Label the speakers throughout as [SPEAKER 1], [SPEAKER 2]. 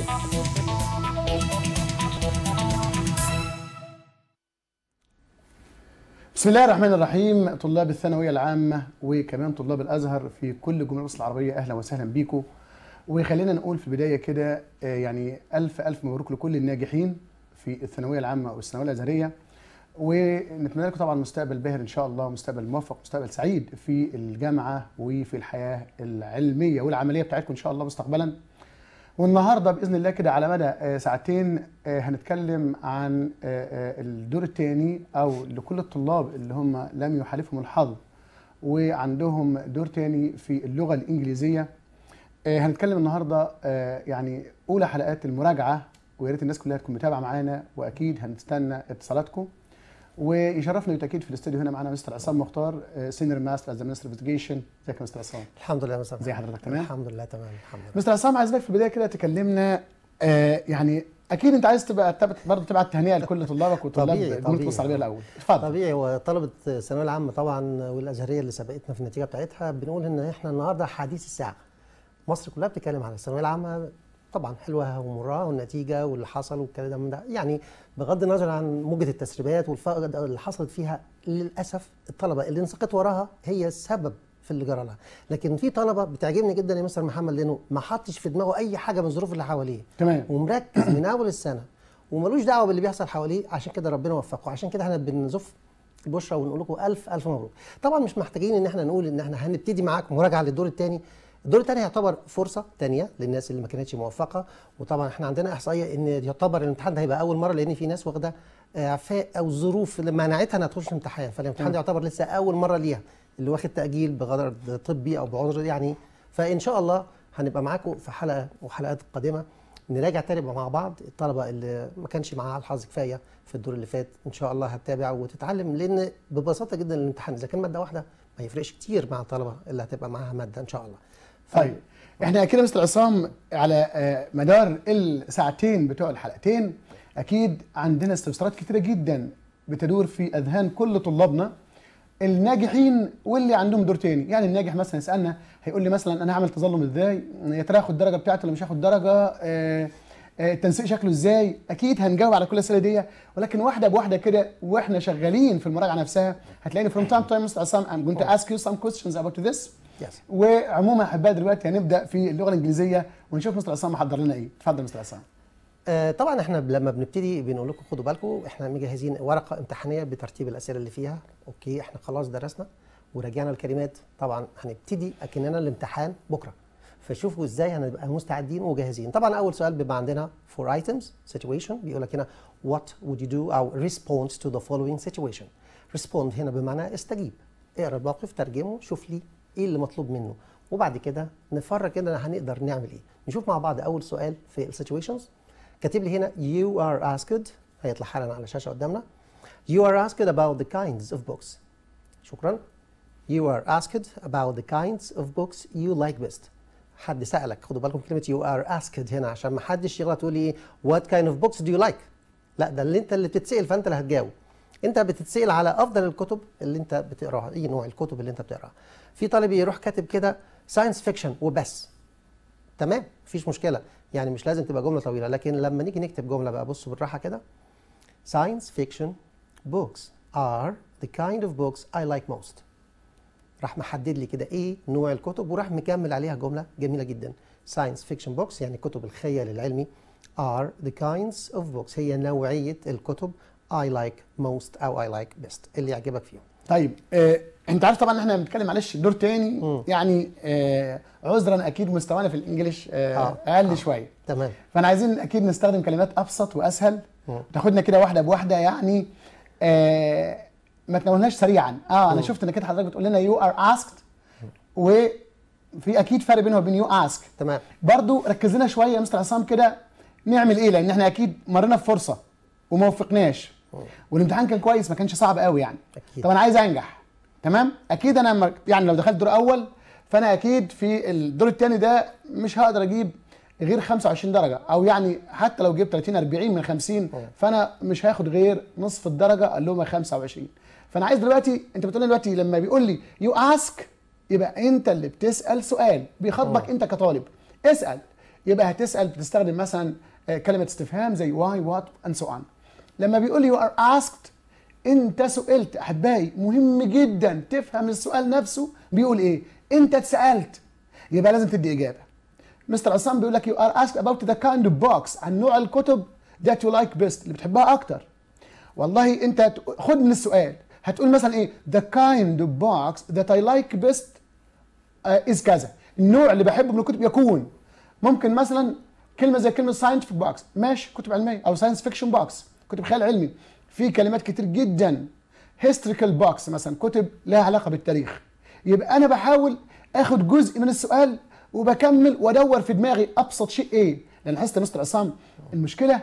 [SPEAKER 1] بسم الله الرحمن الرحيم طلاب الثانوية العامة وكمان طلاب الأزهر في كل جمهورية مصر العربية أهلا وسهلا بيكم وخلينا نقول في البداية كده آه، يعني ألف ألف مبروك لكل الناجحين في الثانوية العامة والثانوية الأزهرية ونتمنى لكم طبعا مستقبل باهر إن شاء الله مستقبل موفق مستقبل سعيد في الجامعة وفي الحياة العلمية والعملية بتاعتكم إن شاء الله مستقبلا والنهارده باذن الله كده على مدى آه، ساعتين آه، هنتكلم عن آه، آه، الدور الثاني او لكل الطلاب اللي هم لم يحالفهم الحظ وعندهم دور تاني في اللغه الانجليزيه آه، هنتكلم النهارده آه، يعني اولى حلقات المراجعه ويا ريت الناس كلها تكون متابعه معانا واكيد هنستنى اتصالاتكم ويشرفنا بالتاكيد في الاستوديو هنا معانا مستر عصام مختار سينيور ماستر از مستر انفستيجيشن ازيك يا مستر عصام
[SPEAKER 2] الحمد لله مساء
[SPEAKER 1] زي حضرتك تمام؟
[SPEAKER 2] الحمد لله تمام الحمد لله
[SPEAKER 1] مستر عصام عايزك في البدايه كده تكلمنا آه يعني اكيد انت عايز تبقى تبعت برضه تبعت تهنئه لكل طلابك وطلاب
[SPEAKER 2] طبيعي،
[SPEAKER 1] جمهوريه
[SPEAKER 2] طبيعي.
[SPEAKER 1] مصر العربيه الاول اتفضل
[SPEAKER 2] طبيعي وطلبه الثانويه العامه طبعا والازهريه اللي سبقتنا في النتيجه بتاعتها بنقول ان احنا النهارده حديث الساعه مصر كلها بتتكلم على الثانويه العامه طبعا حلوها ومرها والنتيجه واللي حصل والكلام ده من ده يعني بغض النظر عن موجه التسريبات والفقد اللي حصلت فيها للاسف الطلبه اللي انسقط وراها هي السبب في اللي جرى لها لكن في طلبه بتعجبني جدا يا مستر محمد لانه ما حطش في دماغه اي حاجه من الظروف اللي حواليه
[SPEAKER 1] تمام
[SPEAKER 2] ومركز من اول السنه وملوش دعوه باللي بيحصل حواليه عشان كده ربنا وفقه عشان كده احنا بنزف البشرى ونقول لكم الف الف مبروك طبعا مش محتاجين ان احنا نقول ان احنا هنبتدي معاكم مراجعه للدور الثاني الدور الثاني يعتبر فرصه ثانيه للناس اللي ما كانتش موفقه وطبعا احنا عندنا احصائيه ان يعتبر الامتحان ده هيبقى اول مره لان في ناس واخده اعفاء او ظروف اللي منعتها انها تخش الامتحان فالامتحان ده يعتبر لسه اول مره ليها اللي واخد تاجيل بغرض طبي او بعذر يعني فان شاء الله هنبقى معاكم في حلقه وحلقات قادمه نراجع تاني مع بعض الطلبه اللي ما كانش معاها الحظ كفايه في الدور اللي فات ان شاء الله هتتابع وتتعلم لان ببساطه جدا الامتحان اذا كان ماده واحده ما يفرقش كتير مع الطلبه اللي هتبقى معاها ماده ان شاء الله ف-
[SPEAKER 1] طيب احنا اكيد يا مستر عصام على آه، مدار الساعتين بتوع الحلقتين اكيد عندنا استفسارات كتيره جدا بتدور في اذهان كل طلابنا الناجحين واللي عندهم دور تاني يعني الناجح مثلا يسالنا هيقول لي مثلا انا هعمل تظلم ازاي يا ترى اخد الدرجه بتاعتي ولا مش هاخد درجه آه، آه، التنسيق شكله ازاي اكيد هنجاوب على كل الاسئله دي ولكن واحده بواحده كده واحنا شغالين في المراجعه نفسها هتلاقيني from time to time مستر عصام I'm going to ask you some questions about this
[SPEAKER 2] Yes.
[SPEAKER 1] وعموما احبائي دلوقتي هنبدا في اللغه الانجليزيه ونشوف مستر عصام محضر لنا ايه اتفضل مستر عصام
[SPEAKER 2] آه، طبعا احنا لما بنبتدي بنقول لكم خدوا بالكم احنا مجهزين ورقه امتحانيه بترتيب الاسئله اللي فيها اوكي احنا خلاص درسنا وراجعنا الكلمات طبعا هنبتدي اكننا الامتحان بكره فشوفوا ازاي هنبقى مستعدين وجاهزين طبعا اول سؤال بيبقى عندنا for items situation بيقول لك هنا what would you do او response to the following situation respond هنا بمعنى استجيب اقرا الموقف ترجمه شوف لي ايه اللي مطلوب منه وبعد كده نفرج كده هنقدر نعمل ايه نشوف مع بعض اول سؤال في السيتويشنز كاتب لي هنا you are asked هيطلع حالا على الشاشه قدامنا you are asked about the kinds of books شكرا you are asked about the kinds of books you like best حد سألك خدوا بالكم كلمة you are asked هنا عشان ما حدش يغلط يقول لي what kind of books do you like لا ده اللي انت اللي بتتسأل فانت اللي هتجاوب انت بتتسأل على افضل الكتب اللي انت بتقراها ايه نوع الكتب اللي انت بتقراها في طالب يروح كاتب كده ساينس فيكشن وبس تمام مفيش مشكله يعني مش لازم تبقى جمله طويله لكن لما نيجي نكتب جمله بقى بصوا بالراحه كده science fiction books are the kind of books I like most راح محدد لي كده ايه نوع الكتب وراح مكمل عليها جمله جميله جدا science fiction books يعني كتب الخيال العلمي are the kinds of books هي نوعيه الكتب I like most او I like best اللي يعجبك فيهم
[SPEAKER 1] طيب آه انت عارف طبعا احنا بنتكلم معلش دور تاني
[SPEAKER 2] مم.
[SPEAKER 1] يعني آه عذرا اكيد مستوانا في الانجليش آه
[SPEAKER 2] آه.
[SPEAKER 1] اقل
[SPEAKER 2] آه.
[SPEAKER 1] شويه
[SPEAKER 2] تمام
[SPEAKER 1] فانا عايزين اكيد نستخدم كلمات ابسط واسهل
[SPEAKER 2] مم.
[SPEAKER 1] تاخدنا كده واحده بواحده يعني آه ما تناولناش سريعا اه انا
[SPEAKER 2] مم.
[SPEAKER 1] شفت انك حضرتك بتقول لنا يو ار اسكد وفي اكيد فرق بينه وبين يو اسك
[SPEAKER 2] تمام
[SPEAKER 1] برضو ركز لنا شويه يا مستر عصام كده نعمل ايه لان احنا اكيد مرينا في فرصه وما وفقناش والامتحان كان كويس ما كانش صعب قوي يعني
[SPEAKER 2] أكيد.
[SPEAKER 1] طب انا عايز انجح تمام اكيد انا مر- يعني لو دخلت دور اول فانا اكيد في الدور الثاني ده مش هقدر اجيب غير 25 درجه او يعني حتى لو جبت 30 40 من 50 فانا مش هاخد غير نصف الدرجه اللي هم 25 فانا عايز دلوقتي انت بتقول لي دلوقتي لما بيقول لي يو اسك يبقى انت اللي بتسال سؤال بيخاطبك انت كطالب اسال يبقى هتسال بتستخدم مثلا آه، كلمه استفهام زي واي وات اند سو اون لما بيقول يو ار اسكت انت سئلت احبائي مهم جدا تفهم السؤال نفسه بيقول ايه انت اتسالت يبقى لازم تدي اجابه مستر عصام بيقول لك يو ار اسكت اباوت ذا كايند اوف بوكس عن نوع الكتب ذات يو لايك بيست اللي بتحبها اكتر والله انت هت- خد من السؤال هتقول مثلا ايه the kind of box that I like best از كذا النوع اللي بحبه من الكتب يكون ممكن مثلا كلمه زي كلمه ساينتفك بوكس ماشي كتب علميه او ساينس فيكشن بوكس كتب خيال علمي في كلمات كتير جدا هيستوريكال بوكس مثلا كتب لها علاقه بالتاريخ يبقى انا بحاول اخد جزء من السؤال وبكمل وادور في دماغي ابسط شيء ايه لان حاسس يا مستر عصام المشكله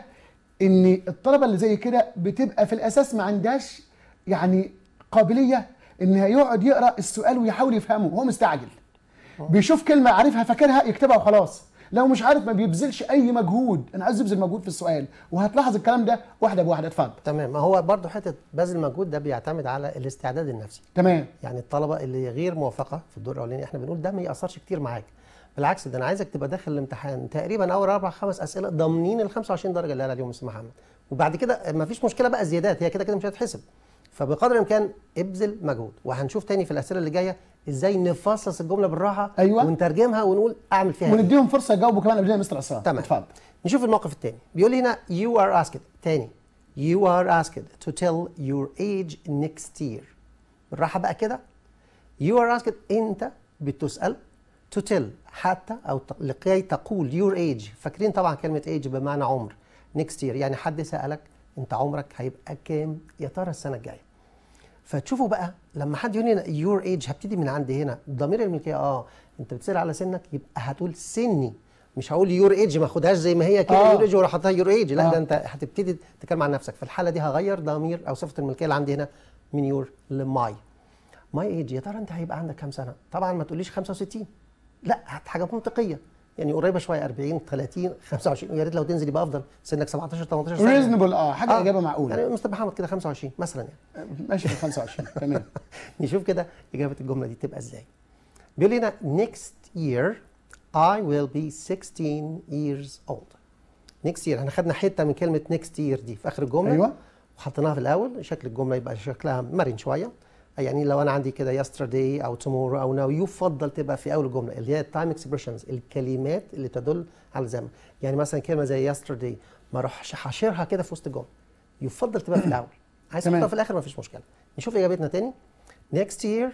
[SPEAKER 1] ان الطلبه اللي زي كده بتبقى في الاساس ما عندهاش يعني قابليه انها يقعد يقرا السؤال ويحاول يفهمه وهو مستعجل بيشوف كلمه عارفها فاكرها يكتبها وخلاص لو مش عارف ما بيبذلش اي مجهود انا عايز يبذل مجهود في السؤال وهتلاحظ الكلام ده واحده بواحده اتفضل
[SPEAKER 2] تمام ما هو برضه حته بذل المجهود ده بيعتمد على الاستعداد النفسي
[SPEAKER 1] تمام
[SPEAKER 2] يعني الطلبه اللي غير موفقه في الدور الاولاني احنا بنقول ده ما ياثرش كتير معاك بالعكس ده انا عايزك تبقى داخل الامتحان تقريبا اول اربع خمس اسئله ضامنين ال 25 درجه اللي قالها اليوم مستر محمد وبعد كده ما فيش مشكله بقى زيادات هي كده كده مش هتتحسب فبقدر الامكان ابذل مجهود وهنشوف تاني في الاسئله اللي جايه ازاي نفصص الجمله بالراحه
[SPEAKER 1] أيوة.
[SPEAKER 2] ونترجمها ونقول اعمل فيها إيه.
[SPEAKER 1] ونديهم فرصه يجاوبوا كمان قبل مستر عصام
[SPEAKER 2] تمام
[SPEAKER 1] اتفضل
[SPEAKER 2] نشوف الموقف الثاني بيقول لي هنا you are asked تاني you are asked to tell your age next year بالراحه بقى كده you are asked انت بتسال to tell حتى او ت- لكي تقول your age فاكرين طبعا كلمه age بمعنى عمر next year يعني حد سالك انت عمرك هيبقى كام يا ترى السنه الجايه فتشوفوا بقى لما حد يقول لي يور ايج هبتدي من عند هنا ضمير الملكيه اه انت بتسال على سنك يبقى هتقول سني مش هقول يور ايج ما اخدهاش زي ما هي كده
[SPEAKER 1] آه.
[SPEAKER 2] يور ايج وراح حاطها يور ايج لا
[SPEAKER 1] آه.
[SPEAKER 2] ده انت هتبتدي تتكلم عن نفسك في الحاله دي هغير ضمير او صفه الملكيه اللي عندي هنا من يور لماي ماي ايج يا ترى انت هيبقى عندك كام سنه طبعا ما تقوليش 65 لا هات حاجه منطقيه يعني قريبه شويه 40 30 25 ويا ريت لو تنزل يبقى افضل سنك 17 18 سنه
[SPEAKER 1] ريزنبل اه حاجه اجابه معقوله
[SPEAKER 2] يعني مستر محمد كده 25 مثلا يعني
[SPEAKER 1] ماشي في 25 تمام
[SPEAKER 2] نشوف كده إجابة الجملة دي تبقى إزاي. بيقول لنا next year I will be 16 years old. next year احنا خدنا حتة من كلمة next year دي في آخر الجملة
[SPEAKER 1] ايوه
[SPEAKER 2] وحطيناها في الأول شكل الجملة يبقى شكلها مرن شوية يعني لو أنا عندي كده yesterday أو tomorrow أو now يفضل تبقى في أول الجملة اللي هي time expressions الكلمات اللي تدل على الزمن يعني مثلا كلمة زي yesterday ما اروحش حاشرها كده في وسط الجملة يفضل تبقى في الأول عايز
[SPEAKER 1] تمام.
[SPEAKER 2] تحطها في الآخر مفيش مشكلة نشوف إجابتنا تاني next year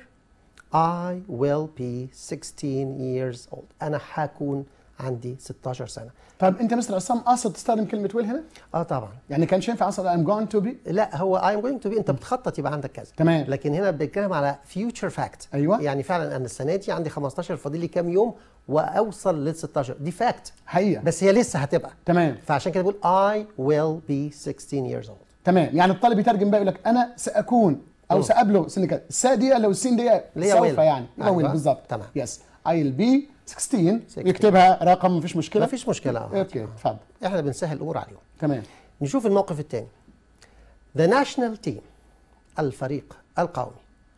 [SPEAKER 2] I will be 16 years old أنا هكون عندي 16 سنة
[SPEAKER 1] طب انت مستر عصام قاصد تستخدم كلمه ويل هنا
[SPEAKER 2] اه طبعا
[SPEAKER 1] يعني كانش ينفع اصلا ام جوين تو بي
[SPEAKER 2] لا هو I'm going to be انت بتخطط يبقى عندك كذا
[SPEAKER 1] تمام
[SPEAKER 2] لكن هنا بنتكلم على future fact
[SPEAKER 1] أيوة.
[SPEAKER 2] يعني فعلا انا السنه دي عندي 15 فاضل لي كام يوم واوصل لل 16 دي فاكت
[SPEAKER 1] حقيقه
[SPEAKER 2] بس هي لسه هتبقى
[SPEAKER 1] تمام
[SPEAKER 2] فعشان كده بقول I will be 16 years old
[SPEAKER 1] تمام يعني الطالب يترجم بقى يقول لك انا ساكون او
[SPEAKER 2] مم.
[SPEAKER 1] سابلغ سن كذا الساء دي لو السين دي
[SPEAKER 2] اللي هي
[SPEAKER 1] سوف
[SPEAKER 2] will.
[SPEAKER 1] يعني يبقى
[SPEAKER 2] أيوة.
[SPEAKER 1] will بالظبط
[SPEAKER 2] تمام.
[SPEAKER 1] يس I'll be 16
[SPEAKER 2] 16.
[SPEAKER 1] يكتبها رقم مفيش مشكله
[SPEAKER 2] مفيش مشكله آه.
[SPEAKER 1] اوكي اتفضل
[SPEAKER 2] احنا بنسهل الامور عليهم
[SPEAKER 1] تمام
[SPEAKER 2] نشوف الموقف الثاني The national team الفريق القومي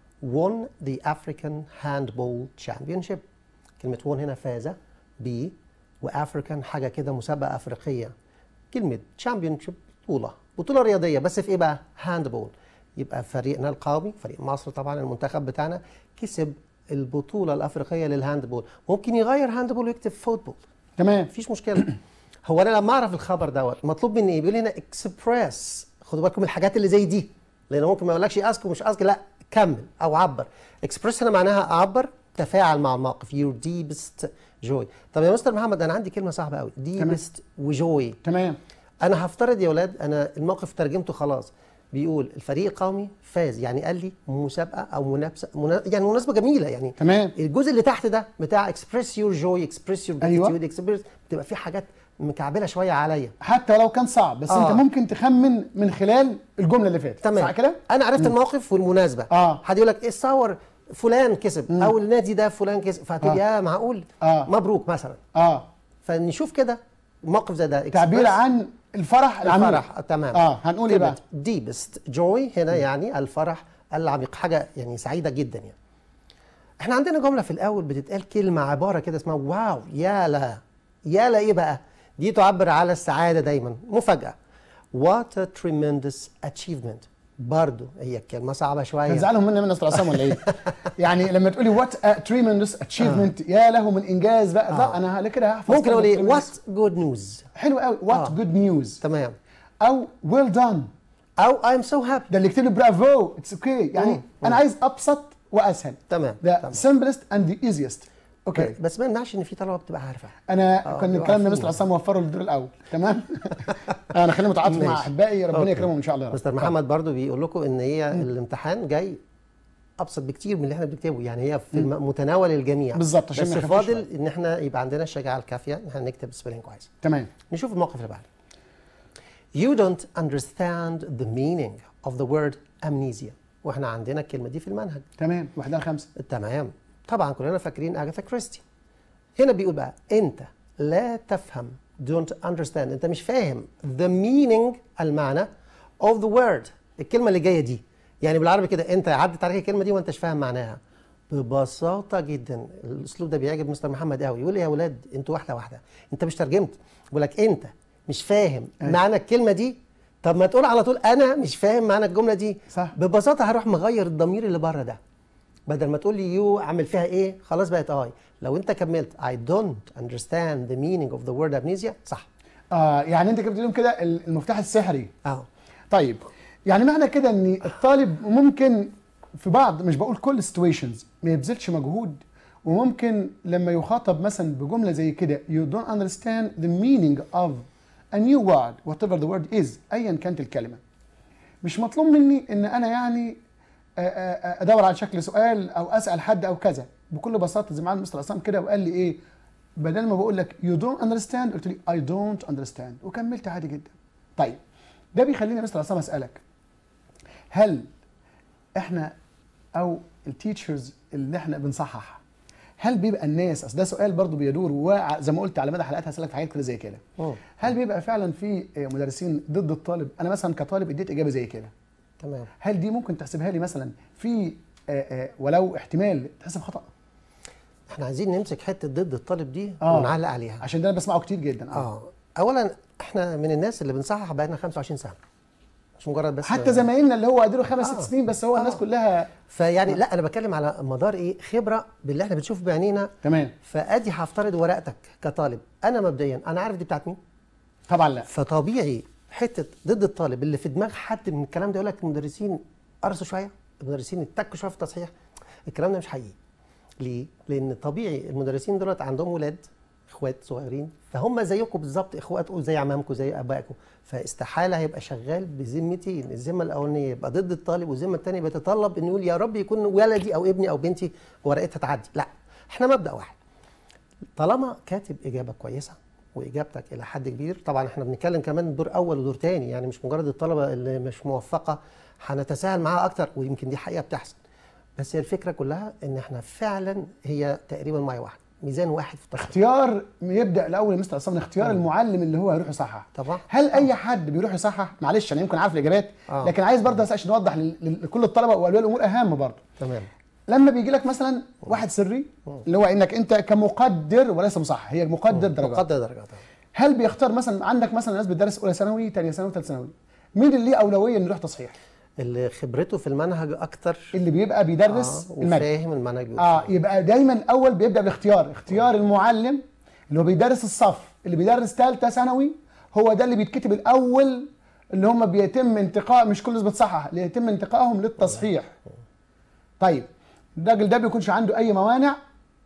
[SPEAKER 2] won the African handball championship كلمة won هنا فاز ب وافريكان حاجة كده مسابقة أفريقية كلمة championship بطولة بطولة رياضية بس في إيه بقى؟ handball يبقى فريقنا القومي فريق مصر طبعا المنتخب بتاعنا كسب البطولة الأفريقية للهاندبول ممكن يغير هاندبول ويكتب فوتبول
[SPEAKER 1] تمام
[SPEAKER 2] مفيش مشكله هو انا لما اعرف الخبر دوت مطلوب مني ايه بيقول لي هنا اكسبريس خدوا بالكم من الحاجات اللي زي دي لان ممكن ما يقولكش اسك ومش اسك لا كمل او عبر اكسبريس هنا معناها عبر تفاعل مع الموقف يور ديبست جوي طب يا مستر محمد انا عندي كلمه صعبه قوي ديبست وجوي
[SPEAKER 1] تمام
[SPEAKER 2] انا هفترض يا ولاد انا الموقف ترجمته خلاص بيقول الفريق القومي فاز يعني قال لي مسابقه او منافسه منا... يعني مناسبه جميله يعني
[SPEAKER 1] تمام
[SPEAKER 2] الجزء اللي تحت ده بتاع اكسبريس يور جوي اكسبريس يور
[SPEAKER 1] أيوة.
[SPEAKER 2] جراتيتيود اكسبريس بتبقى في حاجات مكعبله شويه عليا
[SPEAKER 1] حتى لو كان صعب بس
[SPEAKER 2] آه.
[SPEAKER 1] انت ممكن تخمن من خلال الجمله اللي فاتت
[SPEAKER 2] تمام
[SPEAKER 1] صح كده
[SPEAKER 2] انا عرفت الموقف والمناسبه
[SPEAKER 1] آه.
[SPEAKER 2] حد يقول لك ايه صور فلان كسب او النادي ده فلان كسب فهتقول
[SPEAKER 1] آه.
[SPEAKER 2] يا معقول
[SPEAKER 1] آه.
[SPEAKER 2] مبروك مثلا
[SPEAKER 1] اه
[SPEAKER 2] فنشوف كده موقف زي ده
[SPEAKER 1] تعبير
[SPEAKER 2] express
[SPEAKER 1] عن الفرح العميق
[SPEAKER 2] الفرح تمام
[SPEAKER 1] اه هنقول ايه بقى
[SPEAKER 2] ديبست جوي هنا يعني الفرح العميق حاجه يعني سعيده جدا يعني احنا عندنا جمله في الاول بتتقال كلمه عباره كده اسمها واو يا لا يا لا ايه بقى دي تعبر على السعاده دايما مفاجاه what a tremendous achievement برضو هي كلمه صعبه شويه
[SPEAKER 1] هتزعلهم مني من الناس العصام ولا ايه؟ يعني لما تقولي وات ا تريمندس اتشيفمنت يا له من انجاز بقى لا انا ه- كده هحفظ
[SPEAKER 2] ممكن اقول
[SPEAKER 1] كلمة
[SPEAKER 2] ايه
[SPEAKER 1] tremendous.
[SPEAKER 2] what good news
[SPEAKER 1] حلو قوي وات
[SPEAKER 2] آه.
[SPEAKER 1] جود نيوز
[SPEAKER 2] تمام
[SPEAKER 1] او ويل دان
[SPEAKER 2] او I'm so happy
[SPEAKER 1] ده اللي يكتب لي برافو اتس اوكي يعني
[SPEAKER 2] مم.
[SPEAKER 1] انا عايز ابسط واسهل
[SPEAKER 2] تمام
[SPEAKER 1] ذا
[SPEAKER 2] تمام.
[SPEAKER 1] simplest and the easiest اوكي
[SPEAKER 2] بس ما يمنعش ان في طلبه بتبقى عارفه
[SPEAKER 1] انا
[SPEAKER 2] آه،
[SPEAKER 1] كان
[SPEAKER 2] بيبقوا
[SPEAKER 1] الكلام ده
[SPEAKER 2] عارفين
[SPEAKER 1] مستر عصام وفره للدور الاول تمام انا خليني متعاطف مع
[SPEAKER 2] ماشي.
[SPEAKER 1] احبائي ربنا
[SPEAKER 2] أوكي.
[SPEAKER 1] يكرمهم ان شاء الله يا رب.
[SPEAKER 2] مستر محمد برضو بيقول لكم ان هي الامتحان جاي ابسط بكتير من اللي احنا بنكتبه يعني هي في الم- متناول الجميع
[SPEAKER 1] بالظبط، عشان
[SPEAKER 2] بس
[SPEAKER 1] ما يخافوش
[SPEAKER 2] فاضل ان احنا يبقى عندنا الشجاعه الكافيه ان احنا نكتب سبيلنج كويس
[SPEAKER 1] تمام
[SPEAKER 2] نشوف الموقف اللي بعده You don't understand the meaning of the word amnesia واحنا عندنا الكلمه دي في المنهج
[SPEAKER 1] تمام واحده خمسه
[SPEAKER 2] تمام طبعا كلنا فاكرين اغاثا كريستي هنا بيقول بقى انت لا تفهم don't understand انت مش فاهم the meaning المعنى of the word الكلمه اللي جايه دي يعني بالعربي كده انت عدت عليك الكلمه دي وانت مش فاهم معناها ببساطه جدا الاسلوب ده بيعجب مستر محمد قوي يقول لي يا اولاد انتوا واحده واحده انت مش ترجمت بيقول لك انت مش فاهم
[SPEAKER 1] أيوة.
[SPEAKER 2] معنى الكلمه دي طب ما تقول على طول انا مش فاهم معنى الجمله دي
[SPEAKER 1] صح.
[SPEAKER 2] ببساطه هروح مغير الضمير اللي بره ده بدل ما تقول لي يو اعمل فيها ايه خلاص بقت اي لو انت كملت I don't understand the meaning of the word amnesia صح
[SPEAKER 1] اه يعني انت كده بتقول لهم كده المفتاح السحري
[SPEAKER 2] اه
[SPEAKER 1] طيب يعني معنى كده ان الطالب ممكن في بعض مش بقول كل situations ما يبذلش مجهود وممكن لما يخاطب مثلا بجمله زي كده you don't understand the meaning of a new word whatever the word is ايا كانت الكلمه مش مطلوب مني ان انا يعني آه، آه، آه، ادور على شكل سؤال او اسال حد او كذا بكل بساطه زي ما عمل مستر عصام كده وقال لي ايه بدل ما بقول لك you don't understand قلت لي I don't understand وكملت عادي جدا طيب ده بيخليني يا مستر عصام اسالك هل احنا او التيتشرز اللي احنا بنصحح هل بيبقى الناس اصل ده سؤال برضو بيدور وزي ما قلت على مدى حلقات هسالك في حاجات كده زي كده
[SPEAKER 2] مم.
[SPEAKER 1] هل بيبقى فعلا في مدرسين ضد الطالب انا مثلا كطالب اديت اجابه زي كده
[SPEAKER 2] تمام
[SPEAKER 1] هل دي ممكن تحسبها لي مثلا في آه، آه، ولو احتمال تحسب خطا
[SPEAKER 2] احنا عايزين نمسك حته ضد الطالب دي
[SPEAKER 1] آه.
[SPEAKER 2] ونعلق عليها
[SPEAKER 1] عشان ده انا بسمعه كتير جدا اه
[SPEAKER 2] اه اولا احنا من الناس اللي بنصحح بقالنا 25 سنه مش مجرد بس
[SPEAKER 1] حتى زمايلنا اللي هو اديله خمس ست
[SPEAKER 2] آه.
[SPEAKER 1] سنين بس هو الناس
[SPEAKER 2] آه.
[SPEAKER 1] كلها
[SPEAKER 2] فيعني لا انا بتكلم على مدار ايه خبره باللي احنا بنشوفه بعينينا
[SPEAKER 1] تمام
[SPEAKER 2] فادي هفترض ورقتك كطالب انا مبدئيا انا عارف دي بتاعت مين
[SPEAKER 1] طبعا لا
[SPEAKER 2] فطبيعي حته ضد الطالب اللي في دماغ حد من الكلام ده يقول لك المدرسين قرصوا شويه المدرسين اتكوا شويه في التصحيح الكلام ده مش حقيقي ليه؟ لان طبيعي المدرسين دولت عندهم ولاد اخوات صغيرين فهم زيكم بالظبط اخواتكم زي عمامكم زي ابائكم فاستحاله هيبقى شغال بذمتين الذمه الاولانيه يبقى ضد الطالب والذمه الثانيه بيتطلب انه يقول يا رب يكون ولدي او ابني او بنتي ورقتها تعدي لا احنا مبدا واحد طالما كاتب اجابه كويسه واجابتك الى حد كبير طبعا احنا بنتكلم كمان دور اول ودور تاني يعني مش مجرد الطلبه اللي مش موفقه هنتساهل معاها اكتر ويمكن دي حقيقه بتحصل بس هي الفكره كلها ان احنا فعلا هي تقريبا ميه واحد ميزان واحد في التصحيح
[SPEAKER 1] اختيار يبدا الاول يا مستر عصام من اختيار المعلم اللي هو هيروح يصحح
[SPEAKER 2] طبعا
[SPEAKER 1] هل اي حد بيروح يصحح معلش انا يمكن عارف الاجابات
[SPEAKER 2] آه.
[SPEAKER 1] لكن عايز برضه عشان نوضح لل- لل- لكل الطلبه واولياء الامور اهم برضه
[SPEAKER 2] تمام
[SPEAKER 1] لما بيجي لك مثلا واحد سري اللي هو انك انت كمقدر وليس مصحح هي مقدر درجات
[SPEAKER 2] مقدر درجات
[SPEAKER 1] هل بيختار مثلا عندك مثلا ناس بتدرس اولى ثانوي ثانيه ثانوي ثالث ثانوي مين اللي ليه اولويه انه يروح تصحيح
[SPEAKER 2] اللي خبرته في المنهج اكتر
[SPEAKER 1] اللي بيبقى بيدرس
[SPEAKER 2] آه
[SPEAKER 1] الماده
[SPEAKER 2] وفاهم المنهج
[SPEAKER 1] اه يبقى دايما الاول بيبدا بالاختيار اختيار المعلم اللي هو بيدرس الصف اللي بيدرس ثالثه ثانوي هو ده اللي بيتكتب الاول اللي هم بيتم انتقاء مش كل الناس بتصحح اللي يتم انتقائهم للتصحيح طيب الراجل ده بيكونش عنده اي موانع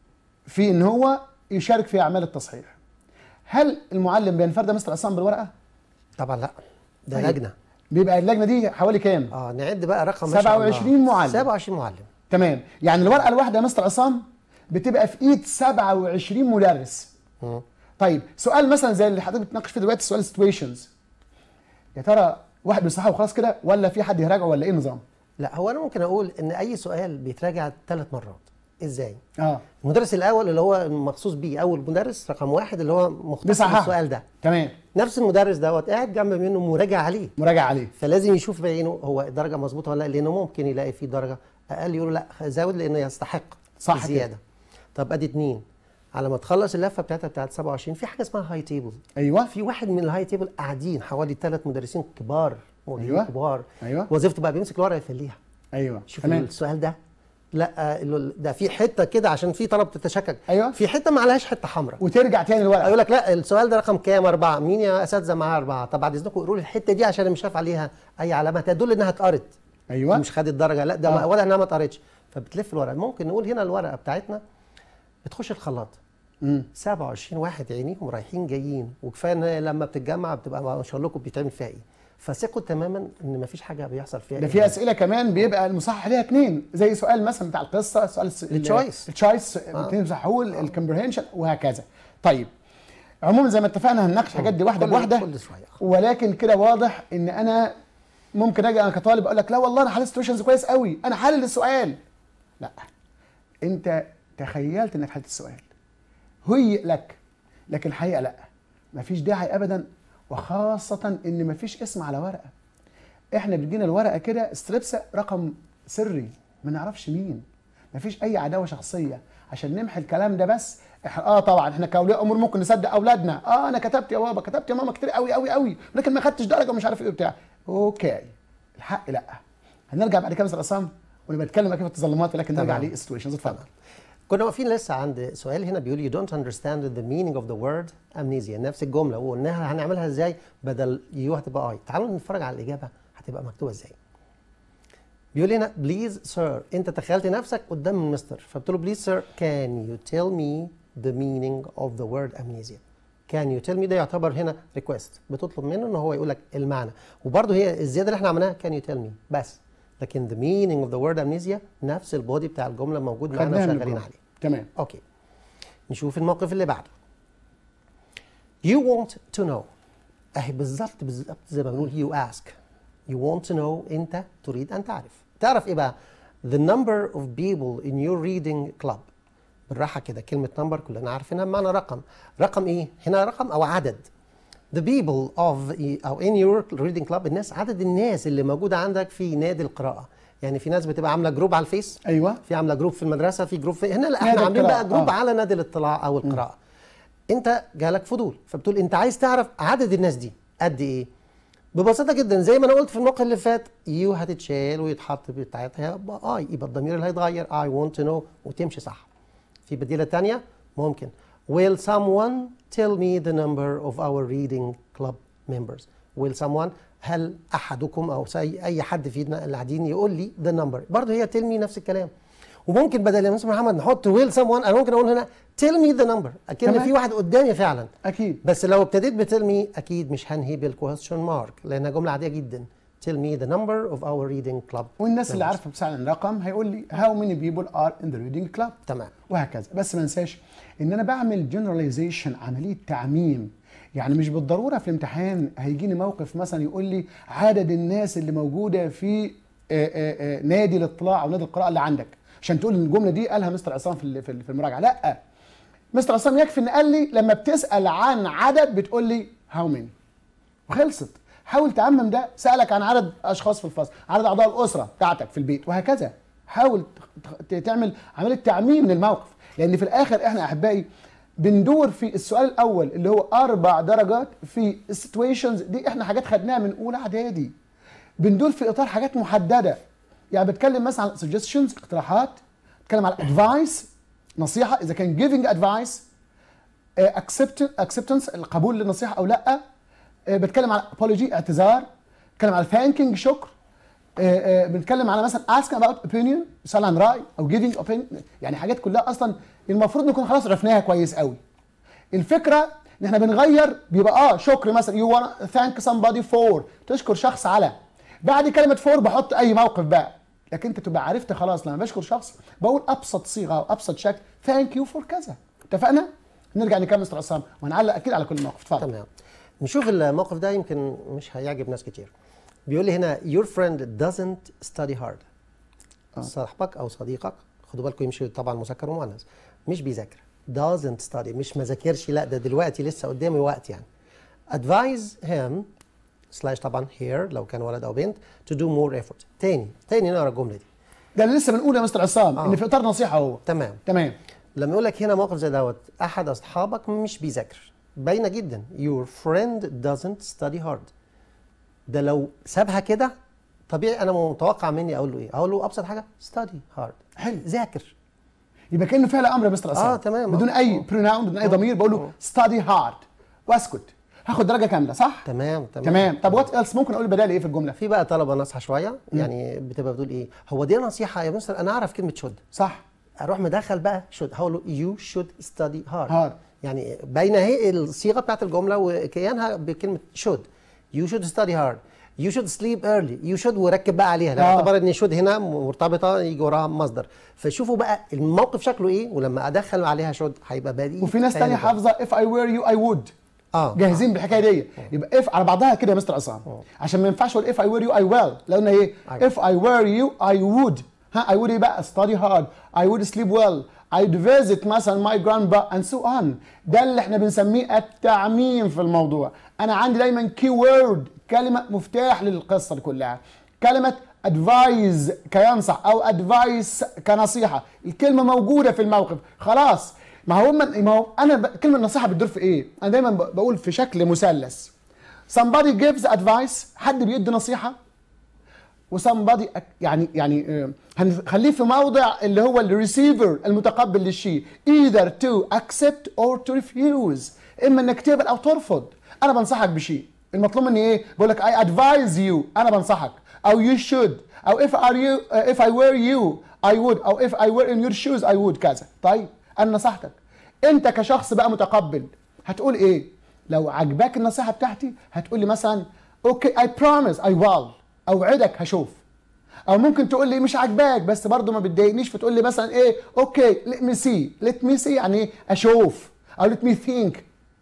[SPEAKER 1] في ان هو يشارك في اعمال التصحيح هل المعلم بينفرد مستر عصام بالورقه
[SPEAKER 2] طبعا لا ده
[SPEAKER 1] طيب.
[SPEAKER 2] لجنه
[SPEAKER 1] بيبقى اللجنه دي حوالي كام
[SPEAKER 2] اه نعد بقى رقم ما شاء الله.
[SPEAKER 1] 27 معلم.
[SPEAKER 2] 27 معلم
[SPEAKER 1] تمام يعني الورقه الواحده يا مستر عصام بتبقى في ايد 27 مدرس
[SPEAKER 2] مم.
[SPEAKER 1] طيب سؤال مثلا زي اللي حضرتك بتناقش فيه دلوقتي سؤال سيتويشنز يا ترى واحد بيصحح وخلاص كده ولا في حد يراجعه ولا ايه النظام؟
[SPEAKER 2] لا هو انا ممكن اقول ان اي سؤال بيتراجع ثلاث مرات ازاي
[SPEAKER 1] اه
[SPEAKER 2] المدرس الاول اللي هو مخصوص بيه اول مدرس رقم واحد اللي هو مختص
[SPEAKER 1] بيصححه.
[SPEAKER 2] بالسؤال ده
[SPEAKER 1] تمام
[SPEAKER 2] نفس المدرس دوت قاعد جنب منه مراجع عليه
[SPEAKER 1] مراجعه عليه
[SPEAKER 2] فلازم يشوف بعينه هو الدرجه مظبوطه ولا لا لانه ممكن يلاقي فيه درجه اقل يقول له لا زود لانه يستحق
[SPEAKER 1] صح كده.
[SPEAKER 2] زياده طب ادي اتنين على ما تخلص اللفه بتاعتها بتاعت 27 في حاجه اسمها هاي تيبل
[SPEAKER 1] ايوه
[SPEAKER 2] في واحد من الهاي تيبل قاعدين حوالي ثلاث مدرسين كبار مديرين
[SPEAKER 1] أيوة.
[SPEAKER 2] كبار
[SPEAKER 1] أيوة.
[SPEAKER 2] وظيفته بقى بيمسك الورقه يفليها
[SPEAKER 1] ايوه
[SPEAKER 2] شوف
[SPEAKER 1] تمام
[SPEAKER 2] السؤال ده لا آه، ال- ده في حته كده عشان في طلبه تتشكك
[SPEAKER 1] أيوة.
[SPEAKER 2] في حته ما عليهاش حته حمراء
[SPEAKER 1] وترجع تاني الورقه
[SPEAKER 2] يقول لك لا السؤال ده رقم كام أربعة مين يا أساتذة معاه أربعة طب بعد إذنكم قولوا لي الحتة دي عشان أنا مش شايف عليها أي علامات تدل إنها اتقرت
[SPEAKER 1] ايوه
[SPEAKER 2] مش خدت درجة لا ده
[SPEAKER 1] آه.
[SPEAKER 2] آه. واضح إنها ما اتقرتش فبتلف الورقة ممكن نقول هنا الورقة بتاعتنا بتخش الخلاط
[SPEAKER 1] مم.
[SPEAKER 2] 27 واحد عينيهم رايحين جايين وكفايه ان هي لما بتتجمع بتبقى ما شاء الله بيتعمل فيها ايه فثقوا تماما ان ما فيش حاجه بيحصل فيها
[SPEAKER 1] ده
[SPEAKER 2] إيه.
[SPEAKER 1] في اسئله كمان بيبقى المصحح ليها اثنين زي سؤال مثلا بتاع القصه سؤال الس- ال-
[SPEAKER 2] التشويس.
[SPEAKER 1] التشويس اثنين بيصححوه الكمبرهنشن وهكذا طيب عموما زي ما اتفقنا هنناقش الحاجات دي واحده
[SPEAKER 2] كل-
[SPEAKER 1] بواحده
[SPEAKER 2] كل شويه
[SPEAKER 1] ولكن كده واضح ان انا ممكن اجي انا كطالب اقول لك لا والله انا حللت سيتويشنز كويس قوي انا حلل السؤال لا انت تخيلت انك حللت السؤال هيئ لك لكن الحقيقه لا مفيش داعي ابدا وخاصه ان مفيش اسم على ورقه احنا بتجينا الورقه كده ستريبسه رقم سري ما نعرفش مين مفيش اي عداوه شخصيه عشان نمحي الكلام ده بس إح- اه طبعا احنا كاولياء امور ممكن نصدق اولادنا اه انا كتبت يا بابا كتبت يا ماما كتير قوي قوي قوي ولكن ما خدتش درجه ومش عارف ايه بتاع اوكي الحق لا هنرجع بعد كده مثل عصام ونبقى نتكلم كيف التظلمات ولكن نرجع
[SPEAKER 2] تمام.
[SPEAKER 1] للسيتويشنز اتفضل
[SPEAKER 2] كنا واقفين لسه عند سؤال هنا بيقول you don't understand the meaning of the word amnesia نفس الجمله وقلناها هنعملها ازاي بدل يو هتبقى اي تعالوا نتفرج على الاجابه هتبقى مكتوبه ازاي بيقول هنا بليز سير انت تخيلت نفسك قدام المستر فبتقول له بليز سير can you tell me the meaning of the word amnesia can you tell me ده يعتبر هنا request بتطلب منه ان هو يقول لك المعنى وبرده هي الزياده اللي احنا عملناها can you tell me بس لكن the meaning of the word amnesia نفس البودي بتاع الجمله موجود معانا
[SPEAKER 1] خدناها من
[SPEAKER 2] وشغالين
[SPEAKER 1] الجملة.
[SPEAKER 2] عليه
[SPEAKER 1] تمام
[SPEAKER 2] اوكي نشوف الموقف اللي بعده you want to know اهي بالظبط بالظبط زي ما بنقول you ask you want to know انت تريد ان تعرف تعرف ايه بقى the number of people in your reading club بالراحه كده كلمه نمبر كلنا عارفينها بمعنى رقم رقم ايه هنا رقم او عدد the people of او in your reading club الناس عدد الناس اللي موجوده عندك في نادي القراءه يعني في ناس بتبقى عامله جروب على الفيس
[SPEAKER 1] ايوه
[SPEAKER 2] في عامله جروب في المدرسه في جروب في هنا لا
[SPEAKER 1] نادي
[SPEAKER 2] احنا عاملين
[SPEAKER 1] القراءة،
[SPEAKER 2] بقى جروب
[SPEAKER 1] آه.
[SPEAKER 2] على نادي الاطلاع او القراءه انت جالك فضول فبتقول انت عايز تعرف عدد الناس دي قد ايه ببساطه جدا زي ما انا قلت في الموقع اللي فات يو هتتشال ويتحط بتاعتها يبقى اي يبقى الضمير اللي هيتغير اي want to know وتمشي صح في بديله تانية ممكن will someone tell me the number of our reading club members will someone هل احدكم او سي اي حد فينا اللي قاعدين يقول لي the number برضه هي tell me نفس الكلام وممكن بدل يا مستر محمد نحط will someone انا ممكن اقول هنا tell me the number اكن
[SPEAKER 1] تمام.
[SPEAKER 2] في واحد قدامي فعلا
[SPEAKER 1] اكيد
[SPEAKER 2] بس لو ابتديت بتل مي اكيد مش هنهي بالكويستشن مارك لانها جمله عاديه جدا tell me the number of our reading club
[SPEAKER 1] والناس اللي
[SPEAKER 2] members.
[SPEAKER 1] عارفه فعلا الرقم هيقول لي how many people are in the reading club
[SPEAKER 2] تمام
[SPEAKER 1] وهكذا بس ما انساش ان انا بعمل جنراليزيشن عمليه تعميم يعني مش بالضروره في الامتحان هيجيني موقف مثلا يقول لي عدد الناس اللي موجوده في آه، آه، آه، نادي الاطلاع او نادي القراءه اللي عندك عشان تقول ان الجمله دي قالها مستر عصام في ال- في ال- في المراجعه لا مستر عصام يكفي ان قال لي لما بتسال عن عدد بتقول لي هاو ماني وخلصت حاول تعمم ده سالك عن عدد اشخاص في الفصل عدد اعضاء الاسره بتاعتك في البيت وهكذا حاول ت- تعمل عمليه تعميم للموقف لان في الاخر احنا احبائي بندور في السؤال الاول اللي هو اربع درجات في السيتويشنز دي احنا حاجات خدناها من اولى اعدادي بندور في اطار حاجات محدده يعني بتكلم مثلا عن suggestions اقتراحات بتكلم على advice نصيحه اذا كان giving advice acceptance acceptance القبول للنصيحه او لا آه، بتكلم على apology اعتذار بتكلم على thanking شكر آه، آه، بنتكلم على مثلا asking about opinion سؤال عن راي او giving opinion يعني حاجات كلها اصلا المفروض نكون خلاص عرفناها كويس قوي الفكره ان احنا بنغير بيبقى اه شكر مثلا you wanna thank somebody for تشكر شخص على بعد كلمه for بحط اي موقف بقى لكن انت تبقى عرفت خلاص لما بشكر شخص بقول ابسط صيغه او ابسط شكل thank you for كذا اتفقنا نرجع نكمل مستر عصام وهنعلق اكيد على كل موقف اتفضل
[SPEAKER 2] تمام نشوف الموقف ده يمكن مش هيعجب ناس كتير بيقول لي هنا your friend doesn't study hard صاحبك او صديقك خدوا بالكم يمشي طبعا مذكر ومؤنث مش بيذاكر doesn't study مش ما ذاكرش لا ده دلوقتي لسه قدامي وقت يعني advise him سلاش طبعا here لو كان ولد او بنت to do more effort تاني تاني نقرا الجمله دي
[SPEAKER 1] ده اللي لسه بنقول يا مستر عصام
[SPEAKER 2] آه.
[SPEAKER 1] ان في اطار نصيحه هو
[SPEAKER 2] تمام
[SPEAKER 1] تمام
[SPEAKER 2] لما يقول لك هنا موقف زي دوت احد اصحابك مش بيذاكر باينه جدا your friend doesn't study hard ده لو سابها كده طبيعي انا متوقع مني اقول له ايه اقول له ابسط حاجه study hard
[SPEAKER 1] حلو
[SPEAKER 2] ذاكر
[SPEAKER 1] يبقى كانه فعل امر يا مستر عصام
[SPEAKER 2] آه، تمام.
[SPEAKER 1] بدون اي
[SPEAKER 2] آه.
[SPEAKER 1] بروناون بدون اي ضمير بقول له ستادي هارد واسكت هاخد درجه كامله صح
[SPEAKER 2] تمام تمام
[SPEAKER 1] تمام طب وات ايلس ممكن اقول بدال ايه في الجمله
[SPEAKER 2] في بقى طلبه ناصحه شويه يعني بتبقى بتقول ايه هو دي نصيحه يا مستر انا اعرف كلمه شد
[SPEAKER 1] صح
[SPEAKER 2] اروح مدخل بقى شد هقول له يو شود ستادي هارد
[SPEAKER 1] Hard.
[SPEAKER 2] يعني باينه اهي الصيغه بتاعت الجمله وكيانها بكلمه شود يو شود ستادي هارد يو شود سليب ايرلي يو شود وركب بقى عليها لو
[SPEAKER 1] آه.
[SPEAKER 2] اعتبر ان شود هنا مرتبطه يجي وراها مصدر فشوفوا بقى الموقف شكله ايه ولما ادخل عليها شود هيبقى بديهي
[SPEAKER 1] وفي ناس
[SPEAKER 2] كيان
[SPEAKER 1] تانية
[SPEAKER 2] الجملة.
[SPEAKER 1] حافظه if I were you I would
[SPEAKER 2] اه
[SPEAKER 1] جاهزين بالحكايه دي يبقى if على بعضها كده يا مستر عصام عشان ما ينفعش اقول if I were you I will لو قلنا ايه
[SPEAKER 2] أيوة.
[SPEAKER 1] if I were you I would ها I would ايه بقى study hard I would sleep well I'd visit مثلا my grandpa and so on ده اللي احنا بنسميه التعميم في الموضوع انا عندي دايما key word كلمه مفتاح للقصه دي كلها كلمه advise كينصح او advice كنصيحه الكلمه موجوده في الموقف خلاص ما هو من ما هو انا ب... كلمه النصيحه بتدور في ايه؟ انا دايما ب... بقول في شكل مثلث. somebody gives advice حد بيدي نصيحه وsomebody يعني يعني آه، هنخليه في موضع اللي هو الريسيفر المتقبل للشيء either to accept or to refuse اما انك تقبل او ترفض انا بنصحك بشيء المطلوب مني ايه بقول لك I advise you انا بنصحك او you should او if are you uh, if I were you I would او if I were in your shoes I would كذا طيب انا نصحتك انت كشخص بقى متقبل هتقول ايه لو عجباك النصيحه بتاعتي هتقول لي مثلا اوكي I promise I will اوعدك هشوف او ممكن تقول لي مش عاجباك بس برضه ما بتضايقنيش فتقول لي مثلا ايه اوكي let me see let me see يعني ايه اشوف او let me think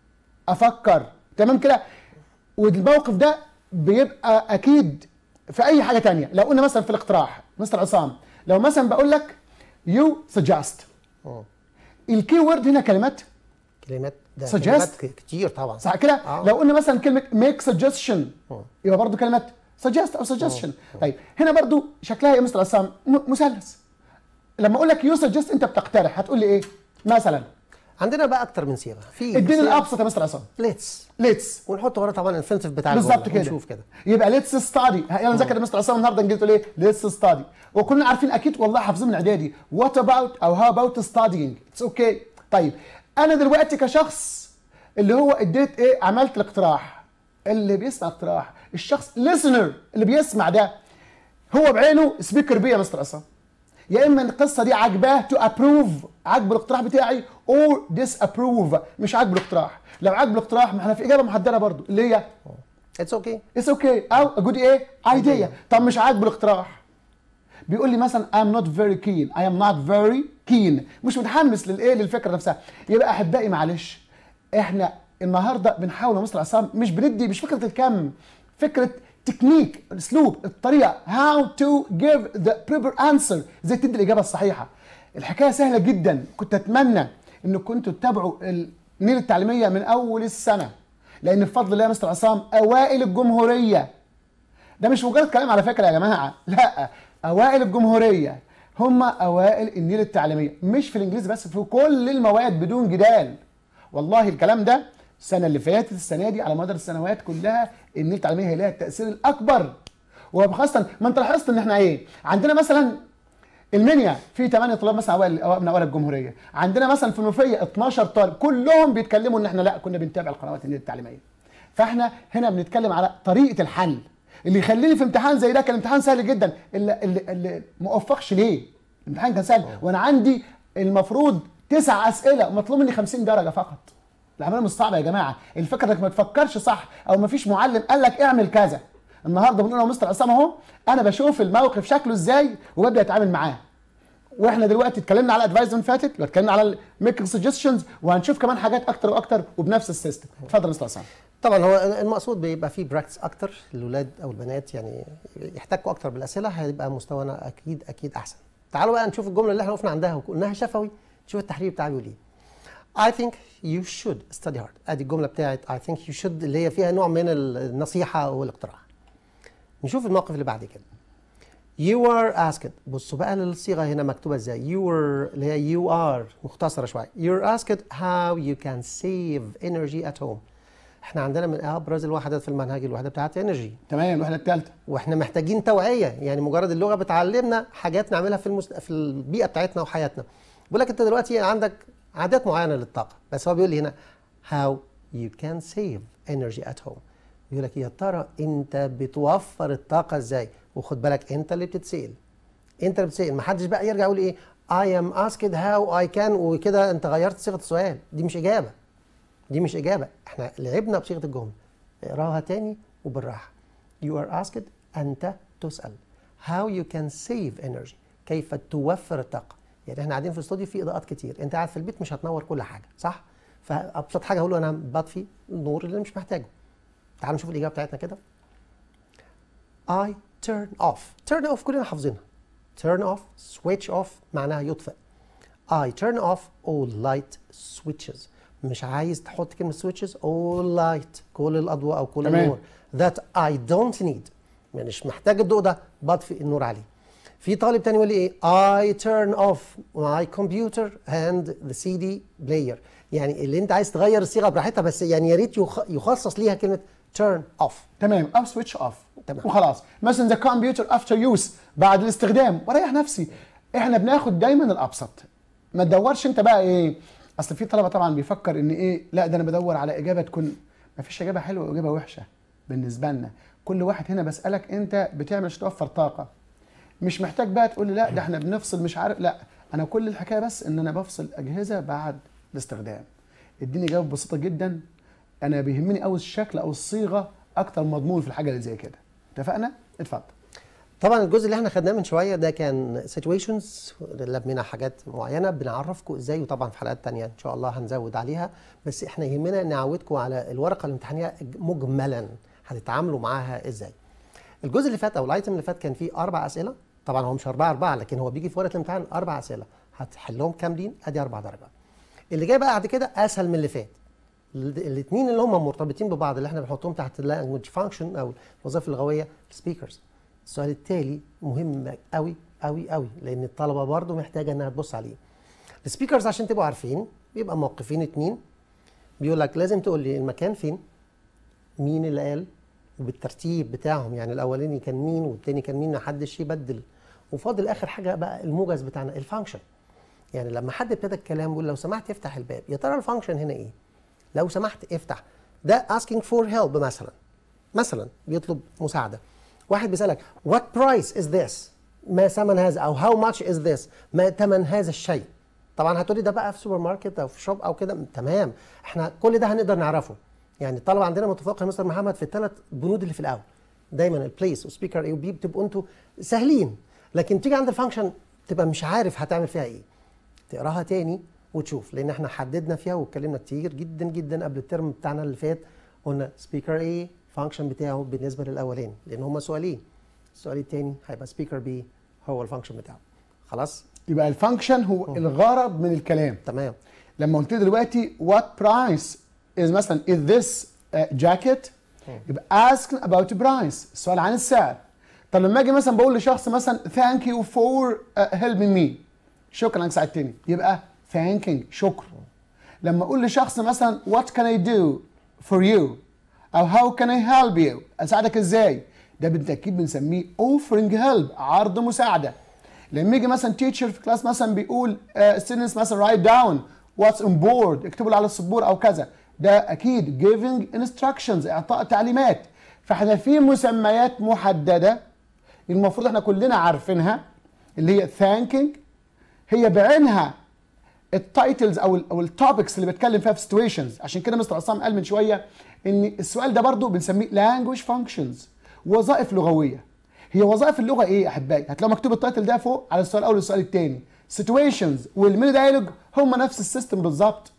[SPEAKER 1] افكر تمام كده والموقف ده بيبقى اكيد في اي حاجه تانية لو قلنا مثلا في الاقتراح مستر عصام لو مثلا بقول لك you suggest
[SPEAKER 2] آه.
[SPEAKER 1] الكي وورد هنا كلمات
[SPEAKER 2] كلمات ده
[SPEAKER 1] Suggest.
[SPEAKER 2] كلمات ك- كتير طبعا
[SPEAKER 1] صح كده
[SPEAKER 2] آه.
[SPEAKER 1] لو قلنا مثلا كلمه make suggestion
[SPEAKER 2] آه.
[SPEAKER 1] يبقى برضو كلمه suggest او suggestion طيب هنا برضو شكلها يا مستر عصام م- مثلث لما اقول لك you suggest انت بتقترح هتقول لي ايه مثلا
[SPEAKER 2] عندنا بقى اكتر من صيغه في
[SPEAKER 1] اديني الابسط يا مستر عصام
[SPEAKER 2] ليتس
[SPEAKER 1] ليتس
[SPEAKER 2] ونحط ورا طبعا الانفنتيف بتاع
[SPEAKER 1] بالظبط
[SPEAKER 2] الجملة
[SPEAKER 1] كده
[SPEAKER 2] ونشوف كده
[SPEAKER 1] يبقى ليتس ستادي يلا نذاكر يا مستر عصام النهارده انجليزي تقول ايه ليتس ستادي وكلنا عارفين اكيد والله حافظين من اعدادي وات اباوت او هاو اباوت ستادينج اتس اوكي طيب انا دلوقتي كشخص اللي هو اديت ايه عملت الاقتراح اللي بيسمع اقتراح الشخص listener اللي بيسمع ده هو بعينه سبيكر بي يا مستر عصام يا اما القصه دي عجباه تو ابروف عجب الاقتراح بتاعي او ديس ابروف مش عاجبه الاقتراح لو عجب الاقتراح ما احنا في اجابه محدده برضو اللي هي
[SPEAKER 2] اتس اوكي
[SPEAKER 1] اتس اوكي او جود ايه ايديا طب مش عاجبه الاقتراح بيقول لي مثلا I'm not very keen I am not very keen مش متحمس للايه للفكره نفسها يبقى احبائي معلش احنا النهارده بنحاول يا مستر عصام مش بندي مش فكره الكم فكره تكنيك الاسلوب الطريقه how to give the proper answer ازاي تدي الاجابه الصحيحه الحكايه سهله جدا كنت اتمنى ان كنتوا تتابعوا النيل التعليميه من اول السنه لان بفضل الله يا مستر عصام اوائل الجمهوريه ده مش مجرد كلام على فكره يا جماعه لا اوائل الجمهوريه هم اوائل النيل التعليميه مش في الانجليزي بس في كل المواد بدون جدال والله الكلام ده السنه اللي فاتت السنه دي على مدار السنوات كلها النيل التعليميه هي لها التاثير الاكبر وخاصه ما انت لاحظت ان احنا ايه عندنا مثلا المنيا في 8 طلاب مثلا اوائل أوائل من اوائل الجمهوريه عندنا مثلا في المنوفيه 12 طالب كلهم بيتكلموا ان احنا لا كنا بنتابع القنوات النيل التعليميه فاحنا هنا بنتكلم على طريقه الحل اللي يخليني في امتحان زي ده كان امتحان سهل جدا اللي, اللي, اللي ما اوفقش ليه الامتحان كان سهل وانا عندي المفروض تسع اسئله مطلوب مني 50 درجه فقط العمليه مش صعبه يا جماعه الفكره انك ما تفكرش صح او ما فيش معلم قال لك اعمل كذا النهارده بنقول انا مستر عصام اهو انا بشوف الموقف شكله ازاي وببدا اتعامل معاه واحنا دلوقتي اتكلمنا على ادفايزمنت فاتت واتكلمنا على الميكنج سجستشنز وهنشوف كمان حاجات اكتر واكتر وبنفس السيستم اتفضل يا مستر عصام
[SPEAKER 2] طبعا هو المقصود بيبقى فيه براكتس اكتر الاولاد او البنات يعني يحتكوا اكتر بالاسئله هيبقى مستوانا اكيد اكيد احسن تعالوا بقى نشوف الجمله اللي احنا وقفنا عندها وقلناها شفوي نشوف التحرير بتاعه بيقول ايه I think you should study hard ادي الجمله بتاعت I think you should اللي هي فيها نوع من النصيحه والاقتراح نشوف الموقف اللي بعد كده You are asked بصوا بقى للصيغة هنا مكتوبة ازاي you are اللي هي you are مختصرة شوية You're asked how you can save energy at home احنا عندنا من ابرز الوحدات في المنهج الوحدة بتاعت energy
[SPEAKER 1] تمام الوحده الثالثه
[SPEAKER 2] واحنا محتاجين توعيه يعني مجرد اللغه بتعلمنا حاجات نعملها في المست... في البيئه بتاعتنا وحياتنا بيقول لك انت دلوقتي عندك عادات معينه للطاقه بس هو بيقول لي هنا how you can save energy at home بيقول لك يا ترى انت بتوفر الطاقه ازاي وخد بالك انت اللي بتتسال انت اللي بتتسال ما حدش بقى يرجع يقول ايه I am asked how I can وكده انت غيرت صيغه السؤال دي مش اجابه دي مش إجابة احنا لعبنا بصيغة الجملة اقراها تاني وبالراحة You are asked أنت تسأل How you can save energy كيف توفر الطاقة يعني احنا قاعدين في الاستوديو في إضاءات كتير انت قاعد في البيت مش هتنور كل حاجة صح فأبسط حاجة هقول له أنا بطفي النور اللي مش محتاجه تعالوا نشوف الإجابة بتاعتنا كده I turn off turn off كلنا حافظينها turn off switch off معناها يطفئ I turn off all light switches مش عايز تحط كلمة switches all light كل الأضواء أو كل
[SPEAKER 1] تمام.
[SPEAKER 2] النور that I don't need مش محتاج الضوء ده بطفي النور عليه في طالب تاني يقول لي ايه I turn off my computer and the CD player يعني اللي انت عايز تغير الصيغه براحتها بس يعني يا ريت يخ- يخصص ليها كلمه turn off
[SPEAKER 1] تمام او سويتش اوف
[SPEAKER 2] تمام.
[SPEAKER 1] وخلاص مثلا ذا كمبيوتر افتر يوز بعد الاستخدام وريح نفسي احنا بناخد دايما الابسط ما تدورش انت بقى ايه اصل في طلبه طبعا بيفكر ان ايه لا ده انا بدور على اجابه تكون ما فيش اجابه حلوه واجابه وحشه بالنسبه لنا كل واحد هنا بسالك انت بتعمل عشان توفر طاقه مش محتاج بقى تقول لي لا ده احنا بنفصل مش عارف لا انا كل الحكايه بس ان انا بفصل اجهزه بعد الاستخدام اديني اجابه بسيطه جدا انا بيهمني قوي الشكل او الصيغه اكتر من مضمون في الحاجه اللي زي كده اتفقنا اتفضل
[SPEAKER 2] طبعا الجزء اللي احنا خدناه من شويه ده كان situations لمينا حاجات معينه بنعرفكم ازاي وطبعا في حلقات تانية ان شاء الله هنزود عليها بس احنا يهمنا نعودكم على الورقه الامتحانيه مجملا هتتعاملوا معاها ازاي الجزء اللي فات او الايتم اللي فات كان فيه اربع اسئله طبعا هو مش اربعه اربعه لكن هو بيجي في ورقه الامتحان اربع اسئله هتحلهم كاملين ادي اربع درجات اللي جاي بقى بعد كده اسهل من اللي فات الاثنين اللي هم مرتبطين ببعض اللي احنا بنحطهم تحت اللانجوج فانكشن او الوظائف اللغويه السبيكرز السؤال التالي مهم قوي قوي قوي لان الطلبه برضو محتاجه انها تبص عليه السبيكرز عشان تبقوا عارفين بيبقى موقفين اتنين بيقول لك لازم تقول لي المكان فين مين اللي قال وبالترتيب بتاعهم يعني الاولاني كان مين والتاني كان مين محدش يبدل وفاضل اخر حاجه بقى الموجز بتاعنا الفانكشن يعني لما حد ابتدى الكلام بيقول لو سمحت افتح الباب يا ترى الفانكشن هنا ايه لو سمحت افتح ده asking for help مثلا مثلا بيطلب مساعده واحد بيسالك what price is this ما ثمن هذا او how much is this ما ثمن هذا الشيء طبعا هتقولي ده بقى في سوبر ماركت او في شوب او كده تمام احنا كل ده هنقدر نعرفه يعني الطلبه عندنا متفوق يا مستر محمد في الثلاث بنود اللي في الاول دايما البليس وسبيكر اي وبي بتبقوا انتوا سهلين لكن تيجي عند الفانكشن تبقى مش عارف هتعمل فيها ايه تقراها تاني وتشوف لان احنا حددنا فيها واتكلمنا كتير جدا جدا قبل الترم بتاعنا اللي فات قلنا سبيكر ايه فانكشن بتاعه بالنسبه للاولاني لان هما سؤالين السؤال التاني هيبقى سبيكر بي هو الفانكشن بتاعه خلاص
[SPEAKER 1] يبقى الفانكشن هو الغرض من الكلام
[SPEAKER 2] تمام
[SPEAKER 1] لما قلت لي دلوقتي what price is مثلا is this uh, jacket يبقى ask about price السؤال عن السعر طب لما اجي مثلا بقول لشخص مثلا thank you for uh, helping me شكرا انك ساعدتني يبقى thanking شكر لما اقول لشخص مثلا what can I do for you او how can I help you اساعدك ازاي ده بالتاكيد بنسميه offering help عرض مساعده لما يجي مثلا teacher في كلاس مثلا بيقول uh, students مثلا write down what's on board اكتبوا على السبوره او كذا ده اكيد giving instructions اعطاء تعليمات فاحنا في مسميات محدده المفروض احنا كلنا عارفينها اللي هي thanking هي بعينها التايتلز او ال او التوبكس اللي بتكلم فيها في سيتويشنز عشان كده مستر عصام قال من شويه ان السؤال ده برضو بنسميه لانجوج فانكشنز وظائف لغويه هي وظائف اللغه ايه يا احبائي هتلاقوا مكتوب التايتل ده فوق على السؤال الاول والسؤال الثاني سيتويشنز والميني دايلوج هم نفس السيستم بالظبط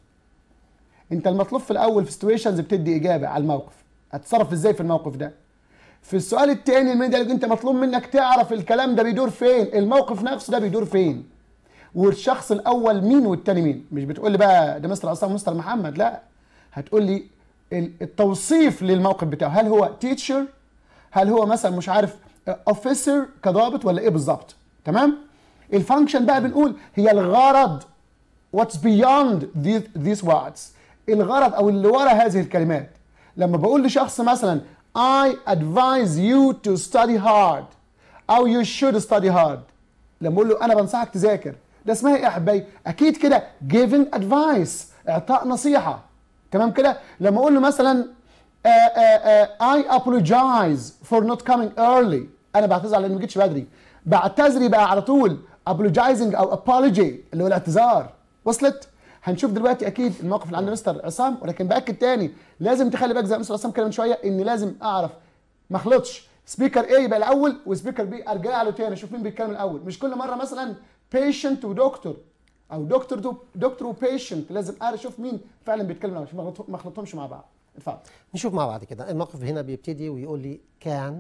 [SPEAKER 1] انت المطلوب في الاول في سيتويشنز بتدي اجابه على الموقف هتتصرف ازاي في الموقف ده في السؤال الثاني الميني دايلوج انت مطلوب منك تعرف الكلام ده بيدور فين الموقف نفسه ده بيدور فين والشخص الاول مين والتاني مين مش بتقول لي بقى ده مستر عصام مستر محمد لا هتقول لي ال- التوصيف للموقف بتاعه هل هو تيتشر هل هو مثلا مش عارف اوفيسر كضابط ولا ايه بالظبط تمام الفانكشن بقى بنقول هي الغرض what's beyond these, these words الغرض او اللي ورا هذه الكلمات لما بقول لشخص مثلا I advise you to study hard او you should study hard لما اقول له انا بنصحك تذاكر ده اسمها ايه يا احبائي اكيد كده giving advice اعطاء نصيحه تمام كده لما اقول له مثلا آه، آه، آه، I apologize for not coming early انا بعتذر على اني ما جيتش بدري بعتذر يبقى على طول apologizing او apology اللي هو الاعتذار وصلت هنشوف دلوقتي اكيد الموقف اللي عند مستر عصام ولكن باكد تاني لازم تخلي بالك زي ما مستر عصام كلام من شويه ان لازم اعرف ما اخلطش سبيكر ايه يبقى الاول وسبيكر بي ارجع له تاني اشوف مين بيتكلم الاول مش كل مره مثلا بيشنت ودكتور او دكتور دو دكتور وبيشنت لازم اشوف مين فعلا بيتكلم الاول عشان ما أغلط- ما اخلطهمش مع بعض اتفضل
[SPEAKER 2] نشوف مع بعض كده الموقف هنا بيبتدي ويقول لي can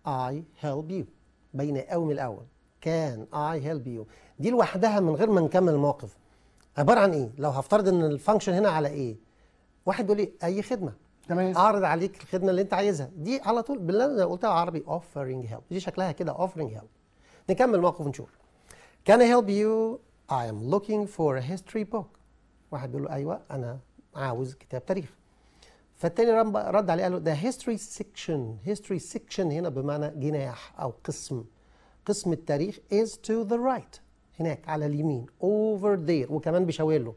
[SPEAKER 2] I help you باينه قوي من الاول can I help you دي لوحدها من غير ما نكمل الموقف عباره عن ايه لو هفترض ان الفانكشن هنا على ايه واحد بيقول لي اي خدمه
[SPEAKER 1] تمام
[SPEAKER 2] اعرض عليك الخدمه اللي انت عايزها دي على طول بالله انا قلتها عربي offering help دي شكلها كده offering help نكمل الموقف ونشوف can I help you I am looking for a history book واحد بيقول له ايوه انا عاوز كتاب تاريخ فالتاني رب- رد عليه قال له ده history section history section هنا بمعنى جناح او قسم قسم التاريخ is to the right هناك على اليمين over there وكمان بيشاور له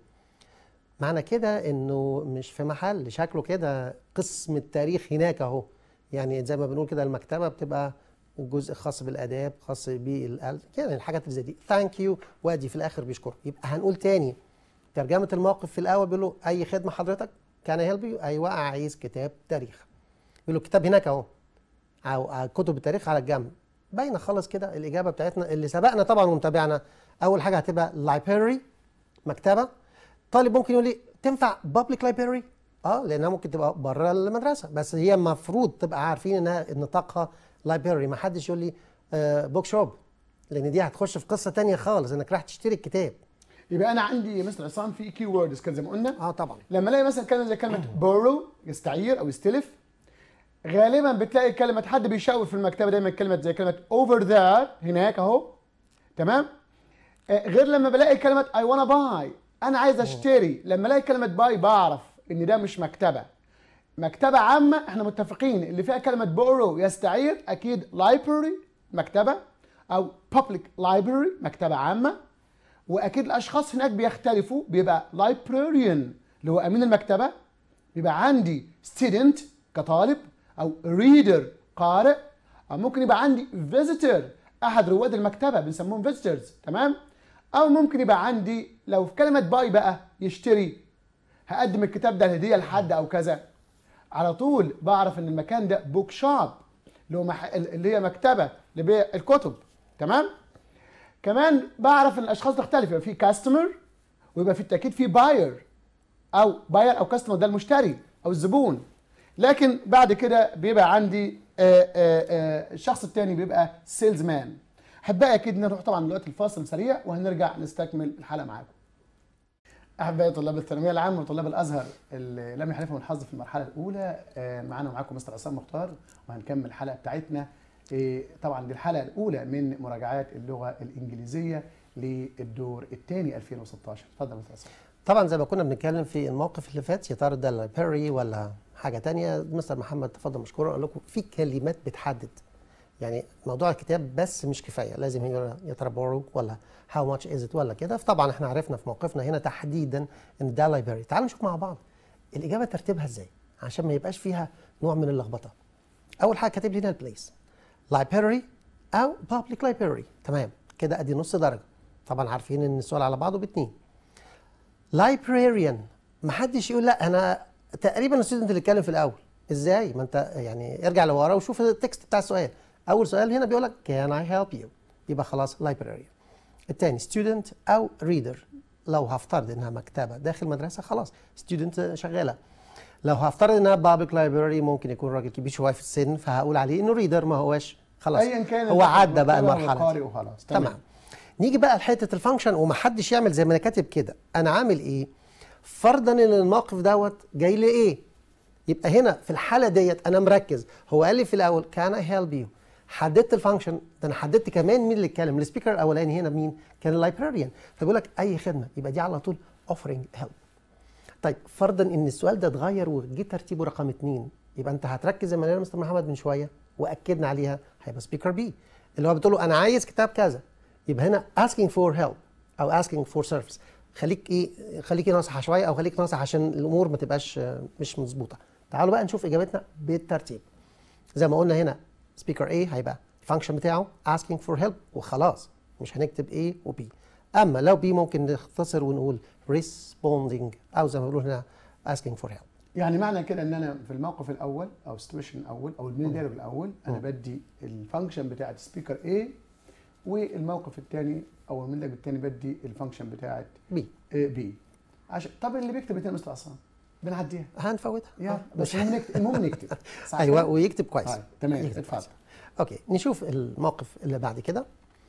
[SPEAKER 2] معنى كده انه مش في محل شكله كده قسم التاريخ هناك اهو يعني زي ما بنقول كده المكتبه بتبقى جزء خاص بالاداب خاص بالقلب يعني الحاجات اللي زي دي ثانك يو وادي في الاخر بيشكر يبقى هنقول تاني ترجمه الموقف في الاول بيقول له اي خدمه حضرتك كان هيلب يو ايوه عايز كتاب تاريخ يقول له الكتاب هناك اهو او أو كتب التاريخ على الجنب باينه خالص كده الاجابه بتاعتنا اللي سبقنا طبعا ومتابعنا اول حاجه هتبقى library مكتبه طالب ممكن يقول لي تنفع بابليك لايبراري اه لانها ممكن تبقى بره المدرسه بس هي المفروض تبقى عارفين انها نطاقها لايبراري ما حدش يقول لي بوك شوب لان دي هتخش في قصه تانية خالص انك راح تشتري الكتاب
[SPEAKER 1] يبقى انا عندي مستر عصام في كي ووردز كده زي ما قلنا
[SPEAKER 2] اه طبعا
[SPEAKER 1] لما الاقي مثلا كلمه زي كلمه بورو يستعير او يستلف غالبا بتلاقي كلمه حد بيشاور في المكتبه دايما كلمه زي كلمه اوفر ذير هناك اهو تمام آه، غير لما بلاقي كلمه اي وانا باي انا عايز اشتري لما الاقي كلمه باي بعرف ان ده مش مكتبه مكتبه عامه احنا متفقين اللي فيها كلمه بورو يستعير اكيد لايبرري مكتبه او بابليك لايبرري مكتبه عامه واكيد الاشخاص هناك بيختلفوا بيبقى librarian اللي هو امين المكتبه بيبقى عندي student كطالب او reader قارئ او ممكن يبقى عندي visitor احد رواد المكتبه بنسموهم visitors تمام او ممكن يبقى عندي لو في كلمه باي بقى يشتري هقدم الكتاب ده هديه لحد او كذا على طول بعرف ان المكان ده بوك شوب اللي هو مح... اللي هي مكتبه لبيع الكتب تمام كمان بعرف ان الاشخاص تختلف يبقى في كاستمر ويبقى في التاكيد في باير او باير او كاستمر ده المشتري او الزبون لكن بعد كده بيبقى عندي آه، آه، آه، الشخص الثاني بيبقى سيلز مان احبائي اكيد نروح طبعا دلوقتي الفاصل سريع وهنرجع نستكمل الحلقه معاكم احبائي طلاب الثانويه العامه وطلاب الازهر اللي لم يحلفهم الحظ في المرحله الاولى آه، معانا ومعاكم مستر عصام مختار وهنكمل الحلقه بتاعتنا آه، طبعا دي الحلقه الاولى من مراجعات اللغه الانجليزيه للدور الثاني 2016 اتفضل مستر عصام
[SPEAKER 2] طبعا زي ما كنا بنتكلم في الموقف اللي فات يا ترى ده لايبراري ولا حاجه تانية مستر محمد تفضل مشكور اقول لكم في كلمات بتحدد يعني موضوع الكتاب بس مش كفايه لازم هي يا ترى بورو ولا هاو ماتش از ات ولا كده فطبعا احنا عرفنا في موقفنا هنا تحديدا ان ده لايبراري تعالوا نشوف مع بعض الاجابه ترتيبها ازاي عشان ما يبقاش فيها نوع من اللخبطه اول حاجه كاتب لنا البليس لايبراري او بابليك لايبراري تمام كده ادي نص درجه طبعا عارفين ان السؤال على بعضه باتنين librarian ما حدش يقول لا انا تقريبا الستودنت اللي اتكلم في الاول ازاي ما انت يعني ارجع لورا وشوف التكست بتاع السؤال اول سؤال هنا بيقول لك can I help you يبقى خلاص librarian الثاني student او reader لو هفترض انها مكتبه داخل مدرسه خلاص student شغاله لو هفترض انها public library ممكن يكون راجل كبير شويه في السن فهقول عليه انه reader ما هوش خلاص
[SPEAKER 1] ايا كان
[SPEAKER 2] هو عدى بقى
[SPEAKER 1] المكتبة
[SPEAKER 2] المرحله
[SPEAKER 1] والقارئ
[SPEAKER 2] دي.
[SPEAKER 1] وخلاص
[SPEAKER 2] تمام نيجي بقى لحته الفانكشن ومحدش يعمل زي ما انا كاتب كده انا عامل ايه فرضا ان الموقف دوت جاي لي ايه يبقى هنا في الحاله ديت انا مركز هو قال لي في الاول كان اي هيلب يو حددت الفانكشن ده انا حددت كمان مين اللي اتكلم السبيكر الاولاني هنا مين كان اللايبراريان فبيقول لك اي خدمه يبقى دي على طول اوفرنج هيلب طيب فرضا ان السؤال ده اتغير وجه ترتيبه رقم اثنين يبقى انت هتركز زي ما قال مستر محمد من شويه واكدنا عليها هيبقى سبيكر بي اللي هو بتقول له انا عايز كتاب كذا يبقى هنا asking for help او asking for service خليك ايه خليكي ناصحه شويه او خليك ناصح عشان الامور ما تبقاش آه، مش مظبوطه تعالوا بقى نشوف اجابتنا بالترتيب زي ما قلنا هنا سبيكر A هيبقى الفانكشن بتاعه asking for help وخلاص مش هنكتب A و B اما لو B ممكن نختصر ونقول responding او زي ما بيقولوا هنا asking for help
[SPEAKER 1] يعني معنى كده ان انا في الموقف الاول او السيتويشن الاول او المين دايلوج الاول انا
[SPEAKER 2] مم.
[SPEAKER 1] بدي الفانكشن بتاعت سبيكر A والموقف الثاني او المين دايلوج الثاني بدي الفانكشن بتاعت
[SPEAKER 2] B
[SPEAKER 1] B عشان طب اللي بيكتب اثنين مثل عصام بنعديها
[SPEAKER 2] هنفوتها
[SPEAKER 1] يا
[SPEAKER 2] آه،
[SPEAKER 1] بس المهم نكتب المهم نكتب صح
[SPEAKER 2] ايوه
[SPEAKER 1] كده؟
[SPEAKER 2] ويكتب كويس
[SPEAKER 1] طيب تمام
[SPEAKER 2] يكتب
[SPEAKER 1] اتفضل
[SPEAKER 2] كويس. اوكي نشوف الموقف اللي بعد كده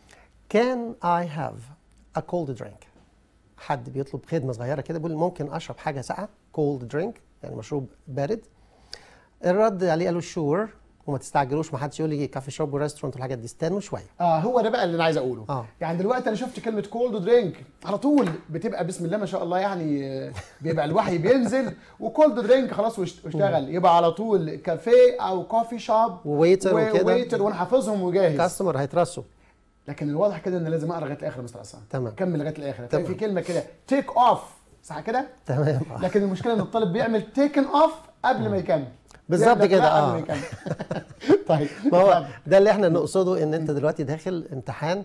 [SPEAKER 2] Can I have a cold drink حد بيطلب خدمه صغيره كده بيقول ممكن اشرب حاجه ساقعه cold drink يعني مشروب بارد الرد عليه قالوا شور وما تستعجلوش ما حدش يقول لي كافي شوب وريستورانت والحاجات دي استنوا شويه
[SPEAKER 1] اه هو ده بقى اللي انا عايز اقوله
[SPEAKER 2] آه.
[SPEAKER 1] يعني دلوقتي انا شفت كلمه كولد درينك على طول بتبقى بسم الله ما شاء الله يعني آه، بيبقى الوحي بينزل وكولد درينك خلاص واشت- واشتغل يبقى على طول كافيه او كوفي شوب
[SPEAKER 2] وويتر وكده
[SPEAKER 1] ويتر وانا حافظهم وجاهز
[SPEAKER 2] كاستمر هيترصوا
[SPEAKER 1] لكن الواضح كده ان لازم اقرا لغايه الاخر يا مستر عصام
[SPEAKER 2] تمام.
[SPEAKER 1] كمل لغايه الاخر هتلاقي
[SPEAKER 2] تمام.
[SPEAKER 1] في كلمه كده تيك اوف صح كده
[SPEAKER 2] تمام
[SPEAKER 1] لكن المشكله ان الطالب بيعمل تيكن اوف قبل ما يكمل
[SPEAKER 2] بالظبط
[SPEAKER 1] بيعمل
[SPEAKER 2] كده،
[SPEAKER 1] لا قبل
[SPEAKER 2] آه.
[SPEAKER 1] ما يكمل طيب
[SPEAKER 2] ما هو
[SPEAKER 1] اتفضل.
[SPEAKER 2] ده اللي احنا نقصده ان انت دلوقتي داخل امتحان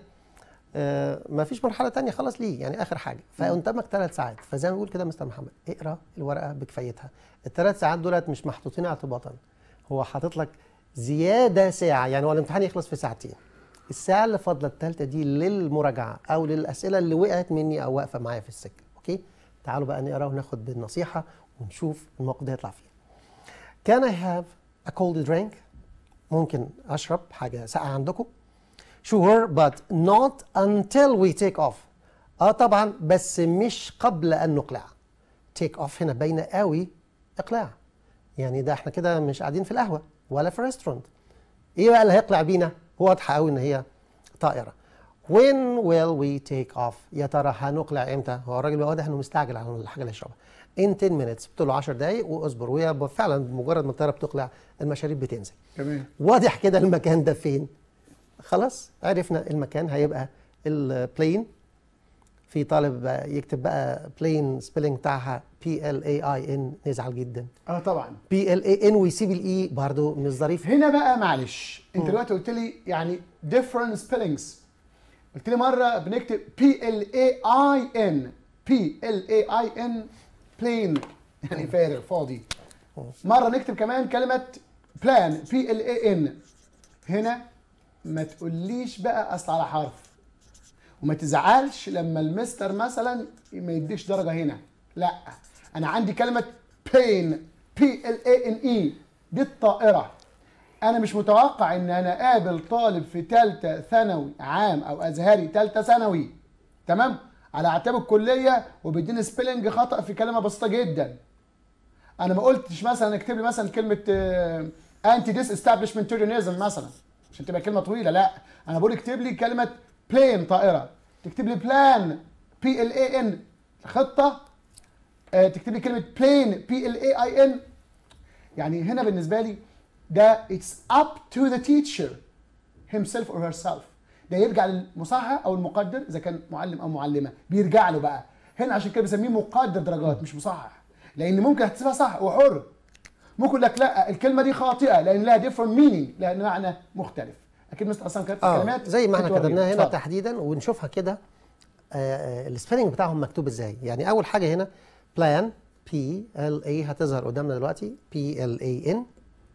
[SPEAKER 2] آه ما فيش مرحله تانية خلاص ليه يعني اخر حاجه فقدامك ثلاث ساعات فزي ما بيقول كده مستر محمد اقرا الورقه بكفايتها الثلاث ساعات دولت مش محطوطين اعتباطا هو حاطط لك زياده ساعه يعني هو الامتحان يخلص في ساعتين الساعه اللي فاضله الثالثه دي للمراجعه او للاسئله اللي وقعت مني او واقفه معايا في السكه اوكي تعالوا بقى نقرا وناخد بالنصيحه ونشوف الموقف ده يطلع فيه Can I have a cold drink? ممكن أشرب حاجة ساقعة عندكم؟ Sure, but not until we take off. اه طبعا بس مش قبل ان نقلع. take off هنا باينه قوي اقلاع. يعني ده احنا كده مش قاعدين في القهوه ولا في ريستورانت. ايه بقى اللي هيقلع بينا؟ واضحه قوي ان هي طائره. When will we take off؟ يا ترى هنقلع امتى؟ هو الراجل بقى واضح انه مستعجل على الحاجه اللي يشربها. In 10 minutes قلت له 10 دقايق واصبر وهي فعلا بمجرد ما الطياره بتقلع المشاريب بتنزل.
[SPEAKER 1] تمام
[SPEAKER 2] واضح كده المكان ده فين خلاص عرفنا المكان هيبقى البلين في طالب بقى يكتب بقى بلين سبيلنج بتاعها بي ال اي اي ان نزعل جدا
[SPEAKER 1] اه طبعا
[SPEAKER 2] بي ال اي ان ويسيب الاي برضه مش ظريف
[SPEAKER 1] هنا بقى معلش انت دلوقتي قلت لي يعني different spellings قلت لي مره بنكتب بي ال اي اي ان بي ال اي اي ان plain يعني فارغ فاضي مره نكتب كمان كلمه بلان بي ال اي ان هنا ما تقوليش بقى اصل على حرف وما تزعلش لما المستر مثلا ما يديش درجه هنا لا انا عندي كلمه بين بي ال اي ان اي دي الطائره انا مش متوقع ان انا اقابل طالب في ثالثه ثانوي عام او ازهري ثالثه ثانوي تمام على اعتاب الكليه وبيديني سبيلنج خطا في كلمه بسيطه جدا انا ما قلتش مثلا اكتب لي مثلا كلمه انتي ديس استابلشمنتوريانيزم مثلا عشان تبقى كلمه طويله لا انا بقول اكتب لي كلمه بلين طائره تكتب لي بلان بي ال اي ان خطه آه، تكتب لي كلمه بلين بي ال اي اي ان يعني هنا بالنسبه لي ده it's up to the teacher himself or herself ده يرجع للمصحح او المقدر اذا كان معلم او معلمه بيرجع له بقى هنا عشان كده بسميه مقدر درجات مش مصحح لان ممكن هتسيبها صح هو حر ممكن يقول لك لا الكلمه دي خاطئه لان لها different meaning لها معنى مختلف اكيد مستر حسام كتبت
[SPEAKER 2] اه
[SPEAKER 1] كلمات
[SPEAKER 2] زي ما احنا
[SPEAKER 1] كنت وريني.
[SPEAKER 2] كتبناها هنا
[SPEAKER 1] اتفضل.
[SPEAKER 2] تحديدا ونشوفها كده السبيلنج بتاعهم مكتوب ازاي يعني اول حاجه هنا بلان بي ال اي هتظهر قدامنا دلوقتي بي ال اي ان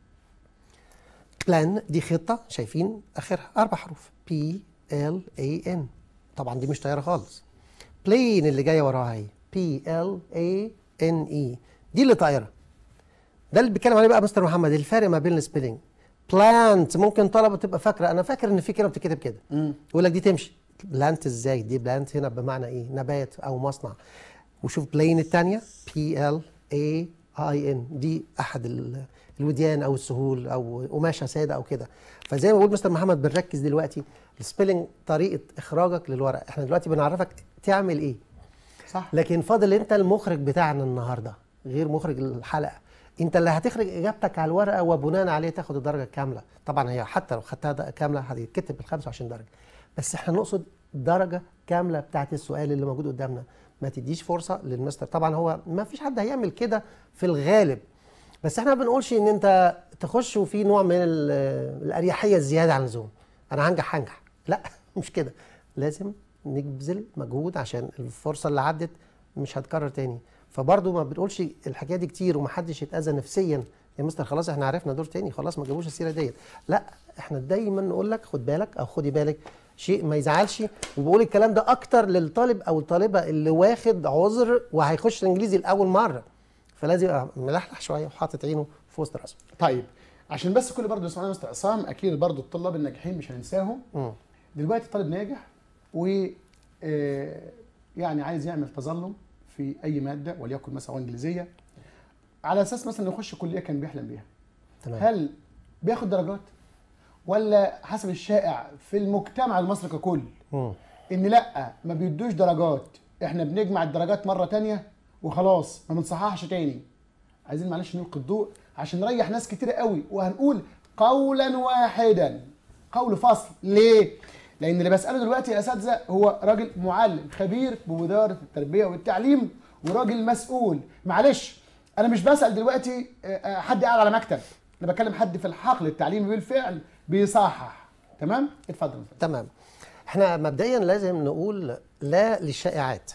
[SPEAKER 2] بلان دي خطه شايفين اخرها اربع حروف بي ال اي ان طبعا دي مش طياره خالص بلين اللي جايه وراها اهي بي ال اي ان اي دي اللي طايره ده اللي بيتكلم عليه بقى مستر محمد الفرق ما بين السبيلنج بلانت ممكن طلبه تبقى فاكره انا فاكر ان في كلمه بتتكتب كده يقول لك دي تمشي بلانت ازاي دي بلانت هنا بمعنى ايه نبات او مصنع وشوف بلين الثانيه بي ال اي اي ان دي احد ال- الوديان او السهول او قماشه ساده او كده فزي ما بقول مستر محمد بنركز دلوقتي السبيلنج طريقه اخراجك للورق احنا دلوقتي بنعرفك تعمل ايه
[SPEAKER 1] صح
[SPEAKER 2] لكن فاضل انت المخرج بتاعنا النهارده غير مخرج الحلقه انت اللي هتخرج اجابتك على الورقه وبناء عليه تاخد الدرجه الكامله طبعا هي حتى لو خدتها د- كامله هتتكتب بال 25 درجه بس احنا نقصد درجه كامله بتاعت السؤال اللي موجود قدامنا ما تديش فرصه للمستر طبعا هو ما فيش حد هيعمل كده في الغالب بس احنا ما بنقولش ان انت تخش وفي نوع من ال- الاريحيه الزياده عن اللزوم انا هنجح هنجح لا مش كده لازم نبذل مجهود عشان الفرصه اللي عدت مش هتكرر تاني فبرضه ما بنقولش الحكايه دي كتير ومحدش يتاذى نفسيا يا مستر خلاص احنا عرفنا دور تاني خلاص ما جابوش السيره ديت لا احنا دايما نقول لك خد بالك او خدي بالك شيء ما يزعلش وبقول الكلام ده اكتر للطالب او الطالبه اللي واخد عذر وهيخش الانجليزي لاول مره فلازم يبقى ملحلح شويه وحاطط عينه في وسط راسه
[SPEAKER 1] طيب عشان بس كل برضه يسمعنا مستر عصام اكيد برضه الطلاب الناجحين مش هننساهم
[SPEAKER 2] مم.
[SPEAKER 1] دلوقتي طالب ناجح و آه، يعني عايز يعمل تظلم في اي ماده وليكن مثلا انجليزيه على اساس مثلا يخش كليه كان بيحلم بيها
[SPEAKER 2] تمام
[SPEAKER 1] هل بياخد درجات ولا حسب الشائع في المجتمع المصري ككل
[SPEAKER 2] مم.
[SPEAKER 1] ان لا ما بيدوش درجات احنا بنجمع الدرجات مره تانية وخلاص ما بنصححش تاني عايزين معلش نلقي الضوء عشان نريح ناس كتير قوي وهنقول قولا واحدا قول فصل ليه لان اللي بساله دلوقتي يا اساتذه هو راجل معلم خبير بوزاره التربيه والتعليم وراجل مسؤول معلش انا مش بسال دلوقتي آه، آه، حد قاعد على مكتب انا بكلم حد في الحقل التعليمي بالفعل بيصحح تمام اتفضل
[SPEAKER 2] تمام احنا مبدئيا لازم نقول لا للشائعات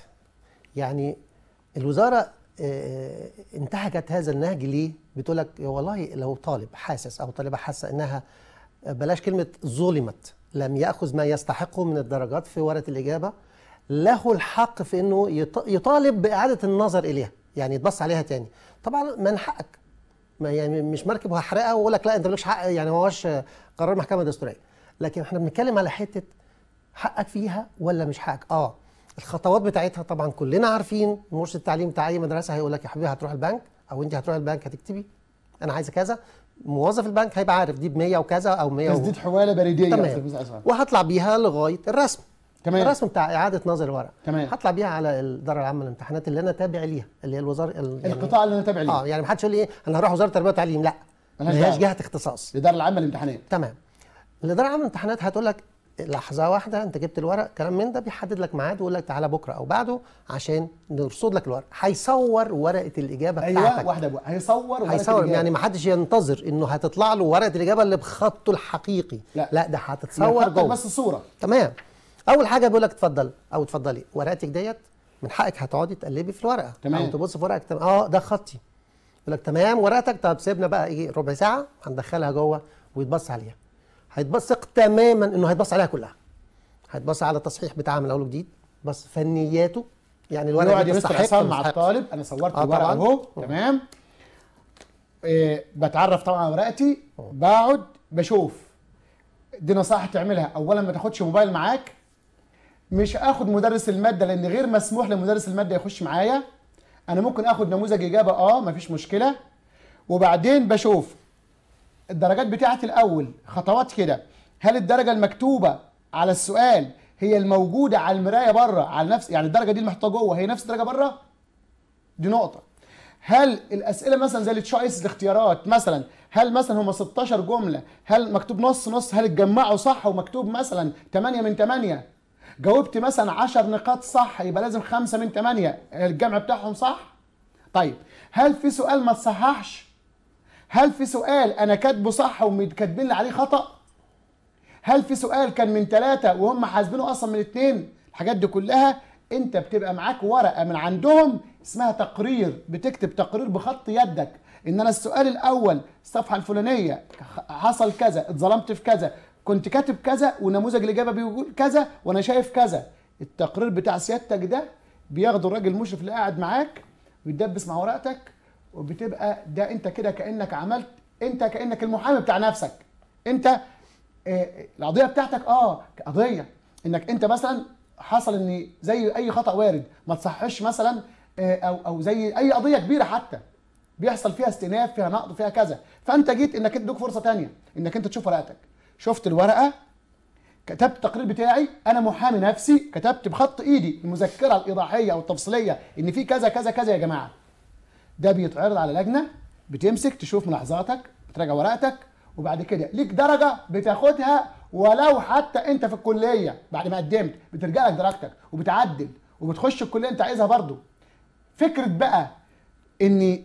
[SPEAKER 2] يعني الوزاره اه، انتهجت هذا النهج ليه بتقول لك والله لو طالب حاسس او طالبه حاسه انها بلاش كلمه ظلمت لم ياخذ ما يستحقه من الدرجات في ورقه الاجابه له الحق في انه يط- يطالب باعاده النظر اليها يعني يتبص عليها تاني طبعا من حقك ما يعني مش مركب وهحرقها واقول لك لا انت مالكش حق يعني ما هوش قرار محكمه دستوريه لكن احنا بنتكلم على حته حقك فيها ولا مش حقك اه الخطوات بتاعتها طبعا كلنا عارفين مرشد التعليم بتاع اي مدرسه هيقول لك يا حبيبي هتروح البنك او انت هتروح البنك هتكتبي انا عايزه كذا موظف البنك هيبقى عارف دي ب 100 وكذا او 100 و...
[SPEAKER 1] تسديد حواله بريديه يا
[SPEAKER 2] تمام
[SPEAKER 1] أستاذ مستر عصام.
[SPEAKER 2] وهطلع بيها لغايه الرسم
[SPEAKER 1] تمام.
[SPEAKER 2] الرسم بتاع اعاده نظر الورق
[SPEAKER 1] تمام.
[SPEAKER 2] هطلع بيها على الاداره العامه للامتحانات اللي انا تابع ليها اللي هي الوزاره ال- يعني
[SPEAKER 1] القطاع اللي انا تابع ليه
[SPEAKER 2] اه يعني ما حدش يقول لي ايه انا هروح وزاره التربيه والتعليم لا
[SPEAKER 1] ملهاش
[SPEAKER 2] ملهاش
[SPEAKER 1] دعوة.
[SPEAKER 2] جهه اختصاص
[SPEAKER 1] الاداره العامه للامتحانات
[SPEAKER 2] تمام الاداره العامه للامتحانات هتقول لك لحظه واحده انت جبت الورق كلام من ده بيحدد لك ميعاد ويقول لك تعالى بكره او بعده عشان نرصد لك الورق هيصور ورقه الاجابه
[SPEAKER 1] ايوه
[SPEAKER 2] بتاعتك
[SPEAKER 1] واحده بواحده هيصور ورقة
[SPEAKER 2] هيصور
[SPEAKER 1] الإجابة.
[SPEAKER 2] يعني ما حدش ينتظر انه هتطلع له ورقه الاجابه اللي بخطه الحقيقي
[SPEAKER 1] لا.
[SPEAKER 2] لا ده هتتصور
[SPEAKER 1] يحط لك
[SPEAKER 2] جوه
[SPEAKER 1] بس صوره
[SPEAKER 2] تمام اول حاجه بيقول لك اتفضل او اتفضلي ورقتك ديت من حقك هتقعدي تقلبي في الورقه
[SPEAKER 1] تمام.
[SPEAKER 2] او تبص في ورقك تمام اه ده خطي يقول لك تمام ورقتك طب سيبنا بقى ايه ربع ساعه هندخلها جوه ويتبص عليها هيتبصق تماما انه هيتبص عليها كلها هيتبص على التصحيح بتاعها من اول وجديد بس فنياته يعني الورقه
[SPEAKER 1] يقعد
[SPEAKER 2] دي
[SPEAKER 1] يا مستر
[SPEAKER 2] تستحق
[SPEAKER 1] عصام
[SPEAKER 2] ولا
[SPEAKER 1] مع
[SPEAKER 2] ما تستحقش.
[SPEAKER 1] الطالب انا صورت
[SPEAKER 2] آه
[SPEAKER 1] الورقه
[SPEAKER 2] طبعاً.
[SPEAKER 1] اهو تمام إيه بتعرف طبعا على ورقتي بقعد بشوف دي نصائح تعملها اولا ما تاخدش موبايل معاك مش اخد مدرس الماده لان غير مسموح لمدرس الماده يخش معايا انا ممكن اخد نموذج اجابه اه مفيش مشكله وبعدين بشوف الدرجات بتاعتي الاول خطوات كده هل الدرجه المكتوبه على السؤال هي الموجوده على المرايه بره على نفس يعني الدرجه دي المحطوطه جوه هي نفس الدرجه بره دي نقطه هل الاسئله مثلا زي التشويس الاختيارات مثلا هل مثلا هم 16 جمله هل مكتوب نص نص هل اتجمعوا صح ومكتوب مثلا 8 من 8 جاوبت مثلا 10 نقاط صح يبقى لازم 5 من 8 الجمع بتاعهم صح طيب هل في سؤال ما تصححش هل في سؤال انا كاتبه صح وكاتبين لي عليه خطأ هل في سؤال كان من ثلاثة وهم حاسبينه أصلا من اتنين الحاجات دي كلها أنت بتبقى معاك ورقة من عندهم اسمها تقرير بتكتب تقرير بخط يدك إن أنا السؤال الأول الصفحة الفلانية حصل كذا اتظلمت في كذا كنت كاتب كذا ونموذج الإجابة بيقول كذا وأنا شايف كذا التقرير بتاع سيادتك ده بياخده الراجل المشرف اللي قاعد معاك ويدبس مع ورقتك وبتبقى ده انت كده كانك عملت انت كانك المحامي بتاع نفسك انت آه، القضيه بتاعتك اه قضيه انك انت مثلا حصل ان زي اي خطا وارد ما تصحش مثلا آه، او او زي اي قضيه كبيره حتى بيحصل فيها استئناف فيها نقد فيها كذا فانت جيت انك ادوك فرصه تانية انك انت تشوف ورقتك شفت الورقه كتبت التقرير بتاعي انا محامي نفسي كتبت بخط ايدي المذكره الايضاحيه او التفصيليه ان في كذا كذا كذا يا جماعه ده بيتعرض على لجنه بتمسك تشوف ملاحظاتك بتراجع ورقتك وبعد كده ليك درجه بتاخدها ولو حتى انت في الكليه بعد ما قدمت بترجع لك درجتك وبتعدل وبتخش الكليه انت عايزها برضو فكره بقى ان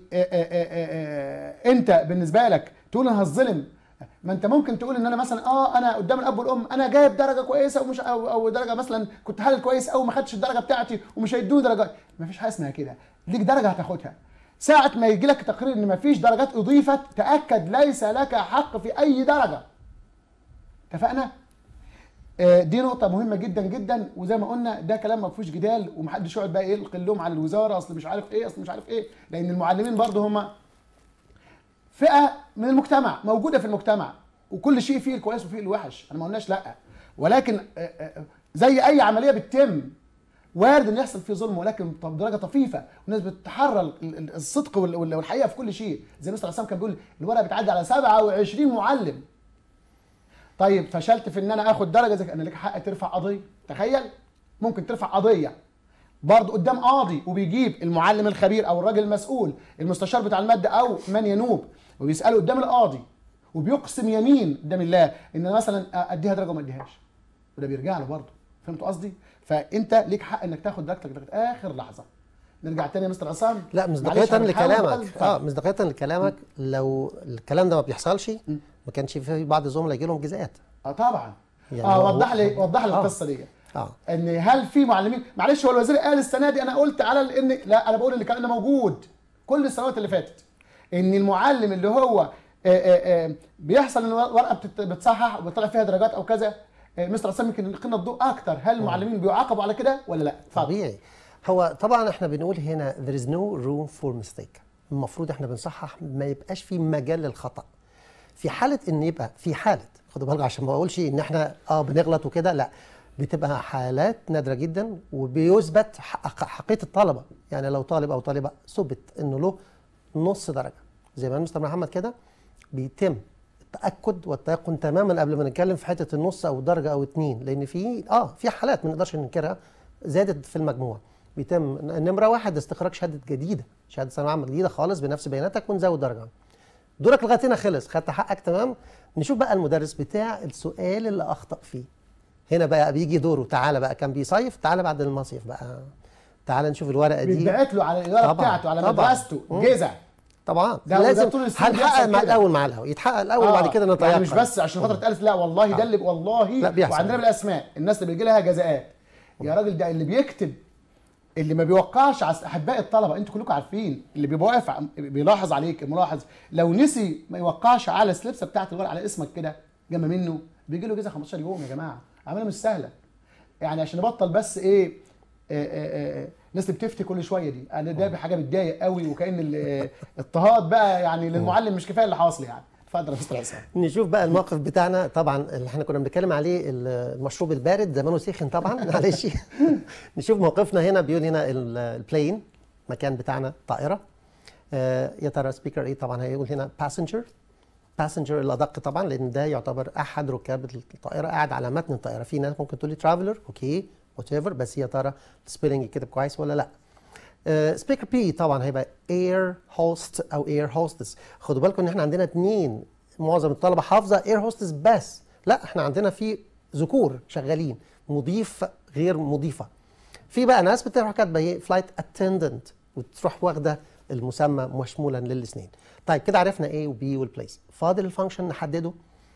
[SPEAKER 1] انت بالنسبه لك تقول انا هظلم ما انت ممكن تقول ان انا مثلا اه انا قدام الاب والام انا جايب درجه كويسه ومش او, أو درجه مثلا كنت حالل كويس او ما خدتش الدرجه بتاعتي ومش هيدوني درجات ما فيش حاجه اسمها كده ليك درجه هتاخدها ساعة ما يجي لك تقرير ان ما فيش درجات اضيفت تاكد ليس لك حق في اي درجه اتفقنا آه، دي نقطة مهمة جدا جدا وزي ما قلنا ده كلام ما فيهوش جدال ومحدش يقعد بقى يلقي اللوم على الوزارة اصل مش عارف ايه اصل مش عارف ايه لان المعلمين برضه هم فئة من المجتمع موجودة في المجتمع وكل شيء فيه الكويس وفيه الوحش انا ما قلناش لا ولكن آه، آه، زي اي عملية بتتم وارد ان يحصل فيه ظلم ولكن طب درجه طفيفه والناس بتتحرى ال- ال- الصدق وال- وال- والحقيقه في كل شيء زي النبي صلى الله عليه وسلم كان بيقول الورقه بتعدي على 27 معلم طيب فشلت في ان انا اخد درجه زي انا لك حق ترفع قضيه تخيل ممكن ترفع قضيه برضه قدام قاضي وبيجيب المعلم الخبير او الراجل المسؤول المستشار بتاع الماده او من ينوب وبيساله قدام القاضي وبيقسم يمين قدام الله ان انا مثلا اديها درجه وما اديهاش وده بيرجع له برضه فهمتوا قصدي؟ فانت ليك حق انك تاخد درجتك لغايه اخر لحظه نرجع تاني يا مستر عصام
[SPEAKER 2] لا
[SPEAKER 1] معلش
[SPEAKER 2] مصداقية
[SPEAKER 1] هنحاول
[SPEAKER 2] لكلامك
[SPEAKER 1] نقلب.
[SPEAKER 2] اه مصداقية لكلامك لو الكلام ده ما بيحصلش ما كانش في بعض الزملاء يجي لهم جزاءات
[SPEAKER 1] اه طبعا
[SPEAKER 2] يعني
[SPEAKER 1] اه
[SPEAKER 2] هو-
[SPEAKER 1] وضح لي وضح لي
[SPEAKER 2] آه.
[SPEAKER 1] القصه دي
[SPEAKER 2] اه
[SPEAKER 1] ان هل في معلمين معلش هو الوزير قال السنه دي انا قلت على ان لا انا بقول ان الكلام ده موجود كل السنوات اللي فاتت ان المعلم اللي هو آه، آه، آه، بيحصل ان ورقه بتت- بتصحح وبيطلع فيها درجات او كذا آه، مستر عصام يمكن يلقينا الضوء اكتر هل المعلمين بيعاقبوا على كده ولا لا؟ اتفضل.
[SPEAKER 2] طبيعي هو طبعا احنا بنقول هنا there is no room for mistake المفروض احنا بنصحح ما يبقاش في مجال للخطا في حاله ان يبقى في حاله خدوا بالكم عشان ما اقولش ان احنا اه بنغلط وكده لا بتبقى حالات نادره جدا وبيثبت حق- حقيقه الطلبه يعني لو طالب او طالبه ثبت انه له نص درجه زي ما مستر محمد كده بيتم التاكد والتيقن تماما قبل ما نتكلم في حته النص او درجه او اتنين لان في اه في حالات ما نقدرش ننكرها زادت في المجموع بيتم نمره واحد استخراج شهاده جديده شهاده ثانويه عامه جديده خالص بنفس بياناتك ونزود درجه دورك لغايه هنا خلص خدت حقك تمام نشوف بقى المدرس بتاع السؤال اللي اخطا فيه هنا بقى بيجي دوره تعالى بقى كان بيصيف تعالى بعد المصيف بقى تعالى نشوف الورقه دي
[SPEAKER 1] بيتبعت له على الاداره
[SPEAKER 2] طبعاً،
[SPEAKER 1] بتاعته على
[SPEAKER 2] طبعاً.
[SPEAKER 1] مدرسته
[SPEAKER 2] مم.
[SPEAKER 1] جزع
[SPEAKER 2] طبعا
[SPEAKER 1] ده-
[SPEAKER 2] لازم
[SPEAKER 1] وده طول السنين
[SPEAKER 2] هنحقق
[SPEAKER 1] بيحصل
[SPEAKER 2] مع
[SPEAKER 1] كده.
[SPEAKER 2] الاول مع الهوا يتحقق الاول وبعد كده نتيقن
[SPEAKER 1] يعني مش بس عشان خاطر اتقالت لا والله ده اللي والله
[SPEAKER 2] لا، بيحصل.
[SPEAKER 1] وعندنا بالاسماء الناس اللي بيجي لها جزاءات يا راجل ده اللي بيكتب اللي ما بيوقعش على احباء الطلبه انتوا كلكم عارفين اللي بيبقى واقف عم- بيلاحظ عليك ملاحظ لو نسي ما يوقعش على السلبسه بتاعت الورق على اسمك كده جنب منه بيجي له جزء 15 يوم يا جماعه عمليه مش سهله يعني عشان نبطل بس ايه آه، آه، آه، الناس اللي بتفتي كل شويه دي انا ده حاجه بتضايق قوي وكان ال- اضطهاد بقى يعني للمعلم مش كفايه اللي حاصل يعني اتفضل يا مستر حسام
[SPEAKER 2] نشوف بقى الموقف بتاعنا طبعا اللي احنا كنا بنتكلم عليه المشروب البارد زمانه سخن طبعا معلش نشوف موقفنا هنا بيقول هنا ال- البلين مكان بتاعنا طائره آه، يا ترى سبيكر ايه طبعا هيقول هنا باسنجر باسنجر الادق طبعا لان ده يعتبر احد ركاب الطائره قاعد على متن الطائره في ناس ممكن تقول لي ترافلر اوكي وات ايفر بس يا ترى السبيلنج يتكتب كويس ولا لا سبيكر بي طبعا هيبقى اير هوست او اير هوستس خدوا بالكم ان احنا عندنا اتنين معظم الطلبه حافظه اير هوستس بس لا احنا عندنا في ذكور شغالين مضيف غير مضيفه في بقى ناس بتروح كاتبه ايه فلايت اتندنت وتروح واخده المسمى مشمولا للاثنين طيب كده عرفنا ايه وبي والبليس فاضل الفانكشن نحدده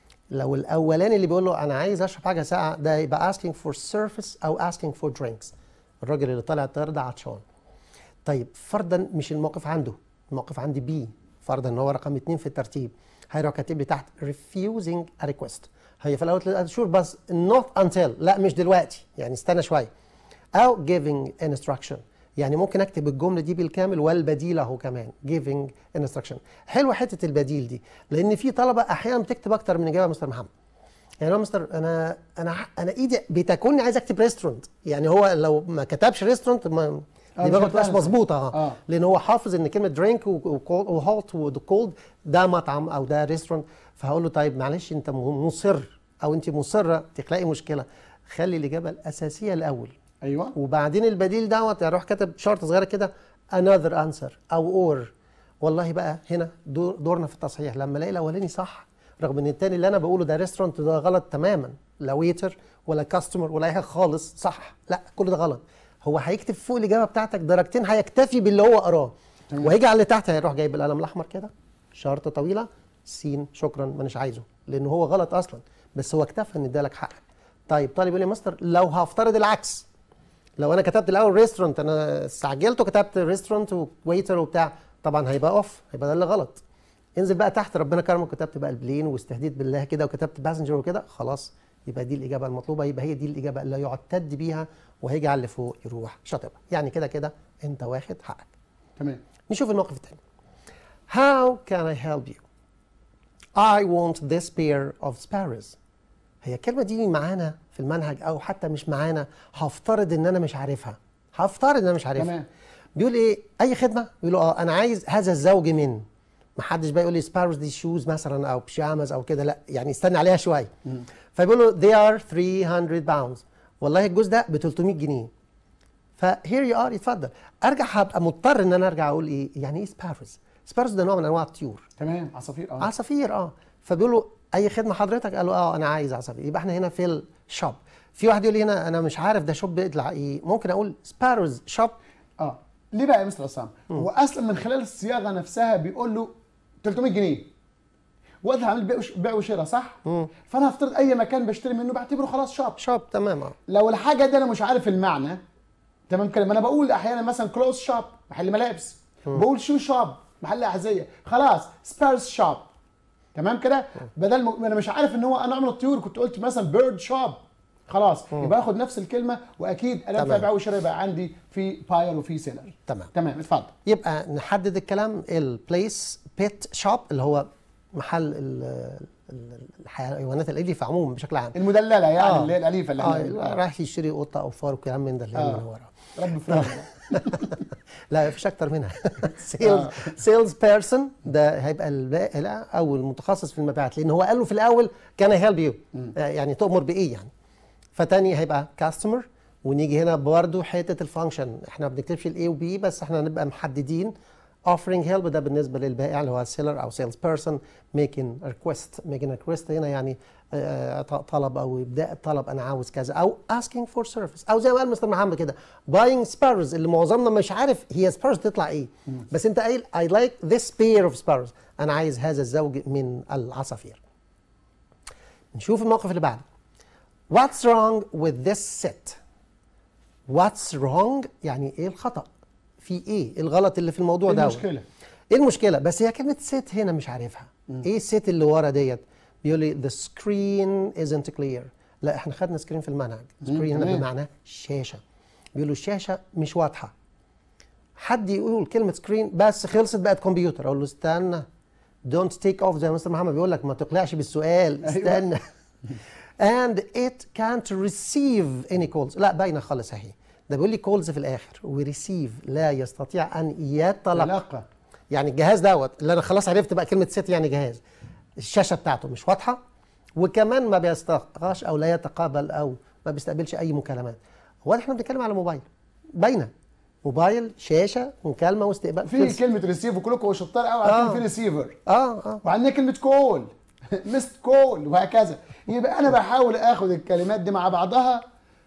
[SPEAKER 2] لو الاولاني اللي بيقول له انا عايز اشرب حاجه ساقعه ده يبقى asking for surface او asking for drinks الراجل اللي طالع الطياره ده عطشان طيب فرضا مش الموقف عنده الموقف عندي بي فرضا ان هو رقم اثنين في الترتيب هيروح كاتب لي تحت refusing a request هي في الاول شور بس not until لا مش دلوقتي يعني استنى شويه او giving instruction يعني ممكن اكتب الجمله دي بالكامل والبديل اهو كمان giving instruction حلوه حته البديل دي لان في طلبه احيانا بتكتب اكتر من اجابه يا مستر محمد يعني هو مستر انا انا انا ايدي بتكوني عايز اكتب ريستورانت يعني هو لو ما كتبش ريستورانت ما
[SPEAKER 1] آه،
[SPEAKER 2] دماغه ما
[SPEAKER 1] مش
[SPEAKER 2] بتبقاش
[SPEAKER 1] هتعرف.
[SPEAKER 2] مظبوطه اه
[SPEAKER 1] آه.
[SPEAKER 2] لان هو حافظ ان كلمه درينك وهوت وكولد ده مطعم او ده ريستورانت فهقول له طيب معلش انت م- مصر او انت مصره تخلقي مشكله خلي الاجابه الاساسيه الاول
[SPEAKER 1] ايوه
[SPEAKER 2] وبعدين البديل دوت اروح كاتب شرط صغيره كده another answer او or والله بقى هنا دور دورنا في التصحيح لما الاقي الاولاني صح رغم ان التاني اللي انا بقوله ده ريستورانت ده غلط تماما لا ويتر ولا كاستمر ولا اي حاجه خالص صح لا كل ده غلط هو هيكتب فوق الاجابه بتاعتك درجتين هيكتفي باللي هو قراه
[SPEAKER 1] تمام.
[SPEAKER 2] وهيجي على اللي تحت هيروح جايب القلم الاحمر كده شرطه طويله سين شكرا مانيش عايزه لان هو غلط اصلا بس هو اكتفى ان ادالك حقك طيب طالب يقول لي يا مستر لو هفترض العكس لو انا كتبت الاول ريستورانت انا استعجلت وكتبت ريستورانت وويتر وبتاع طبعا هيبقى اوف هيبقى ده اللي غلط انزل بقى تحت ربنا كرمك وكتبت بقى البلين واستهديت بالله كده وكتبت باسنجر وكده خلاص يبقى دي الاجابه المطلوبه يبقى هي دي الاجابه اللي يعتد بيها وهيجي على اللي فوق يروح شاطبها يعني كده كده انت واخد حقك
[SPEAKER 1] تمام
[SPEAKER 2] نشوف الموقف الثاني How can I help you? I want this pair of sparrows. هي الكلمة دي معانا في المنهج أو حتى مش معانا هفترض إن أنا مش عارفها. هفترض إن أنا مش عارفها.
[SPEAKER 1] تمام.
[SPEAKER 2] بيقول إيه؟ أي خدمة؟ بيقول له أه أنا عايز هذا الزوج من. محدش بقى يقول لي سباروز دي شوز مثلا أو بيجامز أو كده لا يعني استنى عليها شوية. فبيقول له they are 300 pounds. والله الجوز ده ب 300 جنيه. فهير يو ار اتفضل ارجع هبقى مضطر ان انا ارجع اقول ايه يعني ايه سباروز سباروز ده نوع من انواع الطيور
[SPEAKER 1] تمام عصافير اه
[SPEAKER 2] عصافير اه فبيقول له اي خدمه حضرتك قال له اه انا عايز عصافير يبقى احنا هنا في الشوب في واحد يقول لي هنا انا مش عارف ده شوب بيطلع ايه ممكن اقول سباروز شوب
[SPEAKER 1] اه ليه بقى يا مستر عصام؟ هو اصلا من خلال الصياغه نفسها بيقول له 300 جنيه وقتها عامل بيع وش- بيع وشراء صح؟ فانا هفترض اي مكان بشتري منه بعتبره خلاص شوب
[SPEAKER 2] شوب تمام اه
[SPEAKER 1] لو الحاجه دي انا مش عارف المعنى تمام كده ما انا بقول احيانا مثلا كلوز شوب محل ملابس بقول شو شوب محل احذيه خلاص سبيرز شوب تمام كده بدل ما انا مش عارف ان هو انا من الطيور كنت قلت مثلا بيرد شوب خلاص يبقى اخد نفس الكلمه واكيد اداه
[SPEAKER 2] تمام.
[SPEAKER 1] بيع وشراء يبقى عندي في باير وفي سيلر
[SPEAKER 2] تمام
[SPEAKER 1] تمام اتفضل
[SPEAKER 2] يبقى نحدد الكلام البليس بيت شوب اللي هو محل ال- ال- الحيوانات الاليفه عموما بشكل عام
[SPEAKER 1] المدلله يعني
[SPEAKER 2] آه.
[SPEAKER 1] اللي هي الاليفه اللي
[SPEAKER 2] اه
[SPEAKER 1] احنا
[SPEAKER 2] رايح يشتري قطه او فار وكلام من ده اللي هي
[SPEAKER 1] آه.
[SPEAKER 2] من ورا
[SPEAKER 1] رب فلان
[SPEAKER 2] لا مفيش اكتر منها سيلز سيلز بيرسون ده هيبقى البائع او المتخصص في المبيعات لان هو قال له في الاول كان هيلب يو يعني تؤمر بايه يعني فتاني هيبقى كاستمر ونيجي هنا برضه حته الفانكشن احنا ما بنكتبش الاي وبي بس احنا هنبقى محددين offering help ده بالنسبه للبائع اللي هو سيلر او سيلز بيرسون making a request making a request هنا يعني آه، طلب او ابداء الطلب انا عاوز كذا او asking for service او زي ما قال مستر محمد كده buying sparrows اللي معظمنا مش عارف هي sparrows تطلع ايه بس انت قايل I like this pair of sparrows انا عايز هذا الزوج من العصافير نشوف الموقف اللي بعده What's wrong with this set? What's wrong يعني ايه الخطأ؟ في ايه؟ الغلط اللي في الموضوع
[SPEAKER 1] إيه
[SPEAKER 2] ده
[SPEAKER 1] المشكلة؟
[SPEAKER 2] ايه المشكلة؟ بس هي كلمة set هنا مش عارفها. ايه الست اللي ورا ديت؟ بيقول لي the screen isn't clear. لا احنا خدنا سكرين في المنهج. سكرين هنا
[SPEAKER 1] تمام.
[SPEAKER 2] بمعنى شاشة. بيقولوا الشاشة مش واضحة. حد يقول كلمة سكرين بس خلصت بقت كمبيوتر اقول له استنى دونت تيك اوف زي ما مستر محمد بيقول لك ما تقلعش بالسؤال
[SPEAKER 1] أيوة.
[SPEAKER 2] استنى and it can't receive any calls لا باينه خالص اهي ده بيقول لي كولز في الاخر وريسيف لا يستطيع ان يتلقى
[SPEAKER 1] علاقه
[SPEAKER 2] يعني الجهاز دوت اللي انا خلاص عرفت بقى كلمه ست يعني جهاز الشاشه بتاعته مش واضحه وكمان ما بيستلقاش او لا يتقابل او ما بيستقبلش اي مكالمات هو احنا بنتكلم على موبايل باينه موبايل شاشه مكالمه واستقبال
[SPEAKER 1] في
[SPEAKER 2] خلص.
[SPEAKER 1] كلمه ريسيف وكلكم شطار قوي
[SPEAKER 2] آه.
[SPEAKER 1] عارفين في ريسيفر
[SPEAKER 2] اه اه
[SPEAKER 1] وعندنا كلمه كول مست كول وهكذا يبقى انا بحاول اخد الكلمات دي مع بعضها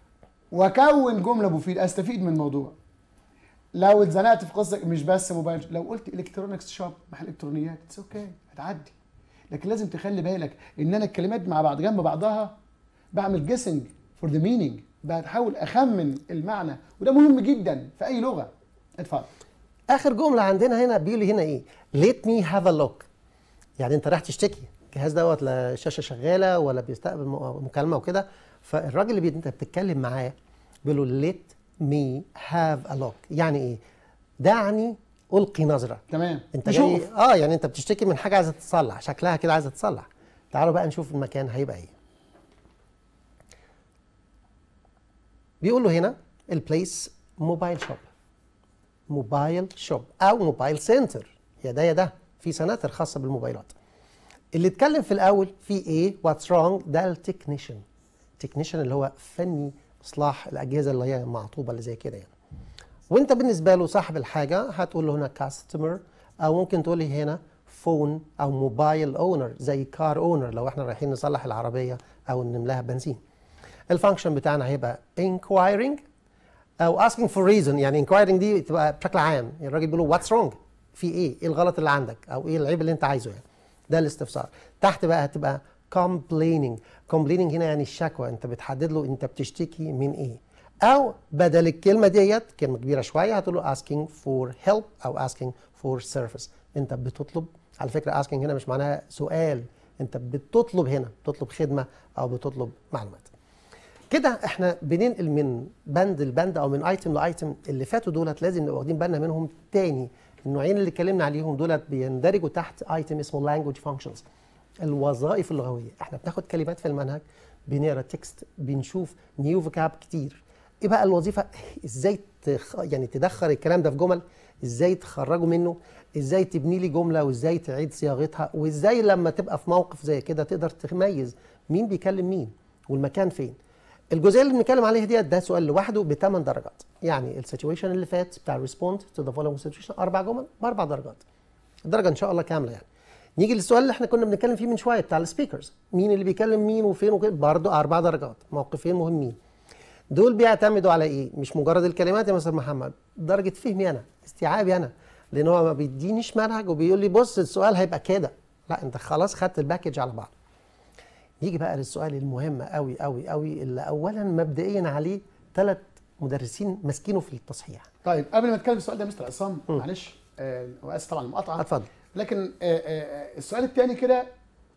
[SPEAKER 1] واكون جمله مفيده استفيد من الموضوع لو اتزنقت في قصه مش بس موبايل لو قلت الكترونكس شوب محل الكترونيات اتس اوكي هتعدي لكن لازم تخلي بالك ان انا الكلمات مع بعض جنب بعضها بعمل جيسنج فور ذا مينينج بحاول اخمن المعنى وده مهم جدا في اي لغه اتفضل
[SPEAKER 2] اخر جمله عندنا هنا بيقول لي هنا ايه let me have a look يعني انت رايح تشتكي الجهاز دوت لا شاشه شغاله ولا بيستقبل م- مكالمه وكده فالراجل اللي بي- انت بتتكلم معاه بيقول له let me have a look يعني ايه دعني القي نظره
[SPEAKER 1] تمام
[SPEAKER 2] انت
[SPEAKER 1] نشوف.
[SPEAKER 2] جاي اه يعني انت بتشتكي من حاجه عايزه تتصلح شكلها كده عايزه تتصلح تعالوا بقى نشوف المكان هيبقى ايه بيقول له هنا البليس موبايل شوب موبايل شوب او موبايل سنتر يا ده يا ده في سناتر خاصه بالموبايلات اللي اتكلم في الاول في ايه واتس رونج ده التكنيشن التكنيشن اللي هو فني اصلاح الاجهزه اللي هي معطوبه اللي زي كده يعني وانت بالنسبه له صاحب الحاجه هتقول له هنا كاستمر او ممكن تقول لي هنا فون او موبايل اونر زي كار اونر لو احنا رايحين نصلح العربيه او نملاها بنزين الفانكشن بتاعنا هيبقى inquiring او asking for reason يعني inquiring دي تبقى بشكل عام يعني الراجل بيقول له what's wrong في ايه ايه الغلط اللي عندك او ايه العيب اللي انت عايزه يعني ده الاستفسار تحت بقى هتبقى complaining complaining هنا يعني الشكوى انت بتحدد له انت بتشتكي من ايه او بدل الكلمه ديت كلمه كبيره شويه هتقول له asking for help او asking for service انت بتطلب على فكره asking هنا مش معناها سؤال انت بتطلب هنا بتطلب خدمه او بتطلب معلومات كده احنا بننقل من بند لبند او من ايتم لايتم اللي فاتوا دولت لازم نبقى واخدين بالنا منهم تاني النوعين اللي اتكلمنا عليهم دولت بيندرجوا تحت ايتم اسمه language functions الوظائف اللغويه احنا بناخد كلمات في المنهج بنقرا تكست بنشوف نيو فوكاب كتير ايه بقى الوظيفه ازاي تخ... يعني تدخل الكلام ده في جمل ازاي تخرجه منه ازاي تبني لي جمله وازاي تعيد صياغتها وازاي لما تبقى في موقف زي كده تقدر تميز مين بيكلم مين والمكان فين الجزئيه اللي بنتكلم عليها ديت ده سؤال لوحده بثمان درجات يعني السيتويشن اللي فات بتاع ريسبوند تو ذا فولوينج سيتويشن اربع جمل باربع درجات الدرجه ان شاء الله كامله يعني نيجي للسؤال اللي احنا كنا بنتكلم فيه من شويه بتاع السبيكرز مين اللي بيكلم مين وفين وكده برضه اربع درجات موقفين مهمين دول بيعتمدوا على ايه مش مجرد الكلمات يا مستر محمد درجه فهمي انا استيعابي انا لان هو ما بيدينيش منهج وبيقول لي بص السؤال هيبقى كده لا انت خلاص خدت الباكج على بعض نيجي بقى للسؤال المهم قوي قوي قوي اللي اولا مبدئيا عليه ثلاث مدرسين ماسكينه في التصحيح
[SPEAKER 1] طيب قبل ما اتكلم في السؤال ده يا مستر عصام معلش آه واسف طبعا المقاطعه
[SPEAKER 2] اتفضل
[SPEAKER 1] لكن آه آه السؤال الثاني كده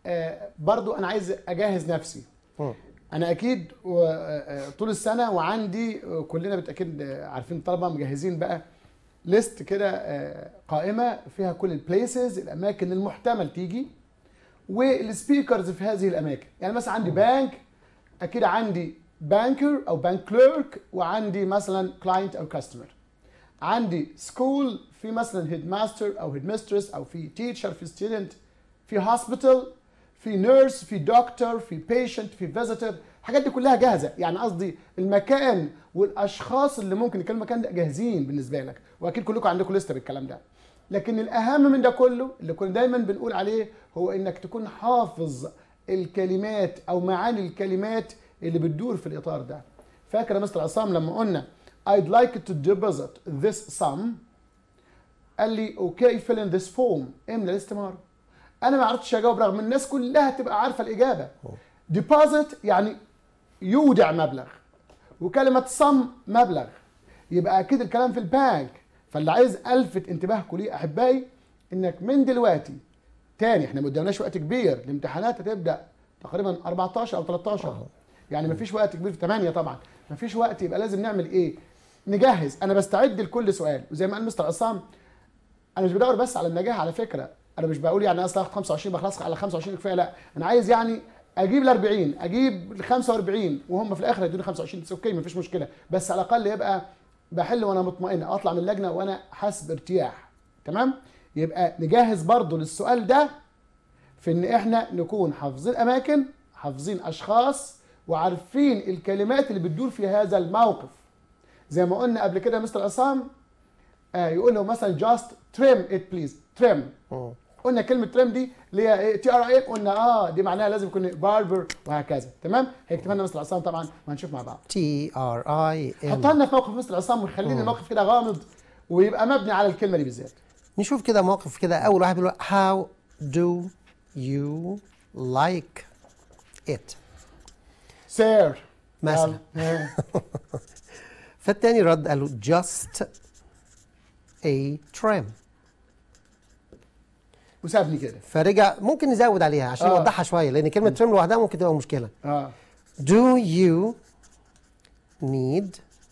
[SPEAKER 1] آه برضو انا عايز اجهز نفسي
[SPEAKER 2] مم.
[SPEAKER 1] انا اكيد و- آه، طول السنه وعندي آه، كلنا بالتاكيد آه، عارفين الطلبه مجهزين بقى ليست كده آه، قائمه فيها كل البليسز الاماكن المحتمل تيجي والسبيكرز في هذه الاماكن يعني مثلا عندي بانك اكيد عندي بانكر او بانك كليرك وعندي مثلا كلاينت او كاستمر عندي سكول في مثلا هيد ماستر او هيد مسترس او في تيتشر في ستودنت في هوسبيتال في نيرس في دكتور في بيشنت في فيزيتور الحاجات دي كلها جاهزه يعني قصدي المكان والاشخاص اللي ممكن يكونوا المكان ده جاهزين بالنسبه لك واكيد كلكم عندكم لسته بالكلام ده لكن الاهم من ده كله اللي كنا دايما بنقول عليه هو انك تكون حافظ الكلمات او معاني الكلمات اللي بتدور في الاطار ده فاكر يا مستر عصام لما قلنا I'd like to deposit this sum قال لي اوكي fill in this form املى الاستمارة انا ما عرفتش اجاوب رغم الناس كلها تبقى عارفه الاجابه deposit يعني يودع مبلغ وكلمه sum مبلغ يبقى اكيد الكلام في البانك فاللي عايز الفت انتباهكم ليه احبائي انك من دلوقتي تاني احنا ما قدامناش وقت كبير الامتحانات هتبدا تقريبا 14 او 13 يعني ما فيش وقت كبير في 8 طبعا ما فيش وقت يبقى لازم نعمل ايه نجهز انا بستعد لكل سؤال وزي ما قال مستر عصام انا مش بدور بس على النجاح على فكره انا مش بقول يعني اصل هاخد 25 بخلص على 25 كفايه لا انا عايز يعني اجيب ال 40 اجيب ال 45 وهم في الاخر يدوني 25 بس اوكي مفيش مشكله بس على الاقل يبقى بحل وانا مطمئن اطلع من اللجنه وانا حاسس بارتياح تمام يبقى نجهز برضو للسؤال ده في ان احنا نكون حافظين اماكن حافظين اشخاص وعارفين الكلمات اللي بتدور في هذا الموقف زي ما قلنا قبل كده يا مستر عصام آه يقول له مثلا just trim it please trim
[SPEAKER 2] مم.
[SPEAKER 1] قلنا كلمه تريم دي اللي هي تي ار اي قلنا اه دي معناها لازم يكون باربر وهكذا تمام هيكتبها لنا مستر عصام طبعا وهنشوف مع بعض
[SPEAKER 2] تي ار اي
[SPEAKER 1] حطها لنا في موقف مستر عصام وخلينا الموقف كده غامض ويبقى مبني على الكلمه دي بالذات
[SPEAKER 2] نشوف كده موقف كده اول واحد بيقول how do you like it
[SPEAKER 1] سير
[SPEAKER 2] مثلا
[SPEAKER 1] يلا.
[SPEAKER 2] فالتاني رد قال له just a trim
[SPEAKER 1] وسابني كده
[SPEAKER 2] فرجع ممكن نزود عليها عشان
[SPEAKER 1] آه.
[SPEAKER 2] نوضحها شويه لان كلمه trim لوحدها ممكن تبقى مشكله
[SPEAKER 1] اه
[SPEAKER 2] Do you need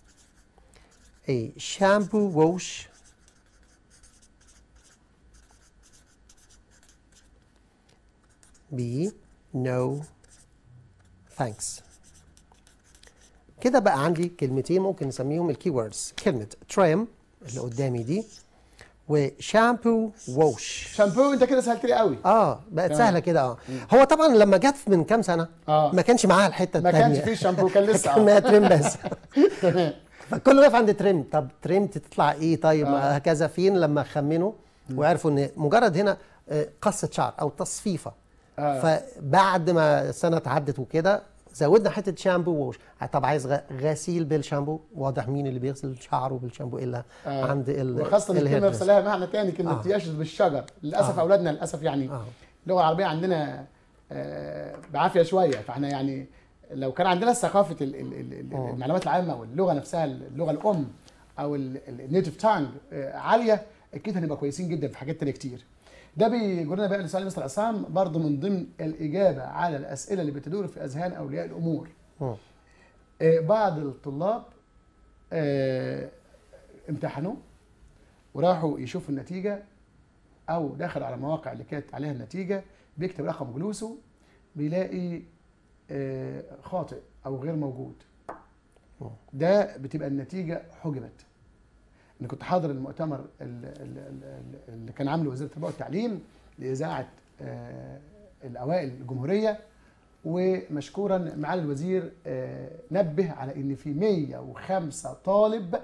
[SPEAKER 2] a shampoo wash? B. No. Thanks. كده بقى عندي كلمتين ممكن نسميهم الكي ووردز كلمة trim اللي قدامي دي وشامبو ووش
[SPEAKER 1] شامبو انت كده سهلت لي قوي
[SPEAKER 2] اه بقت
[SPEAKER 1] تمام.
[SPEAKER 2] سهله كده اه هو طبعا لما جت من كام سنه
[SPEAKER 1] آه.
[SPEAKER 2] ما كانش معاها الحته
[SPEAKER 1] ما
[SPEAKER 2] الثانيه
[SPEAKER 1] كانش فيه شامبو كان لسه
[SPEAKER 2] كان
[SPEAKER 1] آه.
[SPEAKER 2] معاها تريم بس
[SPEAKER 1] تمام
[SPEAKER 2] فكل واقف عند تريم طب تريم تطلع ايه طيب
[SPEAKER 1] آه.
[SPEAKER 2] هكذا فين لما خمنوا وعرفوا ان مجرد هنا آه، قصه شعر او تصفيفه
[SPEAKER 1] آه.
[SPEAKER 2] فبعد ما السنه اتعدت وكده زودنا حته شامبو ووش طب عايز غ- غسيل بالشامبو واضح مين اللي بيغسل شعره بالشامبو الا
[SPEAKER 1] آه.
[SPEAKER 2] عند ال
[SPEAKER 1] وخاصة الكلمة
[SPEAKER 2] الهير
[SPEAKER 1] نفسها لها معنى تاني كلمة
[SPEAKER 2] آه.
[SPEAKER 1] يشرب بالشجر للأسف
[SPEAKER 2] آه.
[SPEAKER 1] أولادنا للأسف يعني
[SPEAKER 2] آه.
[SPEAKER 1] اللغة العربية عندنا آه، بعافية شوية فاحنا يعني لو كان عندنا ثقافة ال- ال- ال- ال-
[SPEAKER 2] آه.
[SPEAKER 1] المعلومات العامة واللغة نفسها اللغة الأم أو النيتف تانج عالية أكيد هنبقى كويسين جدا في حاجات تانية كتير ده بيجرنا بقى لسؤال مستر عصام برضه من ضمن الإجابة على الأسئلة اللي بتدور في أذهان أولياء الأمور
[SPEAKER 2] مم.
[SPEAKER 1] آه، بعض الطلاب آه، امتحنوا وراحوا يشوفوا النتيجة أو دخل على مواقع اللي كانت عليها النتيجة بيكتب رقم جلوسه بيلاقي آه، خاطئ أو غير موجود ده بتبقى النتيجة حجبت أنا كنت حاضر المؤتمر ال- ال- ال- اللي كان عامله وزارة التربية والتعليم لإذاعة آه، الأوائل الجمهورية ومشكورا معالي الوزير آه، نبه على ان في 105 طالب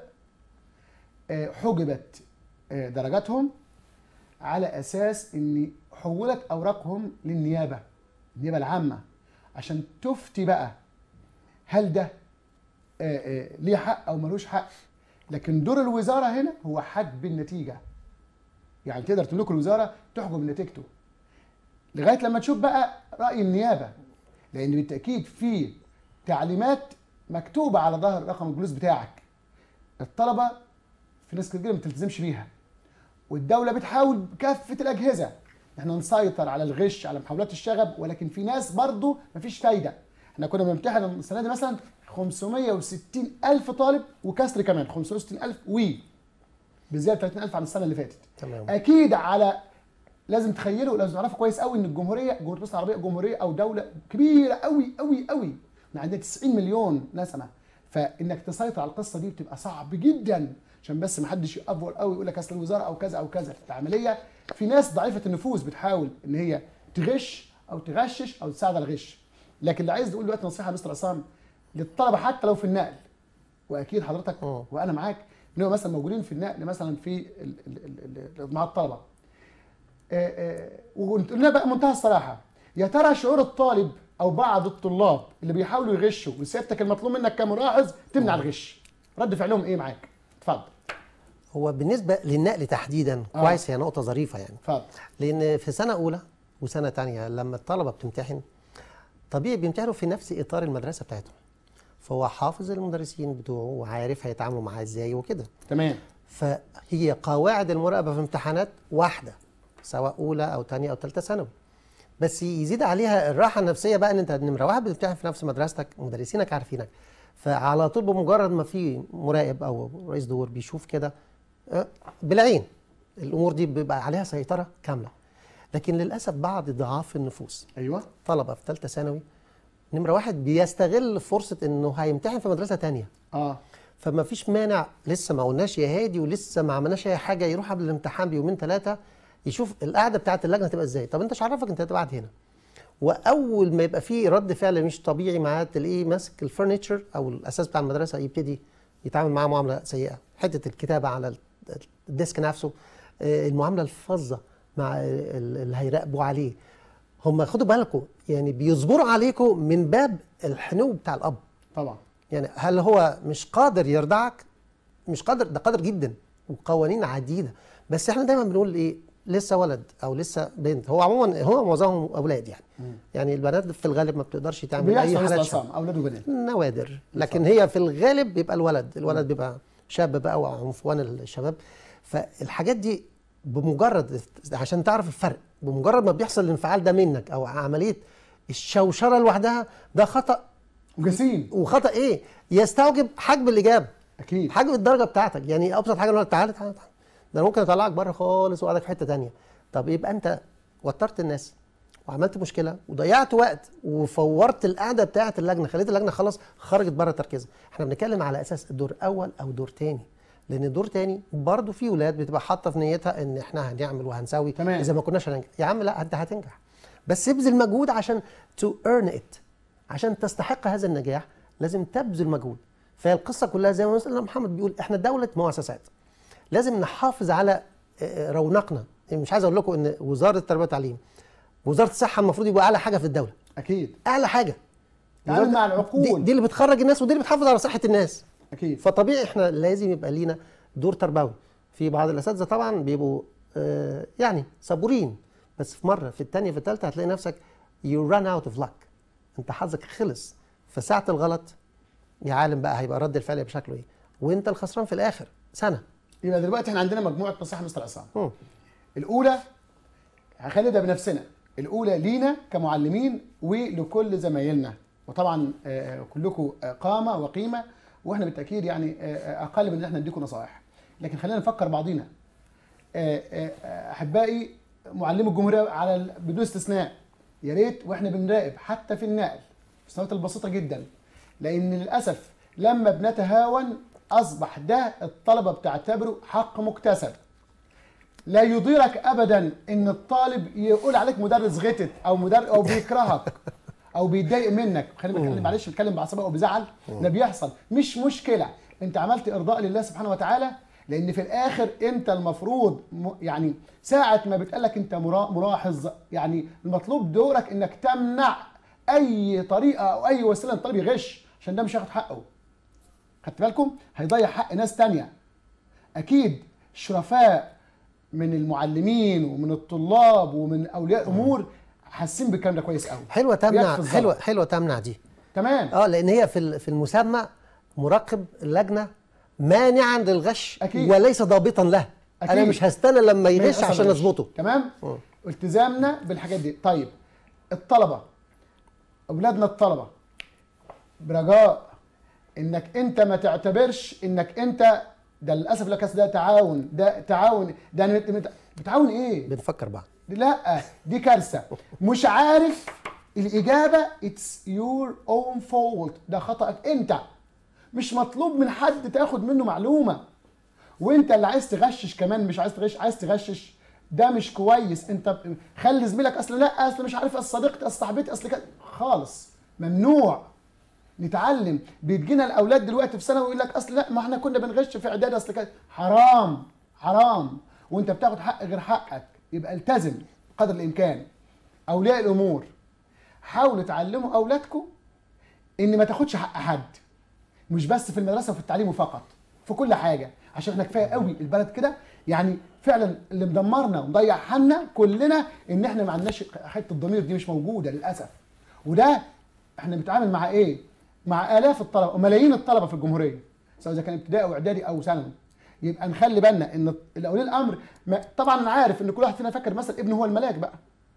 [SPEAKER 1] آه، حجبت آه، درجاتهم على اساس ان حولت اوراقهم للنيابه النيابه العامه عشان تفتي بقى هل ده آه، آه، ليه حق او ملوش حق لكن دور الوزاره هنا هو حجب النتيجه يعني تقدر تملك الوزاره تحجب نتيجته لغايه لما تشوف بقى راي النيابه لان بالتاكيد في تعليمات مكتوبه على ظهر رقم الجلوس بتاعك الطلبه في ناس كتير ما بتلتزمش بيها والدوله بتحاول بكافه الاجهزه ان احنا نسيطر على الغش على محاولات الشغب ولكن في ناس برضو مفيش فايده احنا كنا بنمتحن السنه دي مثلا 560 الف طالب وكسر كمان 560 الف وي بزياده 30 الف عن السنه اللي فاتت
[SPEAKER 2] تمام
[SPEAKER 1] اكيد على لازم تخيلوا لازم تعرفوا كويس قوي ان الجمهوريه جمهوريه مصر العربيه جمهوريه او دوله كبيره قوي قوي قوي احنا عندنا 90 مليون نسمه فانك تسيطر على القصه دي بتبقى صعب جدا عشان بس ما حدش يأفور قوي يقول لك اصل الوزاره او كذا او كذا العمليه في ناس ضعيفه النفوذ بتحاول ان هي تغش او تغشش او تساعد على الغش لكن اللي عايز تقول دلوقتي نصيحه يا مستر عصام للطلبه حتى لو في النقل واكيد حضرتك
[SPEAKER 2] اه.
[SPEAKER 1] وانا معاك ان هو مثلا موجودين في النقل مثلا في ال- ال- ال- ال- مع الطلبه آه، آه، وقلت لنا بقى منتهى الصراحه يا ترى شعور الطالب او بعض الطلاب اللي بيحاولوا يغشوا وسيادتك المطلوب منك كملاحظ تمنع الغش رد فعلهم ايه معاك اتفضل
[SPEAKER 2] هو بالنسبه للنقل تحديدا
[SPEAKER 1] آه.
[SPEAKER 2] كويس هي نقطه ظريفه يعني
[SPEAKER 1] اتفضل
[SPEAKER 2] لان في سنه اولى وسنه تانية لما الطلبه بتمتحن طبيعي بيمتحنوا في نفس اطار المدرسه بتاعتهم فهو حافظ المدرسين بتوعه وعارف هيتعاملوا معاه ازاي وكده
[SPEAKER 1] تمام
[SPEAKER 2] فهي قواعد المراقبه في امتحانات واحده سواء اولى او تانية او ثالثه ثانوي بس يزيد عليها الراحه النفسيه بقى ان انت نمره واحد بتمتحن في نفس مدرستك مدرسينك عارفينك فعلى طول بمجرد ما في مراقب او رئيس دور بيشوف كده آه، بالعين الامور دي بيبقى عليها سيطره كامله لكن للاسف بعض ضعاف النفوس
[SPEAKER 1] ايوه
[SPEAKER 2] طلبه في ثالثه ثانوي نمره واحد بيستغل فرصه انه هيمتحن في مدرسه تانية
[SPEAKER 1] اه
[SPEAKER 2] فما فيش مانع لسه ما قلناش يا هادي ولسه ما عملناش اي حاجه يروح قبل الامتحان بيومين ثلاثه يشوف القعده بتاعت اللجنه هتبقى ازاي طب انت مش عارفك انت هتبقى قاعد هنا واول ما يبقى في رد فعل مش طبيعي معاه تلاقيه ماسك الفرنتشر او الاساس بتاع المدرسه يبتدي يتعامل معاه معامله سيئه حته الكتابه على الديسك نفسه آه، المعامله الفظه مع ال- اللي هيراقبوا عليه هم خدوا بالكم يعني بيصبروا عليكم من باب الحنو بتاع الاب
[SPEAKER 1] طبعا
[SPEAKER 2] يعني هل هو مش قادر يرضعك مش قادر ده قادر جدا وقوانين عديده بس احنا دايما بنقول ايه لسه ولد او لسه بنت هو عموما هو معظمهم اولاد يعني يعني البنات في الغالب ما بتقدرش تعمل اي
[SPEAKER 1] بيحصل
[SPEAKER 2] حالات
[SPEAKER 1] مستر
[SPEAKER 2] شر
[SPEAKER 1] عصام اولاد وبنات
[SPEAKER 2] نوادر لكن هي في الغالب بيبقى الولد الولد بيبقى شاب بقى وعنفوان الشباب فالحاجات دي بمجرد عشان تعرف الفرق بمجرد ما بيحصل الانفعال ده منك او عمليه الشوشره لوحدها ده خطا
[SPEAKER 1] وجسيم
[SPEAKER 2] وخطا ايه يستوجب حجب الاجابه
[SPEAKER 1] اكيد
[SPEAKER 2] حجب الدرجه بتاعتك يعني ابسط حاجه نقول لك تعالى تعالى تعالى ده أنا ممكن اطلعك بره خالص واقعدك في حته تانية طب يبقى انت وترت الناس وعملت مشكله وضيعت وقت وفورت القعده بتاعه اللجنه خليت اللجنه خلاص خرجت بره تركيزها احنا بنتكلم على اساس دور اول او دور تاني لان دور تاني برضه في ولاد بتبقى حاطه في نيتها ان احنا هنعمل وهنسوي
[SPEAKER 1] تمام.
[SPEAKER 2] اذا ما كناش هننجح يا عم لا انت هتنجح بس ابذل مجهود عشان تو earn it عشان تستحق هذا النجاح لازم تبذل مجهود فهي القصه كلها زي ما مثلا محمد بيقول احنا دوله مؤسسات لازم نحافظ على آه، رونقنا يعني مش عايز اقول لكم ان وزاره التربيه والتعليم وزاره الصحه المفروض يبقوا اعلى حاجه في الدوله
[SPEAKER 1] اكيد
[SPEAKER 2] اعلى حاجه
[SPEAKER 1] تعامل
[SPEAKER 2] وزارة-
[SPEAKER 1] مع
[SPEAKER 2] دي,
[SPEAKER 1] العقول
[SPEAKER 2] دي اللي بتخرج الناس ودي اللي بتحافظ على صحه الناس
[SPEAKER 1] اكيد
[SPEAKER 2] فطبيعي احنا لازم يبقى لينا دور تربوي في بعض الاساتذه طبعا بيبقوا آه يعني صبورين بس في مره في الثانيه في الثالثه هتلاقي نفسك you run out of luck انت حظك خلص في ساعه الغلط يا عالم بقى هيبقى رد الفعل بشكله ايه وانت الخسران في الاخر سنه
[SPEAKER 1] يبقى دلوقتي احنا عندنا مجموعه نصائح مستر عصام
[SPEAKER 2] مم.
[SPEAKER 1] الاولى هخلي بنفسنا الاولى لينا كمعلمين ولكل زمايلنا وطبعا آه، كلكم آه، قامه وقيمه واحنا بالتاكيد يعني آه، اقل من ان احنا نديكم نصائح لكن خلينا نفكر بعضينا آه، آه، احبائي معلمي الجمهوريه على ال- بدون استثناء يا ريت واحنا بنراقب حتى في النقل السنوات البسيطه جدا لان للاسف لما بنتهاون اصبح ده الطلبه بتعتبره حق مكتسب لا يضيرك ابدا ان الطالب يقول عليك مدرس غتت او مدرس او بيكرهك او بيتضايق منك خلينا بنتكلم معلش بتكلم بعصبيه او بزعل ده بيحصل مش مشكله انت عملت ارضاء لله سبحانه وتعالى لان في الاخر انت المفروض م- يعني ساعه ما بتقالك انت مرا- ملاحظ يعني المطلوب دورك انك تمنع اي طريقه او اي وسيله الطالب يغش عشان ده مش هياخد حقه خدت بالكم هيضيع حق ناس تانية اكيد شرفاء من المعلمين ومن الطلاب ومن اولياء الامور حاسين بالكلام ده كويس قوي
[SPEAKER 2] حلوه تمنع
[SPEAKER 1] يكفي الظلم.
[SPEAKER 2] حلوه حلوه تمنع دي
[SPEAKER 1] تمام
[SPEAKER 2] اه لان هي في ال- في المسمى مراقب اللجنه مانعا للغش
[SPEAKER 1] أكيد.
[SPEAKER 2] وليس ضابطا له انا
[SPEAKER 1] أكيد.
[SPEAKER 2] مش هستنى لما
[SPEAKER 1] ما
[SPEAKER 2] يغش
[SPEAKER 1] يحصل
[SPEAKER 2] عشان
[SPEAKER 1] غش.
[SPEAKER 2] اظبطه
[SPEAKER 1] تمام
[SPEAKER 2] مم.
[SPEAKER 1] التزامنا بالحاجات دي طيب الطلبه اولادنا الطلبه برجاء انك انت ما تعتبرش انك انت ده للاسف لك ده تعاون ده تعاون ده أنا مت- بتعاون ايه
[SPEAKER 2] بنفكر بعض
[SPEAKER 1] لا دي كارثه مش عارف الاجابه اتس يور اون فولت ده خطأك انت مش مطلوب من حد تاخد منه معلومه وانت اللي عايز تغشش كمان مش عايز تغش عايز تغشش ده مش كويس انت خلي زميلك اصل لا اصل مش عارف اصل صديقتي اصل صاحبتي اصل كده خالص ممنوع نتعلم بيجينا الاولاد دلوقتي في ثانوي يقول لك اصل لا ما احنا كنا بنغش في اعدادي اصل كده حرام حرام وانت بتاخد حق غير حقك يبقى التزم قدر الامكان اولياء الامور حاولوا تعلموا اولادكم ان ما تاخدش حق حد مش بس في المدرسه وفي التعليم فقط في كل حاجه عشان احنا كفايه قوي البلد كده يعني فعلا اللي مدمرنا ومضيع حالنا كلنا ان احنا ما عندناش حته الضمير دي مش موجوده للاسف وده احنا بنتعامل مع ايه؟ مع الاف الطلبه وملايين الطلبه في الجمهوريه سواء اذا كان ابتدائي او اعدادي او ثانوي يبقى نخلي بالنا ان اولياء الامر ما طبعا انا عارف ان كل واحد فينا فاكر مثلا ابنه هو الملاك بقى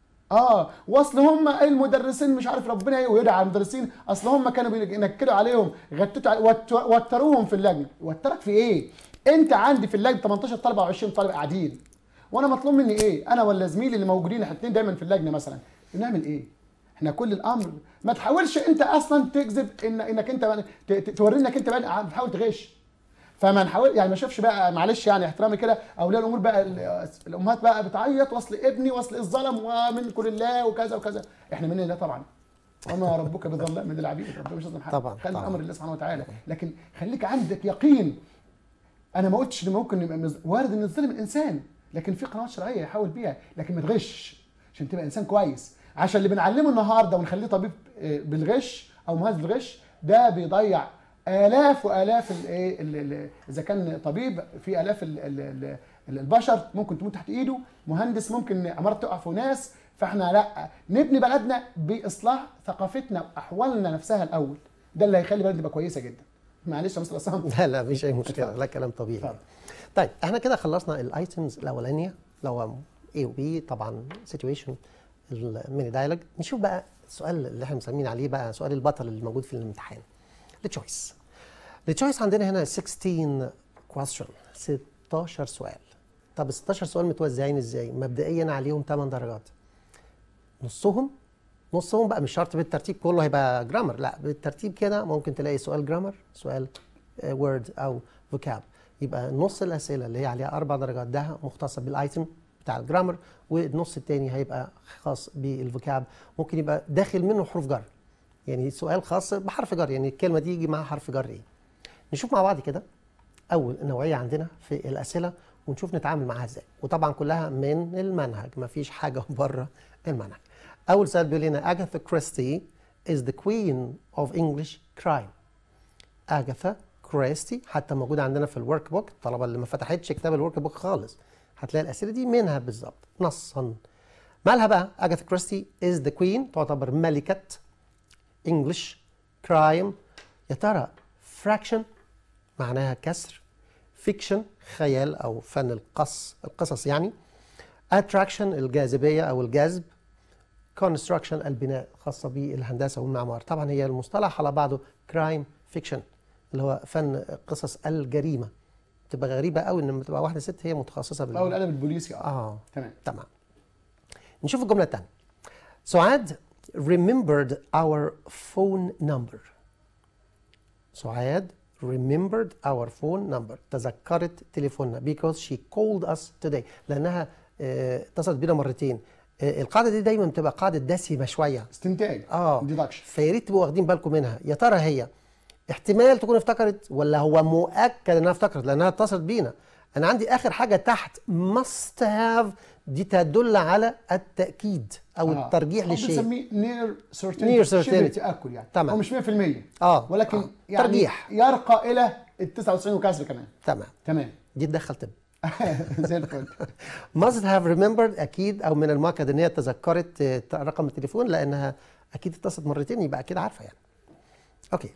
[SPEAKER 1] اه واصل هم المدرسين مش عارف ربنا ايه ويدعى على المدرسين اصل هم كانوا بينكدوا عليهم غتتوا علي- وت- وتروهم في اللجنه وترك في ايه انت عندي في اللجنه 18 طالب او 20 طالب قاعدين وانا مطلوب مني ايه انا ولا زميلي اللي موجودين احنا الاثنين دايما في اللجنه مثلا بنعمل ايه احنا كل الامر ما تحاولش انت اصلا تكذب ان انك انت ت- ت- تورينا انك انت بقى بتحاول تغش فما نحاول يعني ما اشوفش بقى معلش يعني احترامي كده اولياء الامور بقى ال- الامهات بقى بتعيط واصل ابني واصل الظلم ومنكم لله وكذا وكذا احنا من الله طبعا وما ربك بظلام من العبيد ربنا مش ظالم حد
[SPEAKER 2] طبعاً،
[SPEAKER 1] خلي
[SPEAKER 2] طبعاً.
[SPEAKER 1] امر الله سبحانه وتعالى لكن خليك عندك يقين انا ما قلتش ان ممكن يبقى مز- وارد ان يظلم الانسان لكن في قنوات شرعيه يحاول بيها لكن ما تغش عشان تبقى انسان كويس عشان اللي بنعلمه النهارده ونخليه طبيب آه، بالغش او مهندس بالغش ده بيضيع الاف والاف الايه ال- ال- اذا كان طبيب في الاف ال- ال- ال- ال- البشر ممكن تموت تحت ايده مهندس ممكن عمارة تقع في ناس فاحنا لا نبني بلدنا باصلاح ثقافتنا واحوالنا نفسها الاول ده اللي هيخلي بلدنا تبقى كويسه جدا معلش يا مستر عصام
[SPEAKER 2] لا لا مفيش اي مشكله
[SPEAKER 1] اتفضل.
[SPEAKER 2] لا كلام طبيعي
[SPEAKER 1] اتفضل.
[SPEAKER 2] طيب احنا كده خلصنا الايتمز الاولانيه اللي هو اي وبي طبعا سيتويشن الميني دايلوج نشوف بقى السؤال اللي احنا مسمين عليه بقى سؤال البطل اللي موجود في الامتحان التشويس التشويس عندنا هنا 16 question 16 سؤال طب ال 16 سؤال متوزعين ازاي مبدئيا عليهم 8 درجات نصهم نصهم بقى مش شرط بالترتيب كله هيبقى جرامر لا بالترتيب كده ممكن تلاقي سؤال جرامر سؤال وورد او فوكاب يبقى نص الاسئله اللي هي عليها اربع درجات ده مختصه بالايتم بتاع الجرامر والنص الثاني هيبقى خاص بالفوكاب ممكن يبقى داخل منه حروف جر يعني سؤال خاص بحرف جر يعني الكلمه دي يجي معاها حرف جر ايه نشوف مع بعض كده اول نوعيه عندنا في الاسئله ونشوف نتعامل معاها ازاي وطبعا كلها من المنهج مفيش حاجه بره المنهج اول سؤال بيقول لنا اجاثا كريستي is the queen of English crime اجاثا كريستي حتى موجوده عندنا في الورك بوك الطلبه اللي ما فتحتش كتاب الورك بوك خالص هتلاقي الاسئله دي منها بالظبط نصا مالها بقى اجاثا كريستي is the queen تعتبر ملكه انجلش كرايم يا ترى فراكشن معناها كسر فيكشن خيال او فن القص القصص يعني اتراكشن الجاذبيه او الجذب كونستراكشن البناء خاصه بالهندسه والمعمار طبعا هي المصطلح على بعضه كرايم فيكشن اللي هو فن قصص الجريمه تبقى غريبه قوي ان لما تبقى واحده ست هي متخصصه بال
[SPEAKER 1] او الادب البوليسي اه
[SPEAKER 2] اه
[SPEAKER 1] تمام
[SPEAKER 2] تمام نشوف الجملة الثانية سعاد remembered our phone number سعاد remembered our phone number تذكرت تليفوننا because she called us today لأنها آه، اتصلت بينا مرتين آه، القاعدة دي دايما بتبقى قاعدة دسمة شوية
[SPEAKER 1] استنتاج
[SPEAKER 2] اه
[SPEAKER 1] ديدكشن
[SPEAKER 2] فيا ريت تبقوا واخدين بالكم منها يا ترى هي احتمال تكون افتكرت ولا هو مؤكد انها افتكرت لانها اتصلت بينا انا عندي اخر حاجه تحت must have دي تدل على التاكيد او
[SPEAKER 1] آه.
[SPEAKER 2] الترجيح
[SPEAKER 1] أو
[SPEAKER 2] للشيء
[SPEAKER 1] بنسميه نير سيرتينتي
[SPEAKER 2] Near
[SPEAKER 1] شبه
[SPEAKER 2] certainty.
[SPEAKER 1] تاكد يعني
[SPEAKER 2] تمام.
[SPEAKER 1] هو مش 100%
[SPEAKER 2] اه
[SPEAKER 1] ولكن
[SPEAKER 2] آه.
[SPEAKER 1] يعني
[SPEAKER 2] ترجيح
[SPEAKER 1] يرقى الى ال 99 وكسر كمان
[SPEAKER 2] تمام
[SPEAKER 1] تمام
[SPEAKER 2] دي تدخل طب
[SPEAKER 1] زي الفل
[SPEAKER 2] must have remembered اكيد او من المؤكد ان هي تذكرت آه، رقم التليفون لانها اكيد اتصلت مرتين يبقى اكيد عارفه يعني اوكي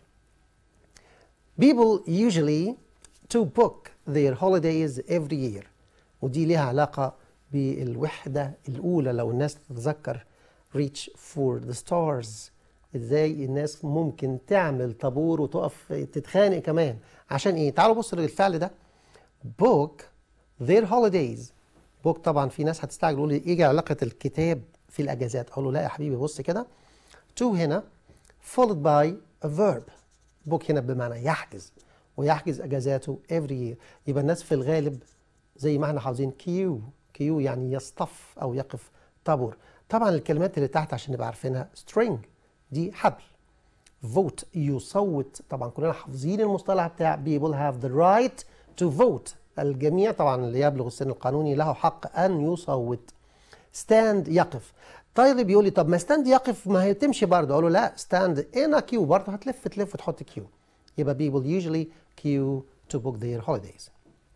[SPEAKER 2] people usually to book their holidays every year ودي ليها علاقه بالوحده الاولى لو الناس تتذكر reach for the stars ازاي الناس ممكن تعمل طابور وتقف تتخانق كمان عشان ايه تعالوا بصوا للفعل ده book their holidays book طبعا في ناس هتستعجل يقول لي ايه علاقه الكتاب في الاجازات اقول له لا يا حبيبي بص كده to هنا followed by a verb book هنا بمعنى يحجز ويحجز اجازاته every year يبقى الناس في الغالب زي ما احنا حافظين كيو كيو يعني يصطف او يقف طابور طبعا الكلمات اللي تحت عشان نبقى عارفينها string دي حبل vote يصوت طبعا كلنا حافظين المصطلح بتاع people have the right to vote الجميع طبعا اللي يبلغ السن القانوني له حق ان يصوت stand يقف طيب بيقول لي طب ما stand يقف ما هي تمشي برضه اقول له لا stand in a queue برضه هتلف تلف وتحط queue يبقى people usually queue to book their holidays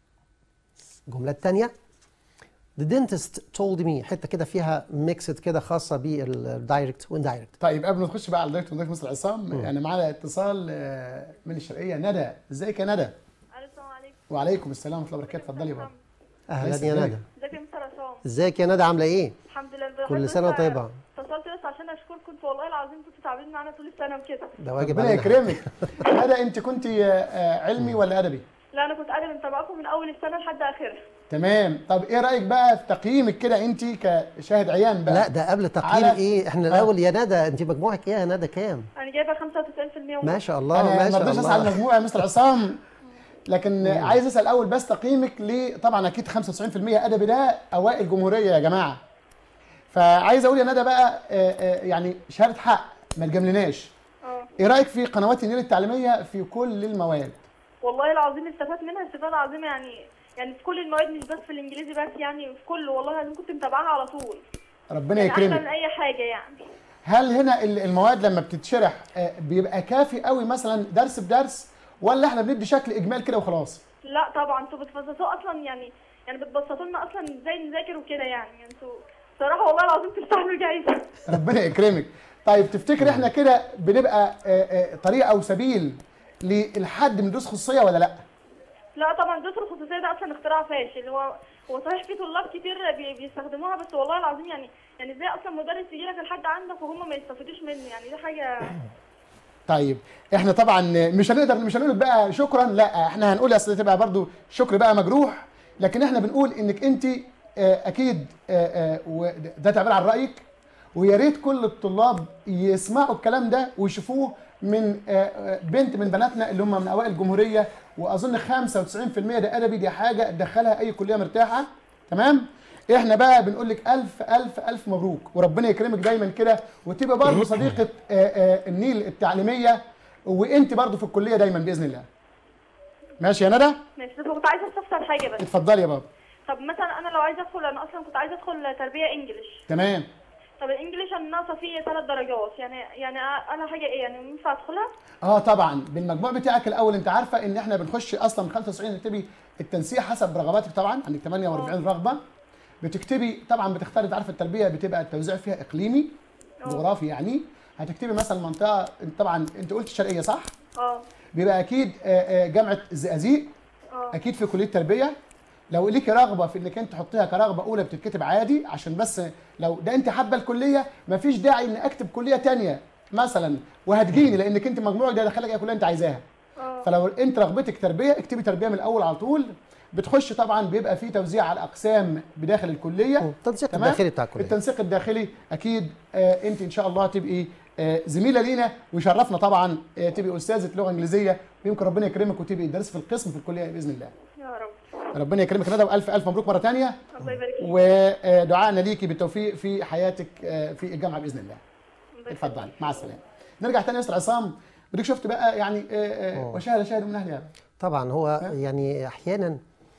[SPEAKER 2] الجملة الثانية The dentist told me حتة كده فيها ميكسد كده خاصة بالدايركت واندايركت
[SPEAKER 1] طيب قبل ما نخش بقى على دايركت وضيف مصر عصام يعني معانا اتصال آه، من الشرقيه ندى ازيك يا ندى
[SPEAKER 3] الو السلام عليكم
[SPEAKER 1] وعليكم السلام ورحمه الله وبركاته اتفضلي بقى
[SPEAKER 2] أهلا
[SPEAKER 1] بس
[SPEAKER 2] يا
[SPEAKER 1] ازيك؟
[SPEAKER 2] ندى
[SPEAKER 3] ازيك يا مستر عصام
[SPEAKER 2] ازيك يا ندى عاملة ايه؟
[SPEAKER 3] الحمد لله
[SPEAKER 2] كل سنة
[SPEAKER 3] بس
[SPEAKER 2] طيبة
[SPEAKER 3] اتصلت بس عشان اشكركم انتوا والله العظيم كنتوا تعبانين معانا طول السنه وكده
[SPEAKER 2] ده واجب
[SPEAKER 1] ربنا
[SPEAKER 2] علينا
[SPEAKER 1] يكرمك ندى انت كنت علمي ولا ادبي
[SPEAKER 3] لا انا كنت قاعده متابعاكم من اول السنه لحد اخرها
[SPEAKER 1] تمام طب ايه رايك بقى في تقييمك كده انت كشاهد عيان بقى
[SPEAKER 2] لا ده قبل تقييم
[SPEAKER 1] على-
[SPEAKER 2] ايه احنا
[SPEAKER 1] آه.
[SPEAKER 2] الاول يا ندى انت مجموعك ايه يا ندى كام؟
[SPEAKER 3] انا جايبه 95%
[SPEAKER 2] ما شاء الله
[SPEAKER 1] انا
[SPEAKER 2] ما
[SPEAKER 1] ما
[SPEAKER 2] شاء
[SPEAKER 1] رضيتش اسال
[SPEAKER 2] الله
[SPEAKER 1] المجموعه يا مستر عصام لكن عايز اسال الاول بس تقييمك ل طبعا اكيد 95% ادبي ده اوائل جمهوريه يا جماعه فعايز اقول يا ندى بقى آه، آه، يعني شهاده حق ما تجاملناش
[SPEAKER 3] اه
[SPEAKER 1] ايه رايك في قنوات النيل التعليميه في كل المواد
[SPEAKER 3] والله العظيم استفدت منها استفاده عظيمه يعني يعني في كل المواد مش بس في الانجليزي بس يعني في كله والله العظيم كنت متابعاها على طول
[SPEAKER 1] ربنا
[SPEAKER 3] يعني احسن من
[SPEAKER 1] يكرمك
[SPEAKER 3] اي حاجه يعني
[SPEAKER 1] هل هنا ال- المواد لما بتتشرح آه، بيبقى كافي قوي مثلا درس بدرس ولا احنا بندي شكل اجمال كده وخلاص
[SPEAKER 3] لا طبعا انتوا بتبسطوا اصلا يعني يعني بتبسطوا لنا اصلا ازاي نذاكر وكده يعني يعني انتوا صراحه والله العظيم تستاهلوا جايزه
[SPEAKER 1] ربنا يكرمك طيب تفتكر احنا كده بنبقى آه، آه، طريقه او سبيل للحد من دروس خصوصيه ولا لا
[SPEAKER 3] لا طبعا دكتور الخصوصيه ده اصلا اختراع فاشل هو هو صحيح في طلاب كتير بي- بيستخدموها بس والله العظيم يعني يعني ازاي اصلا مدرس يجي لك لحد عندك وهم ما يستفيدوش منه يعني دي حاجه
[SPEAKER 1] طيب احنا طبعا مش هنقدر مش هنقول بقى شكرا لا احنا هنقول اصل تبقى برضو شكر بقى مجروح لكن احنا بنقول انك انت آه، اكيد آه، آه، وده تعبير عن رايك ويا ريت كل الطلاب يسمعوا الكلام ده ويشوفوه من آه، آه، بنت من بناتنا اللي هم من اوائل الجمهوريه واظن 95% ده ادبي دي حاجه تدخلها اي كليه مرتاحه تمام احنا بقى بنقول لك الف الف الف مبروك وربنا يكرمك دايما كده وتبقى برضه صديقه آه، آه، النيل التعليميه وانت برضه في الكليه دايما باذن الله ماشي يا ندى
[SPEAKER 3] ماشي بس كنت عايزه استفسر حاجه بس
[SPEAKER 1] اتفضلي يا بابا
[SPEAKER 3] طب مثلا انا لو عايزه ادخل انا اصلا كنت عايزه ادخل تربيه انجليش
[SPEAKER 1] تمام
[SPEAKER 3] طب الانجليش انا ناقصه فيه ثلاث درجات يعني يعني انا حاجه ايه يعني ينفع ادخلها
[SPEAKER 1] اه طبعا بالمجموع بتاعك الاول انت عارفه ان احنا بنخش اصلا من 95 تكتبي التنسيق حسب رغباتك طبعا عندك 48 رغبه بتكتبي طبعا بتختاري انت عارفه التربيه بتبقى التوزيع فيها اقليمي جغرافي يعني هتكتبي مثلا منطقه طبعا انت قلت الشرقيه صح؟
[SPEAKER 3] اه
[SPEAKER 1] بيبقى اكيد آه، آه، جامعه الزقازيق
[SPEAKER 3] اه
[SPEAKER 1] اكيد في كليه تربيه لو ليكي رغبه في انك انت تحطيها كرغبه اولى بتتكتب عادي عشان بس لو ده انت حابه الكليه مفيش داعي ان اكتب كليه تانية مثلا وهتجيني لانك انت مجموعك ده دخلك اي كليه انت عايزاها
[SPEAKER 3] اه
[SPEAKER 1] فلو انت رغبتك تربيه اكتبي تربيه من الاول على طول بتخش طبعا بيبقى في توزيع على الاقسام بداخل الكليه
[SPEAKER 2] التنسيق
[SPEAKER 1] تمام؟
[SPEAKER 2] الداخلي بتاع الكليه
[SPEAKER 1] التنسيق الداخلي اكيد آه انت ان شاء الله تبقي آه زميله لينا ويشرفنا طبعا آه تبقي استاذه لغه انجليزيه ويمكن ربنا يكرمك وتبقي درس في القسم في الكليه باذن الله
[SPEAKER 3] يا رب
[SPEAKER 1] ربنا يكرمك يا ندى والف الف مبروك مره ثانيه
[SPEAKER 3] الله يبارك فيك
[SPEAKER 1] ودعائنا ليكي بالتوفيق في حياتك آه، في الجامعه باذن الله
[SPEAKER 3] الله يخليك.
[SPEAKER 1] اتفضل مع السلامه نرجع تاني يا استاذ عصام بدك شفت بقى يعني آه، آه، وشاهد شاهد من اهلها
[SPEAKER 2] طبعا هو يعني احيانا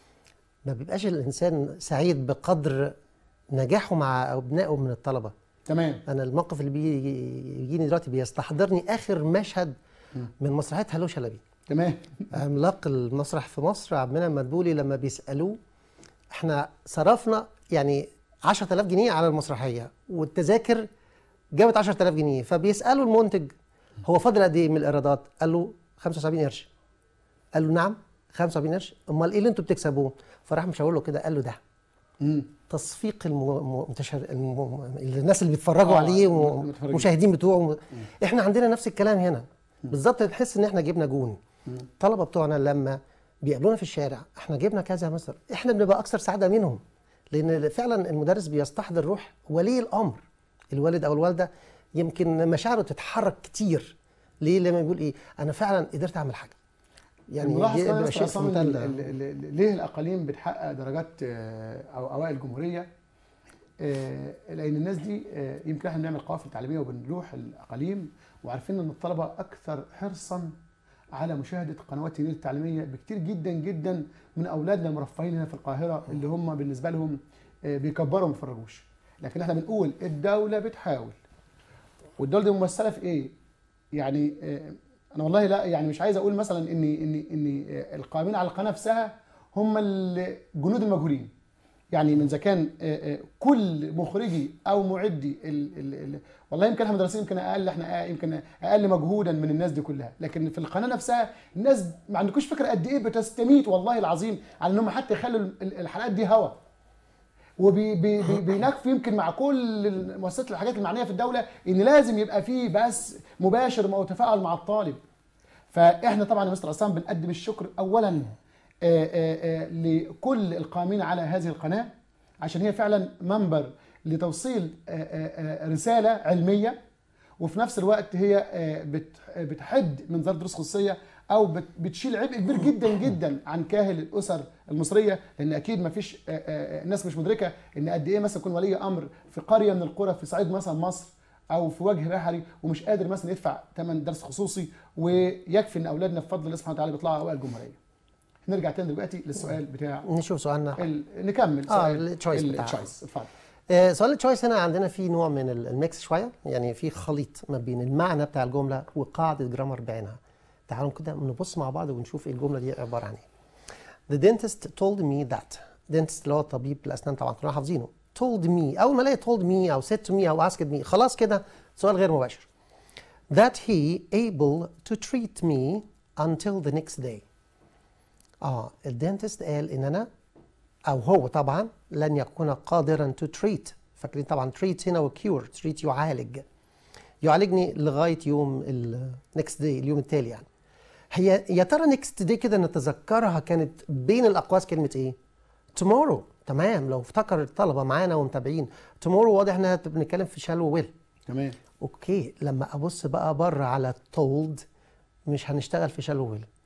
[SPEAKER 2] ما بيبقاش الانسان سعيد بقدر نجاحه مع ابنائه من الطلبه
[SPEAKER 1] تمام
[SPEAKER 2] انا الموقف اللي بيجي- بيجيني دلوقتي بيستحضرني اخر مشهد من مسرحيه هلو شلبي
[SPEAKER 1] تمام
[SPEAKER 2] عملاق المسرح في مصر عبد المنعم مدبولي لما بيسالوه احنا صرفنا يعني 10000 جنيه على المسرحيه والتذاكر جابت 10000 جنيه فبيسالوا المنتج هو فاضل قد ايه من الايرادات؟ قال له 75 قرش قال له نعم 75 قرش امال ايه اللي انتوا بتكسبوه؟ فراح مشاور له كده قال له ده
[SPEAKER 1] مم.
[SPEAKER 2] تصفيق الم... متشر... الم... الناس اللي بيتفرجوا
[SPEAKER 1] آه،
[SPEAKER 2] عليه
[SPEAKER 1] المتفرجين.
[SPEAKER 2] والمشاهدين بتوعه احنا عندنا نفس الكلام هنا بالظبط تحس ان احنا جبنا جون الطلبه بتوعنا لما بيقابلونا في الشارع احنا جبنا كذا مصر احنا بنبقى اكثر سعاده منهم لان فعلا المدرس بيستحضر روح ولي الامر الوالد او الوالده يمكن مشاعره تتحرك كتير ليه لما بيقول ايه انا فعلا قدرت اعمل حاجه يعني
[SPEAKER 1] الملاحظ
[SPEAKER 2] دي
[SPEAKER 1] كمان
[SPEAKER 2] بيبقى
[SPEAKER 1] يا
[SPEAKER 2] شيء
[SPEAKER 1] أستاذ
[SPEAKER 2] في
[SPEAKER 1] عصام
[SPEAKER 2] منتهى
[SPEAKER 1] ال-
[SPEAKER 2] ال-
[SPEAKER 1] ال- ال- ليه الاقاليم بتحقق درجات آه، او اوائل الجمهوريه آه، لان الناس دي آه، يمكن احنا بنعمل قوافل تعليميه وبنروح الاقاليم وعارفين ان الطلبه اكثر حرصا على مشاهده قنوات النيل التعليميه بكتير جدا جدا من اولادنا المرفهين هنا في القاهره اللي هم بالنسبه لهم آه، بيكبروا وما بيفرجوش لكن احنا بنقول الدوله بتحاول والدوله دي ممثله في ايه؟ يعني آه، انا والله لا يعني مش عايز اقول مثلا ان ان ان آه، القائمين على القناه نفسها هم الجنود المجهولين يعني من اذا كان آه، آه، كل مخرجي او معدي ال ال ال والله يمكن احنا مدرسين يمكن اقل احنا يمكن اقل مجهودا من الناس دي كلها لكن في القناه نفسها الناس ما عندكوش فكره قد ايه بتستميت والله العظيم على انهم حتى يخلوا ال- الحلقات دي هوا وبينكفوا يمكن مع كل المؤسسات الحاجات المعنيه في الدوله ان لازم يبقى فيه بس مباشر او تفاعل مع الطالب فاحنا طبعا يا مستر عصام بنقدم الشكر اولا آه، آه، آه، لكل القائمين على هذه القناه عشان هي فعلا منبر لتوصيل آه، آه، آه، رساله علميه وفي نفس الوقت هي آه، بت- بتحد من ظرف دروس خصوصيه او بت- بتشيل عبء كبير جدا جدا عن كاهل الاسر المصريه لان اكيد ما فيش الناس مش مدركه ان قد ايه مثلا يكون ولي امر في قريه من القرى في صعيد مثلا مصر او في وجه بحري ومش قادر مثلا يدفع ثمن درس خصوصي ويكفي ان اولادنا بفضل الله سبحانه وتعالى بيطلعوا اوائل الجمهوريه. نرجع تاني دلوقتي للسؤال بتاع
[SPEAKER 2] نشوف سؤالنا
[SPEAKER 1] ال... نكمل
[SPEAKER 2] آه،
[SPEAKER 1] سؤال
[SPEAKER 2] التشويس بتاعها.
[SPEAKER 1] التشويس اتفضل
[SPEAKER 2] آه، سؤال التشويس هنا عندنا في نوع من ال- الميكس شويه يعني في خليط ما بين المعنى بتاع الجمله وقاعده جرامر بعينها تعالوا كده نبص مع بعض ونشوف إيه الجمله دي عباره عن ايه The dentist told me that dentist اللي هو طبيب الاسنان طبعا كلنا حافظينه told me اول ما الاقي told me او said to me او asked me خلاص كده سؤال غير مباشر that he able to treat me until the next day اه الدنتست قال ان انا او هو طبعا لن يكون قادرا to treat فاكرين طبعا treat هنا وكيور treat يعالج يعالجني لغايه يوم ال next day اليوم التالي يعني هي يا ترى next day كده نتذكرها كانت بين الاقواس كلمه ايه tomorrow تمام لو افتكر الطلبه معانا ومتابعين tomorrow واضح انها بنتكلم في shall و will
[SPEAKER 1] تمام
[SPEAKER 2] اوكي لما ابص بقى بره على told مش هنشتغل في shall و will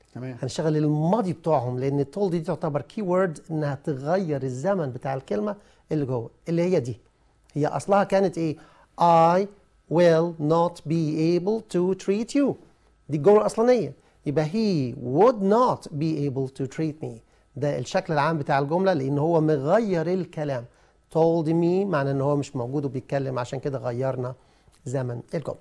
[SPEAKER 1] تمام
[SPEAKER 2] هنشغل الماضي بتوعهم لان told دي تعتبر كي وورد انها تغير الزمن بتاع الكلمه اللي جوه اللي هي دي هي اصلها كانت ايه I will not be able to treat you دي الجمله الاصلانيه يبقى he would not be able to treat me ده الشكل العام بتاع الجمله لان هو مغير الكلام told me معنى ان هو مش موجود وبيتكلم عشان كده غيرنا زمن الجمله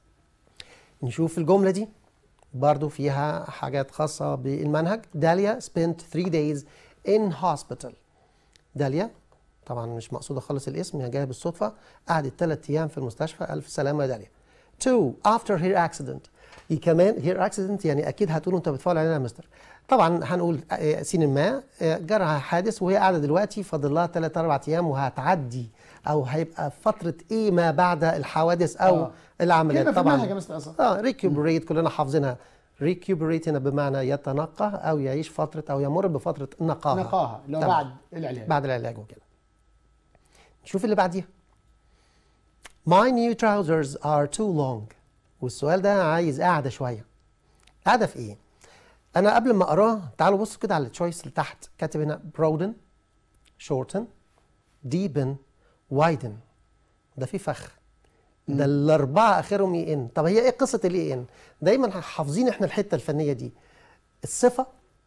[SPEAKER 2] نشوف الجمله دي برضو فيها حاجات خاصة بالمنهج داليا spent three days in hospital داليا طبعا مش مقصودة خالص الاسم هي جاية بالصدفة قعدت ثلاث أيام في المستشفى ألف سلامة يا داليا two after her accident هي كمان her accident يعني أكيد هتقولوا أنت بتفاول علينا يا مستر طبعا هنقول آه، سين ما آه، جرى حادث وهي قاعدة دلوقتي فاضل لها ثلاث أربع أيام وهتعدي أو هيبقى فترة إيه ما بعد الحوادث أو
[SPEAKER 1] آه.
[SPEAKER 2] العمليات
[SPEAKER 1] كلمة في
[SPEAKER 2] طبعا
[SPEAKER 1] المنهج يا مستر عصام
[SPEAKER 2] اه ريكوبريت كلنا حافظينها ريكوبريت هنا بمعنى يتنقى او يعيش فتره او يمر بفتره نقاهه
[SPEAKER 1] نقاهة اللي هو
[SPEAKER 2] تمام.
[SPEAKER 1] بعد العلاج
[SPEAKER 2] بعد العلاج وكده نشوف اللي بعديها My new trousers are too long والسؤال ده عايز قاعده شويه قاعده في ايه انا قبل ما اقراه تعالوا بصوا كده على التشويس اللي تحت كاتب هنا broaden shorten deepen widen ده في فخ ده الاربعه اخرهم اي ان طب هي ايه قصه الاي ان دايما حافظين احنا الحته الفنيه دي الصفه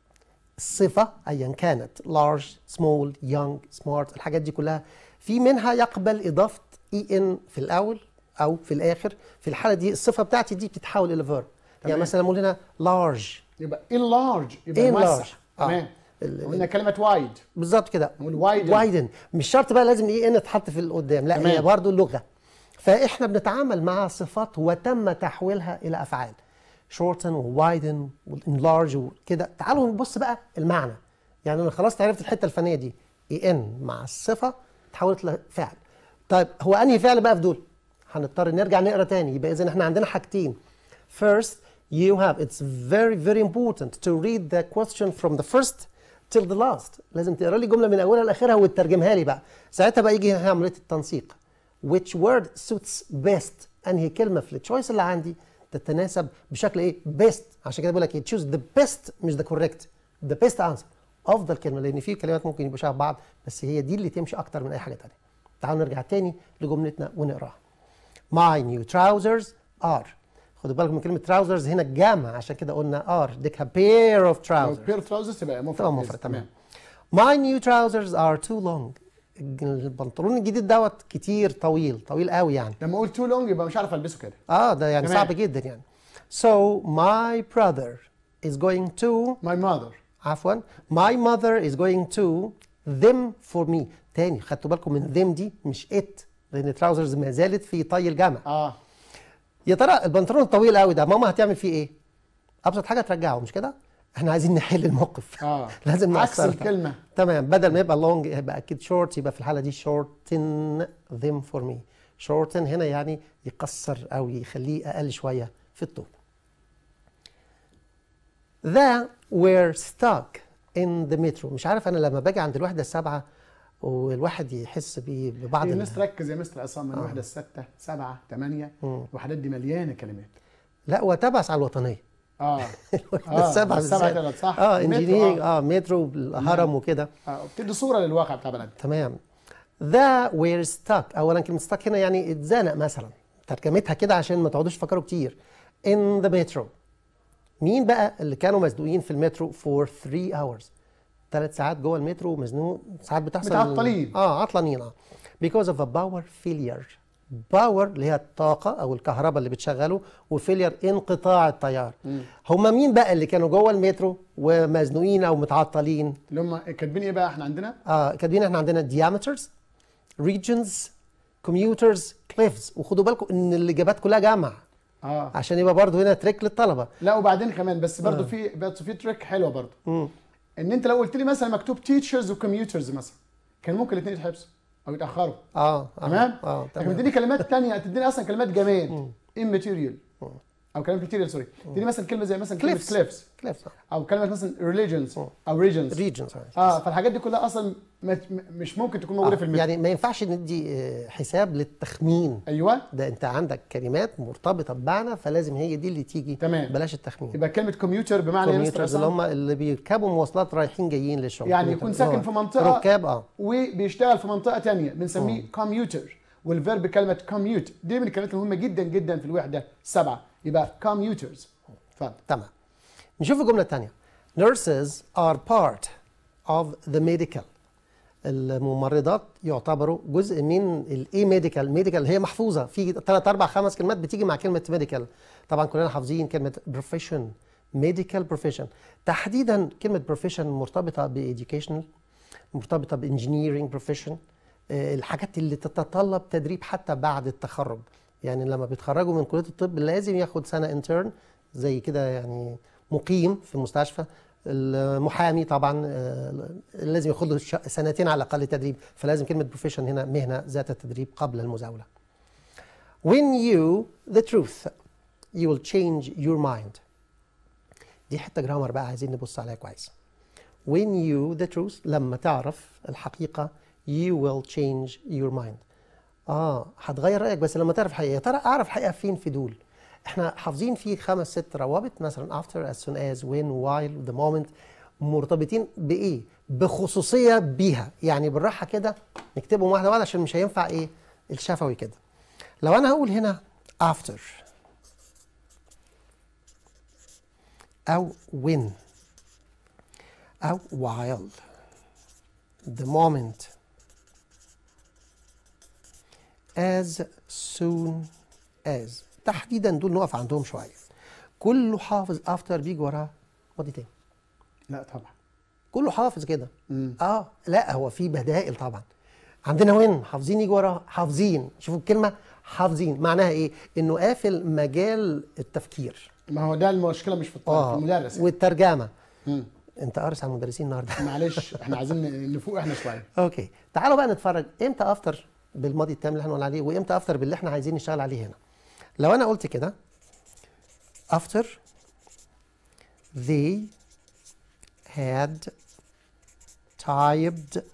[SPEAKER 2] الصفه ايا كانت large small young smart الحاجات دي كلها في منها يقبل اضافه اي ان في الاول او في الاخر في الحاله دي الصفه بتاعتي دي بتتحول الى verb يعني
[SPEAKER 1] تمام.
[SPEAKER 2] مثلا نقول هنا large
[SPEAKER 1] يبقى enlarge يبقى موسع
[SPEAKER 2] enlarge آه.
[SPEAKER 1] تمام
[SPEAKER 2] ال-
[SPEAKER 1] قلنا كلمة وايد
[SPEAKER 2] بالظبط كده
[SPEAKER 1] نقول widen.
[SPEAKER 2] وايدن مش شرط بقى لازم ايه ان تحط في القدام لا
[SPEAKER 1] تمام.
[SPEAKER 2] هي برضه اللغه فاحنا بنتعامل مع صفات وتم تحويلها الى افعال shorten ووايدن وانلارج وكده تعالوا نبص بقى المعنى يعني انا خلاص عرفت الحته الفنيه دي اي ان مع الصفه تحولت لفعل طيب هو انهي فعل بقى في دول هنضطر نرجع نقرا تاني يبقى اذا احنا عندنا حاجتين first you have it's very very important to read the question from the first till the last لازم تقرا لي جمله من اولها لاخرها وتترجمها لي بقى ساعتها بقى يجي هنا عمليه التنسيق which word suits best انهي كلمه في التشويس اللي عندي تتناسب بشكل ايه best عشان كده بقول لك ايه choose the best مش the correct the best answer افضل كلمه لان في كلمات ممكن يبقوا شبه بعض بس هي دي اللي تمشي اكتر من اي حاجه تانية تعالوا نرجع تاني لجملتنا ونقراها My new trousers are خدوا بالكم من كلمة trousers هنا الجامع عشان كده قلنا are ديك pair of
[SPEAKER 1] لو
[SPEAKER 2] trousers
[SPEAKER 1] بير تراوزرز تبقى مفرد
[SPEAKER 2] طبعا مفرد تمام My new trousers are too long البنطلون الجديد دوت كتير طويل طويل قوي يعني
[SPEAKER 1] لما اقول تو لونج يبقى مش عارف البسه كده
[SPEAKER 2] اه ده يعني
[SPEAKER 1] تمام.
[SPEAKER 2] صعب جدا يعني So my brother is going to
[SPEAKER 1] ماي ماذر
[SPEAKER 2] عفوا my mother is going to them for me تاني خدتوا بالكم من them دي مش it لان trousers ما زالت في طي الجمع
[SPEAKER 1] اه
[SPEAKER 2] يا ترى البنطلون الطويل قوي ده ماما هتعمل فيه ايه؟ ابسط حاجه ترجعه مش كده؟ احنا عايزين نحل الموقف
[SPEAKER 1] اه
[SPEAKER 2] لازم
[SPEAKER 1] عكس
[SPEAKER 2] نأثرها.
[SPEAKER 1] الكلمة
[SPEAKER 2] تمام بدل ما يبقى لونج يبقى اكيد شورت يبقى في الحاله دي shorten them for me shorten هنا يعني يقصر او يخليه اقل شويه في الطول The were stuck in the metro مش عارف انا لما باجي عند الوحده السابعه والواحد يحس بيه ببعض
[SPEAKER 1] في
[SPEAKER 2] ال-
[SPEAKER 1] ناس تركز يا مستر عصام من الوحدة الستة سبعة ثمانية الوحدات دي مليانة كلمات
[SPEAKER 2] لا وتبعث على الوطنيه
[SPEAKER 1] اه
[SPEAKER 2] الوحده السابعه
[SPEAKER 1] السبعة
[SPEAKER 2] بالذات.
[SPEAKER 1] تلات صح
[SPEAKER 2] اه
[SPEAKER 1] مترو،
[SPEAKER 2] انجينير
[SPEAKER 1] اه
[SPEAKER 2] اه مترو الهرم وكده
[SPEAKER 1] اه بتدي صورة للواقع بتاع بلدنا
[SPEAKER 2] تمام ذا وير ستاك اولا كلمه ستاك هنا يعني اتزنق مثلا ترجمتها كده عشان ما تقعدوش تفكروا كتير in the metro مين بقى اللي كانوا مزنوقين في المترو for 3 hours ثلاث ساعات جوه المترو مزنوق ساعات بتحصل
[SPEAKER 1] متعطلين.
[SPEAKER 2] اه عطلانين اه because of a power failure باور اللي هي الطاقة أو الكهرباء اللي بتشغله وفيلير انقطاع التيار هما مين بقى اللي كانوا جوه المترو ومزنوقين أو متعطلين
[SPEAKER 1] اللي هم كاتبين ايه بقى احنا عندنا
[SPEAKER 2] اه كاتبين احنا عندنا diameters regions commuters cliffs وخدوا بالكم ان الاجابات كلها جمع
[SPEAKER 1] اه
[SPEAKER 2] عشان يبقى برضو هنا تريك للطلبه
[SPEAKER 1] لا وبعدين كمان بس برضه في برضه في تريك حلوه برضه ان انت لو قلت لي مثلا مكتوب تيتشرز وكميوترز مثلا كان ممكن الاثنين يتحبسوا او يتاخروا
[SPEAKER 2] اه, آه
[SPEAKER 1] تمام
[SPEAKER 2] اه
[SPEAKER 1] لكن
[SPEAKER 2] تمام
[SPEAKER 1] تديني كلمات تانية تديني اصلا كلمات جماد immaterial او كلمه ماتيريال سوري تديني مثلا كلمه زي مثلا كلمه
[SPEAKER 2] Cliffs.
[SPEAKER 1] كليفز
[SPEAKER 2] كليفز
[SPEAKER 1] او كلمه مثلا ريليجنز او ريجنز
[SPEAKER 2] ريجنز
[SPEAKER 1] اه فالحاجات دي كلها اصلا ما- م- مش ممكن تكون موجوده في الميل
[SPEAKER 2] يعني ما ينفعش ندي آه، حساب للتخمين
[SPEAKER 1] ايوه
[SPEAKER 2] ده انت عندك كلمات مرتبطه بمعنى فلازم هي دي اللي تيجي
[SPEAKER 1] تمام.
[SPEAKER 2] بلاش التخمين
[SPEAKER 1] يبقى كلمه كمبيوتر بمعنى ايه يا مستر
[SPEAKER 2] كمبيوترز اللي
[SPEAKER 1] عصام؟
[SPEAKER 2] هم اللي بيركبوا مواصلات رايحين جايين للشغل
[SPEAKER 1] يعني
[SPEAKER 2] كمبيوتر.
[SPEAKER 1] يكون ساكن
[SPEAKER 2] هو
[SPEAKER 1] في منطقة
[SPEAKER 2] ركاب اه
[SPEAKER 1] وبيشتغل في منطقه تانية بنسميه كمبيوتر والفيرب كلمه كميوت دي من الكلمات المهمه جدا جدا في الوحده سبعه يبقى كمبيوترز اتفضل
[SPEAKER 2] تمام نشوف الجمله الثانيه nurses are part of the medical الممرضات يعتبروا جزء من الايه ميديكال ميديكال هي محفوظه في ثلاث اربع خمس كلمات بتيجي مع كلمه ميديكال طبعا كلنا حافظين كلمه بروفيشن ميديكال بروفيشن تحديدا كلمه بروفيشن مرتبطه بإيديوكيشنال مرتبطه بانجينيرنج بروفيشن الحاجات اللي تتطلب تدريب حتى بعد التخرج يعني لما بيتخرجوا من كليه الطب لازم ياخد سنه انترن زي كده يعني مقيم في المستشفى المحامي طبعا آه، لازم ياخد له ش- سنتين على الاقل تدريب فلازم كلمه بروفيشن هنا مهنه ذات التدريب قبل المزاوله when you the truth you will change your mind دي حته جرامر بقى عايزين نبص عليها كويس when you the truth لما تعرف الحقيقه you will change your mind اه هتغير رايك بس لما تعرف الحقيقه يا ترى اعرف الحقيقه فين في دول احنا حافظين في خمس ست روابط مثلا after as soon as when while the moment مرتبطين بايه بخصوصيه بيها يعني بالراحه كده نكتبهم واحده واحده عشان مش هينفع ايه الشفوي كده لو انا هقول هنا after او when او while the moment as soon as تحديدا دول نقف عندهم شويه كله حافظ افتر بيجي وراه ماضي تاني
[SPEAKER 1] لا طبعا
[SPEAKER 2] كله حافظ كده
[SPEAKER 1] مم.
[SPEAKER 2] اه لا هو في بدائل طبعا عندنا وين حافظين يجي وراه حافظين شوفوا الكلمه حافظين معناها ايه انه قافل مجال التفكير
[SPEAKER 1] ما هو ده المشكله مش في الطالب في المدرس يعني.
[SPEAKER 2] والترجمه
[SPEAKER 1] مم.
[SPEAKER 2] انت قارس على المدرسين النهارده
[SPEAKER 1] معلش احنا عايزين نفوق احنا شويه
[SPEAKER 2] اوكي تعالوا بقى نتفرج امتى افتر بالماضي التام اللي احنا قلنا عليه وامتى افتر باللي احنا عايزين نشتغل عليه هنا لو انا قلت كده after they had typed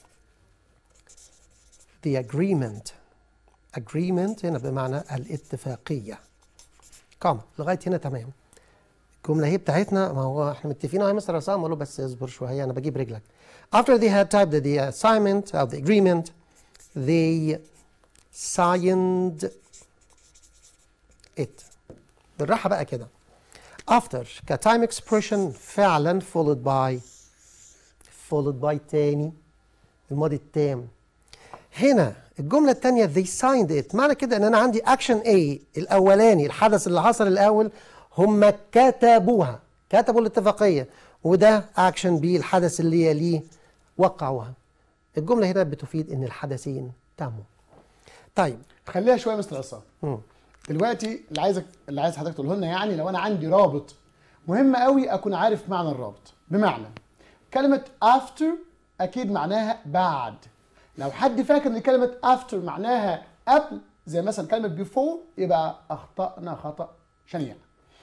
[SPEAKER 2] the agreement agreement هنا بمعنى الاتفاقية كم لغاية هنا تمام الجملة هي بتاعتنا ما هو احنا متفقين اهو يا مستر عصام اقول له بس اصبر شوية انا بجيب رجلك after they had typed the assignment of the agreement they signed it بالراحة بقى كده after كتايم expression فعلا followed by followed by تاني الماضي التام هنا الجملة التانية they signed it معنى كده ان انا عندي action A الاولاني الحدث اللي حصل الاول هم كتبوها كتبوا الاتفاقية وده action B الحدث اللي يليه وقعوها الجملة هنا بتفيد ان الحدثين تموا طيب
[SPEAKER 1] خليها شويه مستر عصام
[SPEAKER 2] مم.
[SPEAKER 1] دلوقتي اللي عايزك اللي عايز حضرتك تقوله لنا يعني لو انا عندي رابط مهم قوي اكون عارف معنى الرابط بمعنى كلمه after اكيد معناها بعد لو حد فاكر ان كلمه after معناها قبل زي مثلا كلمه before يبقى اخطانا خطا شنيع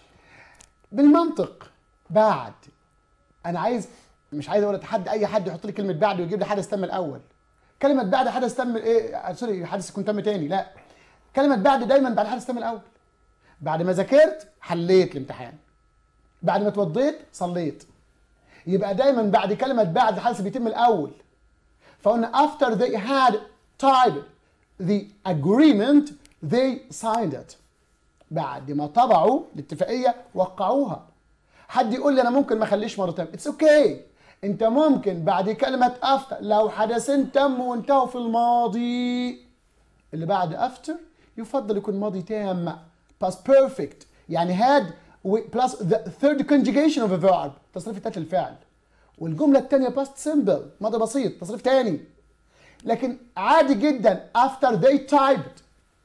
[SPEAKER 1] بالمنطق بعد انا عايز مش عايز اقول اتحدى اي حد يحط لي كلمه بعد ويجيب لي حدث تم الاول كلمه بعد حدث تم ايه سوري حدث يكون تم تاني لا كلمه بعد دايما بعد حدث تم الاول بعد ما ذاكرت حليت الامتحان بعد ما اتوضيت صليت يبقى دايما بعد كلمه بعد الحدث بيتم الاول فقلنا after they had typed the agreement they signed it بعد ما طبعوا الاتفاقيه وقعوها حد يقول لي انا ممكن ما اخليش مره تانية اتس اوكي okay. انت ممكن بعد كلمه افتر لو حدثين تموا وانتهوا في الماضي اللي بعد افتر يفضل يكون ماضي تام past perfect يعني had plus the third conjugation of a verb تصريف التالت الفعل والجمله الثانيه past simple ماضي بسيط تصريف تاني لكن عادي جدا after they typed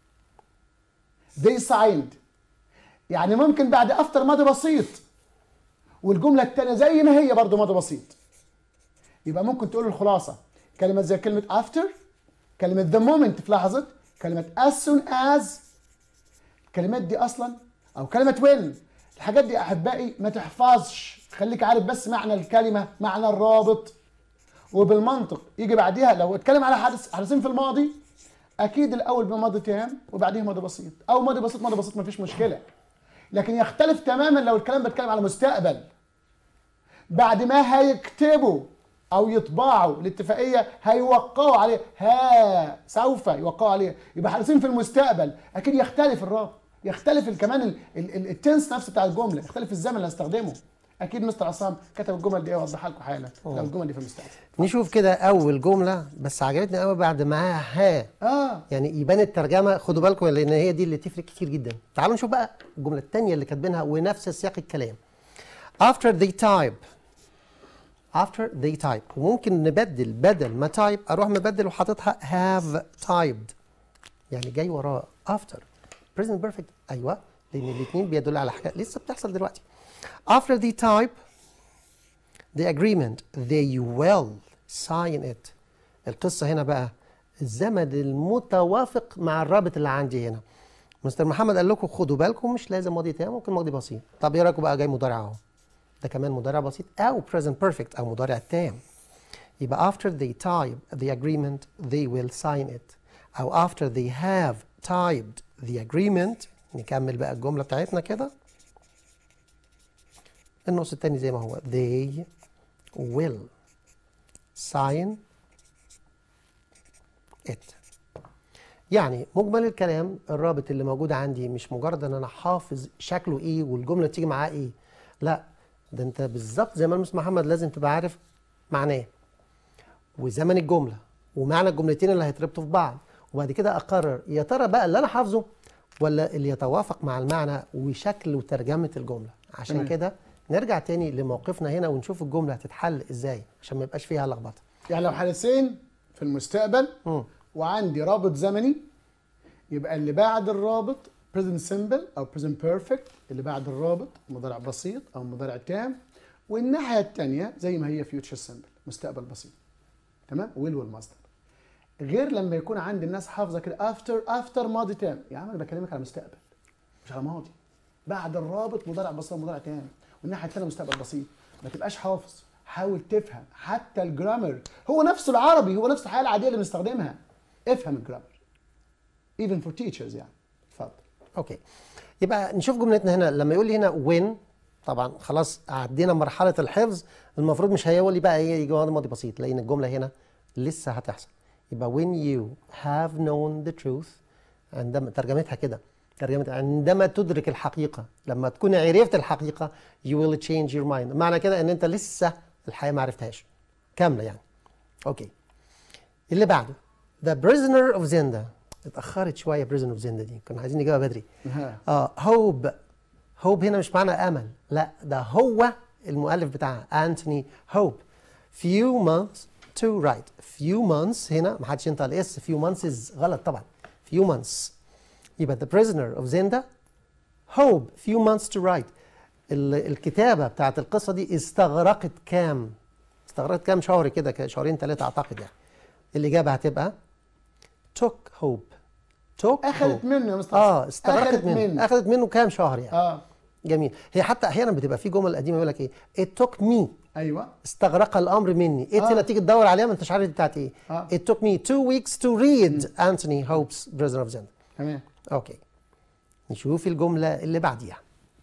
[SPEAKER 1] they signed يعني ممكن بعد after ماضي بسيط والجمله الثانيه زي ما هي برضو ماضي بسيط يبقى ممكن تقول الخلاصه كلمه زي كلمه after كلمه the moment في لحظه كلمه as soon as الكلمات دي اصلا او كلمه وين الحاجات دي احبائي ما تحفظش خليك عارف بس معنى الكلمه معنى الرابط وبالمنطق يجي بعديها لو اتكلم على حدث حدثين في الماضي اكيد الاول بماضي تام وبعديه ماضي بسيط او ماضي بسيط ماضي بسيط مفيش مشكله لكن يختلف تماما لو الكلام بيتكلم على مستقبل بعد ما هيكتبوا او يطبعوا الاتفاقيه هيوقعوا عليها ها سوف يوقعوا عليها يبقى حدثين في المستقبل اكيد يختلف الرابط يختلف ال- كمان ال- ال- ال- التنس نفسه بتاع الجمله يختلف الزمن اللي هستخدمه اكيد مستر عصام كتب الجمل دي اوضحها لكم حالا لو الجمل دي في المستقبل
[SPEAKER 2] نشوف كده اول جمله بس عجبتني قوي بعد معاها ها
[SPEAKER 1] اه
[SPEAKER 2] يعني يبان الترجمه خدوا بالكم لان هي دي اللي تفرق كتير جدا تعالوا نشوف بقى الجمله الثانيه اللي كاتبينها ونفس سياق الكلام after they type after they type وممكن نبدل بدل ما type اروح مبدل وحاططها have typed يعني جاي وراه after present perfect ايوه لان الاثنين بيدل على حاجه لسه بتحصل دلوقتي after they type the agreement they will sign it القصة هنا بقى الزمن المتوافق مع الرابط اللي عندي هنا مستر محمد قال لكم خدوا بالكم مش لازم ماضي تام ممكن ماضي بسيط طب ايه رايكم بقى جاي مضارع اهو ده كمان مضارع بسيط او present perfect او مضارع تام يبقى after they type the agreement they will sign it او after they have typed the agreement نكمل بقى الجملة بتاعتنا كده النص التاني زي ما هو they will sign it يعني مجمل الكلام الرابط اللي موجود عندي مش مجرد ان انا حافظ شكله ايه والجمله تيجي معاه ايه لا ده انت بالظبط زي ما المس محمد لازم تبقى عارف معناه وزمن الجمله ومعنى الجملتين اللي هيتربطوا في بعض وبعد كده اقرر يا ترى بقى اللي انا حافظه ولا اللي يتوافق مع المعنى وشكل وترجمه الجمله عشان
[SPEAKER 1] تمام.
[SPEAKER 2] كده نرجع تاني لموقفنا هنا ونشوف الجمله هتتحل ازاي عشان ما يبقاش فيها لخبطه
[SPEAKER 1] يعني لو حدثين في المستقبل
[SPEAKER 2] مم.
[SPEAKER 1] وعندي رابط زمني يبقى اللي بعد الرابط present simple او present perfect اللي بعد الرابط مضارع بسيط او مضارع تام والناحيه الثانيه زي ما هي future simple مستقبل بسيط تمام ويل والمصدر غير لما يكون عند الناس حافظه كده after after ماضي تام يا عم انا بكلمك على مستقبل مش على ماضي بعد الرابط مضارع بسيط مضارع تام والناحيه الثانيه مستقبل بسيط ما تبقاش حافظ حاول تفهم حتى الجرامر هو نفسه العربي هو نفس الحياه العاديه اللي بنستخدمها افهم الجرامر even for teachers يعني اتفضل
[SPEAKER 2] اوكي يبقى نشوف جملتنا هنا لما يقول لي هنا when طبعا خلاص عدينا مرحله الحفظ المفروض مش هيقول لي بقى ايه يجي ماضي ماضي بسيط لان الجمله هنا لسه هتحصل يبقى when you have known the truth عندما ترجمتها كده ترجمتها عندما تدرك الحقيقه لما تكون عرفت الحقيقه you will change your mind معنى كده ان انت لسه الحياه ما عرفتهاش كامله يعني اوكي اللي بعده The prisoner of Zenda اتأخرت شوية prisoner of Zenda دي كنا عايزين نجيبها بدري
[SPEAKER 1] ها.
[SPEAKER 2] اه هوب هوب هنا مش معنى أمل لا ده هو المؤلف بتاعها أنتوني هوب few months to write few months هنا ما حدش ينطق الاس few months is غلط طبعا few months يبقى the prisoner of Zenda hope few months to write ال- الكتابة بتاعت القصة دي استغرقت كام استغرقت كام شهر كده ك- شهرين ثلاثة أعتقد يعني الإجابة هتبقى took hope took
[SPEAKER 1] اخذت
[SPEAKER 2] hope.
[SPEAKER 1] منه يا مستر
[SPEAKER 2] اه استغرقت
[SPEAKER 1] أخذت
[SPEAKER 2] منه
[SPEAKER 1] منه.
[SPEAKER 2] اخذت منه كام شهر يعني
[SPEAKER 1] اه
[SPEAKER 2] جميل هي حتى احيانا بتبقى في جمل قديمه يقول لك ايه it took me
[SPEAKER 1] ايوه
[SPEAKER 2] استغرق الامر مني it
[SPEAKER 1] آه.
[SPEAKER 2] هنا تيجي تدور عليها ما انتش عارف دي بتاعت ايه
[SPEAKER 1] آه.
[SPEAKER 2] it took me two weeks to read Anthony Hope's Prisoner of Zen
[SPEAKER 1] تمام
[SPEAKER 2] اوكي نشوف الجمله اللي بعديها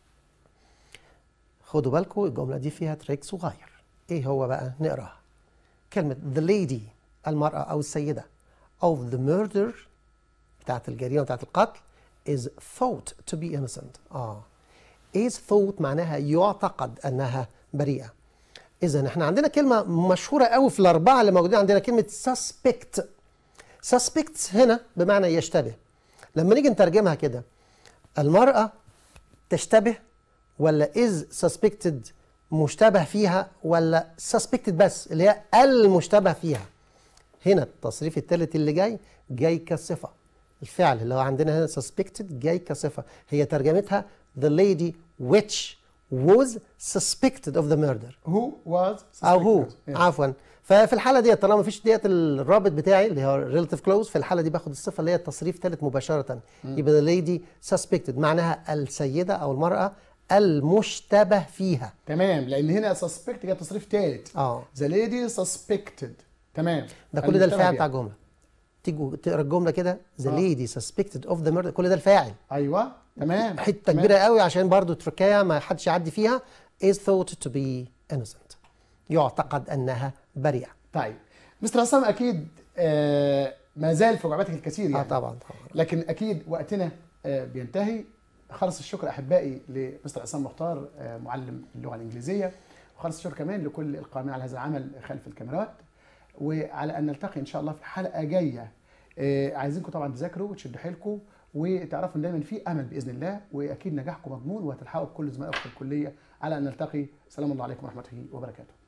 [SPEAKER 2] خدوا بالكم الجمله دي فيها تريك صغير ايه هو بقى نقراها كلمه the lady المراه او السيده of the murder بتاعت الجريمه بتاعت القتل is thought to be innocent اه is thought معناها يعتقد انها بريئه اذا احنا عندنا كلمه مشهوره قوي في الاربعه اللي موجودين عندنا كلمه suspect suspects هنا بمعنى يشتبه لما نيجي نترجمها كده المرأة تشتبه ولا is suspected مشتبه فيها ولا suspected بس اللي هي المشتبه فيها هنا التصريف الثالث اللي جاي جاي كصفة الفعل اللي هو عندنا هنا suspected جاي كصفة هي ترجمتها the lady which was suspected of the murder
[SPEAKER 1] who was
[SPEAKER 2] أو هو
[SPEAKER 1] suspected. Yeah.
[SPEAKER 2] عفوا ففي الحاله دي طالما مفيش ديت الرابط بتاعي اللي هو ريلاتيف كلوز في الحاله دي باخد الصفه اللي هي التصريف ثالث مباشره يبقى the lady suspected معناها السيده او المراه المشتبه فيها
[SPEAKER 1] تمام لان هنا سسبكت جاء تصريف ثالث
[SPEAKER 2] اه
[SPEAKER 1] ذا ليدي سسبكتد تمام
[SPEAKER 2] ده كل ده
[SPEAKER 1] المشتبه
[SPEAKER 2] الفاعل
[SPEAKER 1] بيها.
[SPEAKER 2] بتاع الجمله تيجوا تقرا الجمله كده the
[SPEAKER 1] آه.
[SPEAKER 2] lady suspected of the murder كل ده الفاعل
[SPEAKER 1] ايوه تمام
[SPEAKER 2] حته
[SPEAKER 1] تمام.
[SPEAKER 2] كبيره قوي عشان برضو تركيا ما حدش يعدي فيها is thought to be innocent يعتقد انها بريئه
[SPEAKER 1] طيب مستر عصام اكيد آه ما زال في وجباتك الكثير يعني
[SPEAKER 2] اه طبعا طبعا
[SPEAKER 1] لكن اكيد وقتنا آه بينتهي خلص الشكر احبائي لمستر عصام مختار آه معلم اللغه الانجليزيه وخلص الشكر كمان لكل القائمين على هذا العمل خلف الكاميرات وعلى ان نلتقي ان شاء الله في حلقه جايه آه عايزينكم طبعا تذاكروا وتشدوا حيلكم وتعرفوا ان دايما في امل باذن الله واكيد نجاحكم مضمون وهتلحقوا بكل زملائكم في الكليه على ان نلتقي سلام الله عليكم ورحمه الله وبركاته